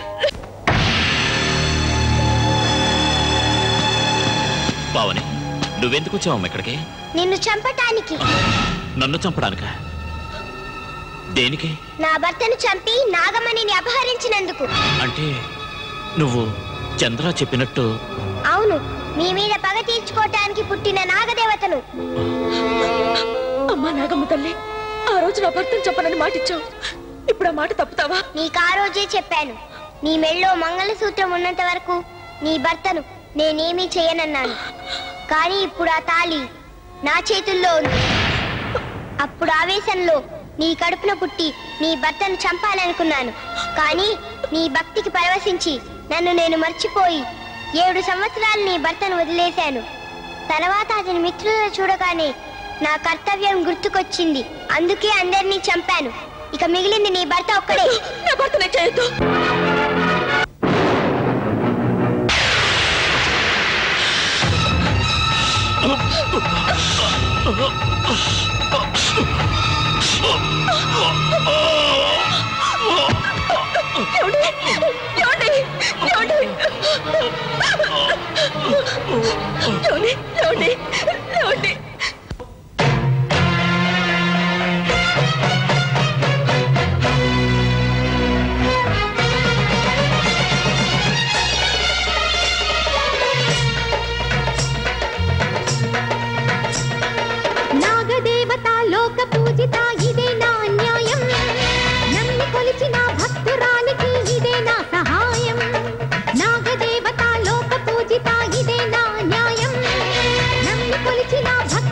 Speaker 15: పావని నువ్వెందుకు వచ్చావమ్మ ఇక్కడికి
Speaker 2: నిన్ను చంపటానికి
Speaker 15: నన్ను చంపడానిక దేనికి
Speaker 2: నా భర్తను చంపి నాగమణిని అపహరించినందుకు
Speaker 15: అంటే నువ్వు చంద్ర చెప్పినట్టు
Speaker 2: అవును మీ మీద పగ తీర్చుకోవటానికి పుట్టిన నాగదేవతను
Speaker 14: అమ్మా నాగమ్మ తల్లి ఆ రోజు నా భర్తను చెప్పనని మాటిచ్చావు ఇప్పుడు ఆ మాట తప్పుతావా
Speaker 2: నీకు ఆ రోజే చెప్పాను నీ మెళ్ళో మంగళసూత్రం ఉన్నంత వరకు నీ భర్తను నేనేమీ చేయనన్నాను కానీ ఇప్పుడు ఆ తాళి నా చేతుల్లో ఉంది అప్పుడు ఆవేశంలో నీ కడుపున పుట్టి నీ భర్తను చంపాలనుకున్నాను కానీ నీ భక్తికి పరవశించి నన్ను నేను మర్చిపోయి ఏడు సంవత్సరాలు నీ భర్తను వదిలేశాను తర్వాత అతని మిత్రులను చూడగానే నా కర్తవ్యం గుర్తుకొచ్చింది అందుకే అందరినీ చంపాను ఇక మిగిలింది నీ భర్త ఒక్కడే
Speaker 14: నా భర్తనే చేయొద్దు ఏమండి? ఏమండి? ఏమండి? ఏమండి? ఏమండి? ఏమండి?
Speaker 3: నాగదేవత లోక పూజిత ఇదే నా న్యాయం నమ్మి కొలిచిన భక్తురాలికి ఇదే నా సహాయం నాగదేవత లోక పూజిత ఇదే నా న్యాయం నమ్మి కొలిచిన భక్తురాలికి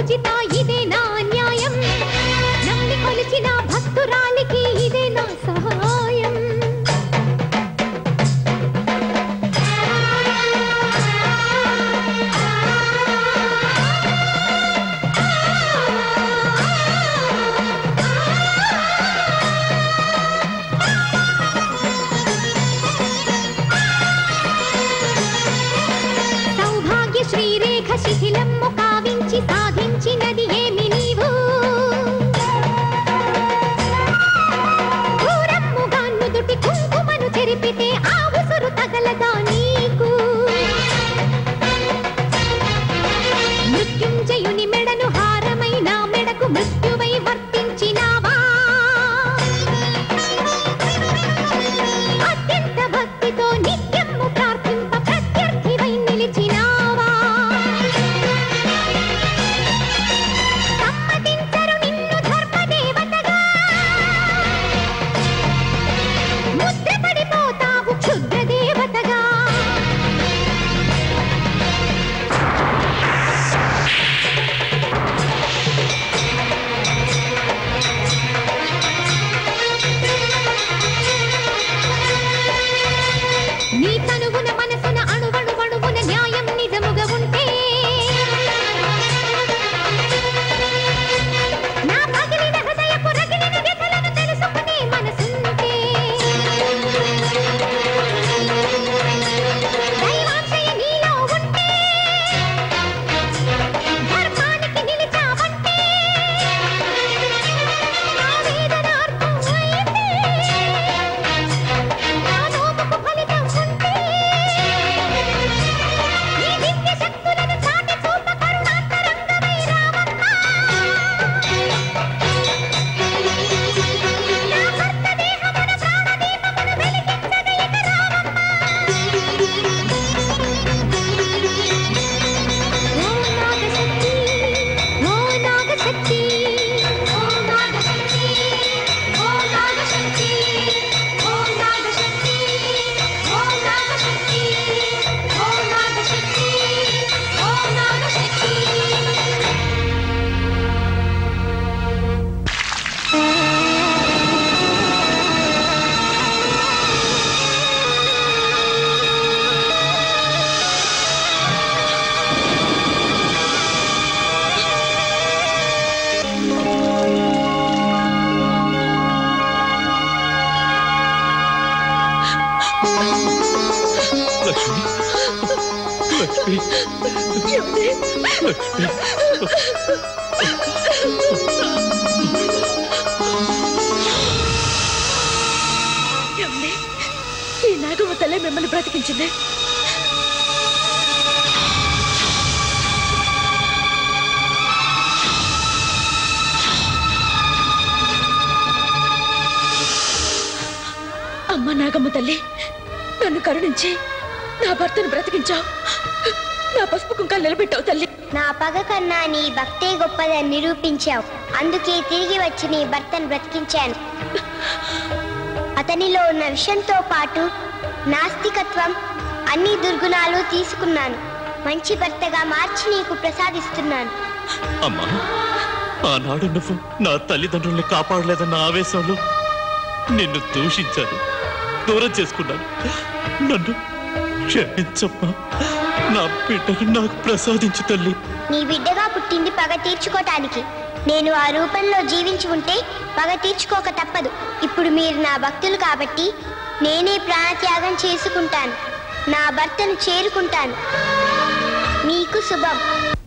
Speaker 3: పూజిత ఇదే నా న్యాయం నమ్మి కొలిచిన భక్తురాలికి ఇదే నా సహాయం సౌభాగ్య శ్రీరేఖ శిథిలమ్ము కావించి సాధించినది ఏమి నీవు దూరమ్ముగా నుదుటి కుంకుమను చెరిపితే ఆ ఉసురు తగలదా నీకు మృత్యుంజయుని మెడను హారమైన మెడకు మృత్యువై వర్తించినావా అత్యంత భక్తితో నిత్యము ప్రార్థింప ప్రత్యర్థివై నిలిచినావా సమ్మతించరు నిన్ను ధర్మదేవతగా ముద్రపడిపోతావు క్షుద్ర దేవతగా నీ తనువున మనసున అణువణు అణువున న్యాయం నిజముగా ఉంటే నా పగిలిన హృదయపు రగిలిన వ్యథలను తెలుసుకునే మనసుంటే దైవాశ్రయ నీలో ఉంటే ధర్మానికి నిలిచావంటే నా వేదన అర్థమైతే నా నోముకు ఫలితం ఉంటే నీ దివ్య శక్తులను చాటి చూప కరుణాంతరంగమై రావమ్మ నా భర్త దేహమున ప్రాణదీపమును వెలిగించగ ఇక రావమ్మ ఓ నాగశక్తి ఓ నాగశక్తి ఓ నాగశక్తి ఓ నాగశక్తి ఓ నాగశక్తి ఓ నాగశక్తి ఓ నాగశక్తి
Speaker 15: లక్ష్మి లక్ష్మి లక్ష్మి
Speaker 14: ఏమండి? ఈ నాగమ్మ తల్లే మిమ్మల్ని బ్రతికించింది అమ్మ నాగమ్మ తల్లి నన్ను కరుణించి నా భర్తను బ్రతికించావు నా పసుపు కుంకాలు నిలబెట్టావు తల్లి
Speaker 2: నా పగ కన్నా నీ భక్తే గొప్పదని నిరూపించావు అందుకే తిరిగి వచ్చి నీ భర్తను బ్రతికించాను అతనిలో ఉన్న విషంతో పాటు నాస్తికత్వం అన్ని దుర్గుణాలు తీసుకున్నాను మంచి భర్తగా మార్చి నీకు ప్రసాదిస్తున్నాను
Speaker 15: అమ్మా ఆనాడు నువ్వు నా తల్లిదండ్రుల్ని కాపాడలేదన్న ఆవేశంలో నిన్ను దూషించాను దూరం చేసుకున్నాను నన్ను క్షమించమ్మా నా బిడ్డను నాకు ప్రసాదించు తల్లి
Speaker 2: నీ బిడ్డగా పుట్టింది పగ తీర్చుకోటానికి నేను ఆ రూపంలో జీవించి ఉంటే పగ తీర్చుకోక తప్పదు ఇప్పుడు మీరు నా భక్తులు కాబట్టి నేనే ప్రాణత్యాగం చేసుకుంటాను నా భర్తను చేరుకుంటాను మీకు శుభం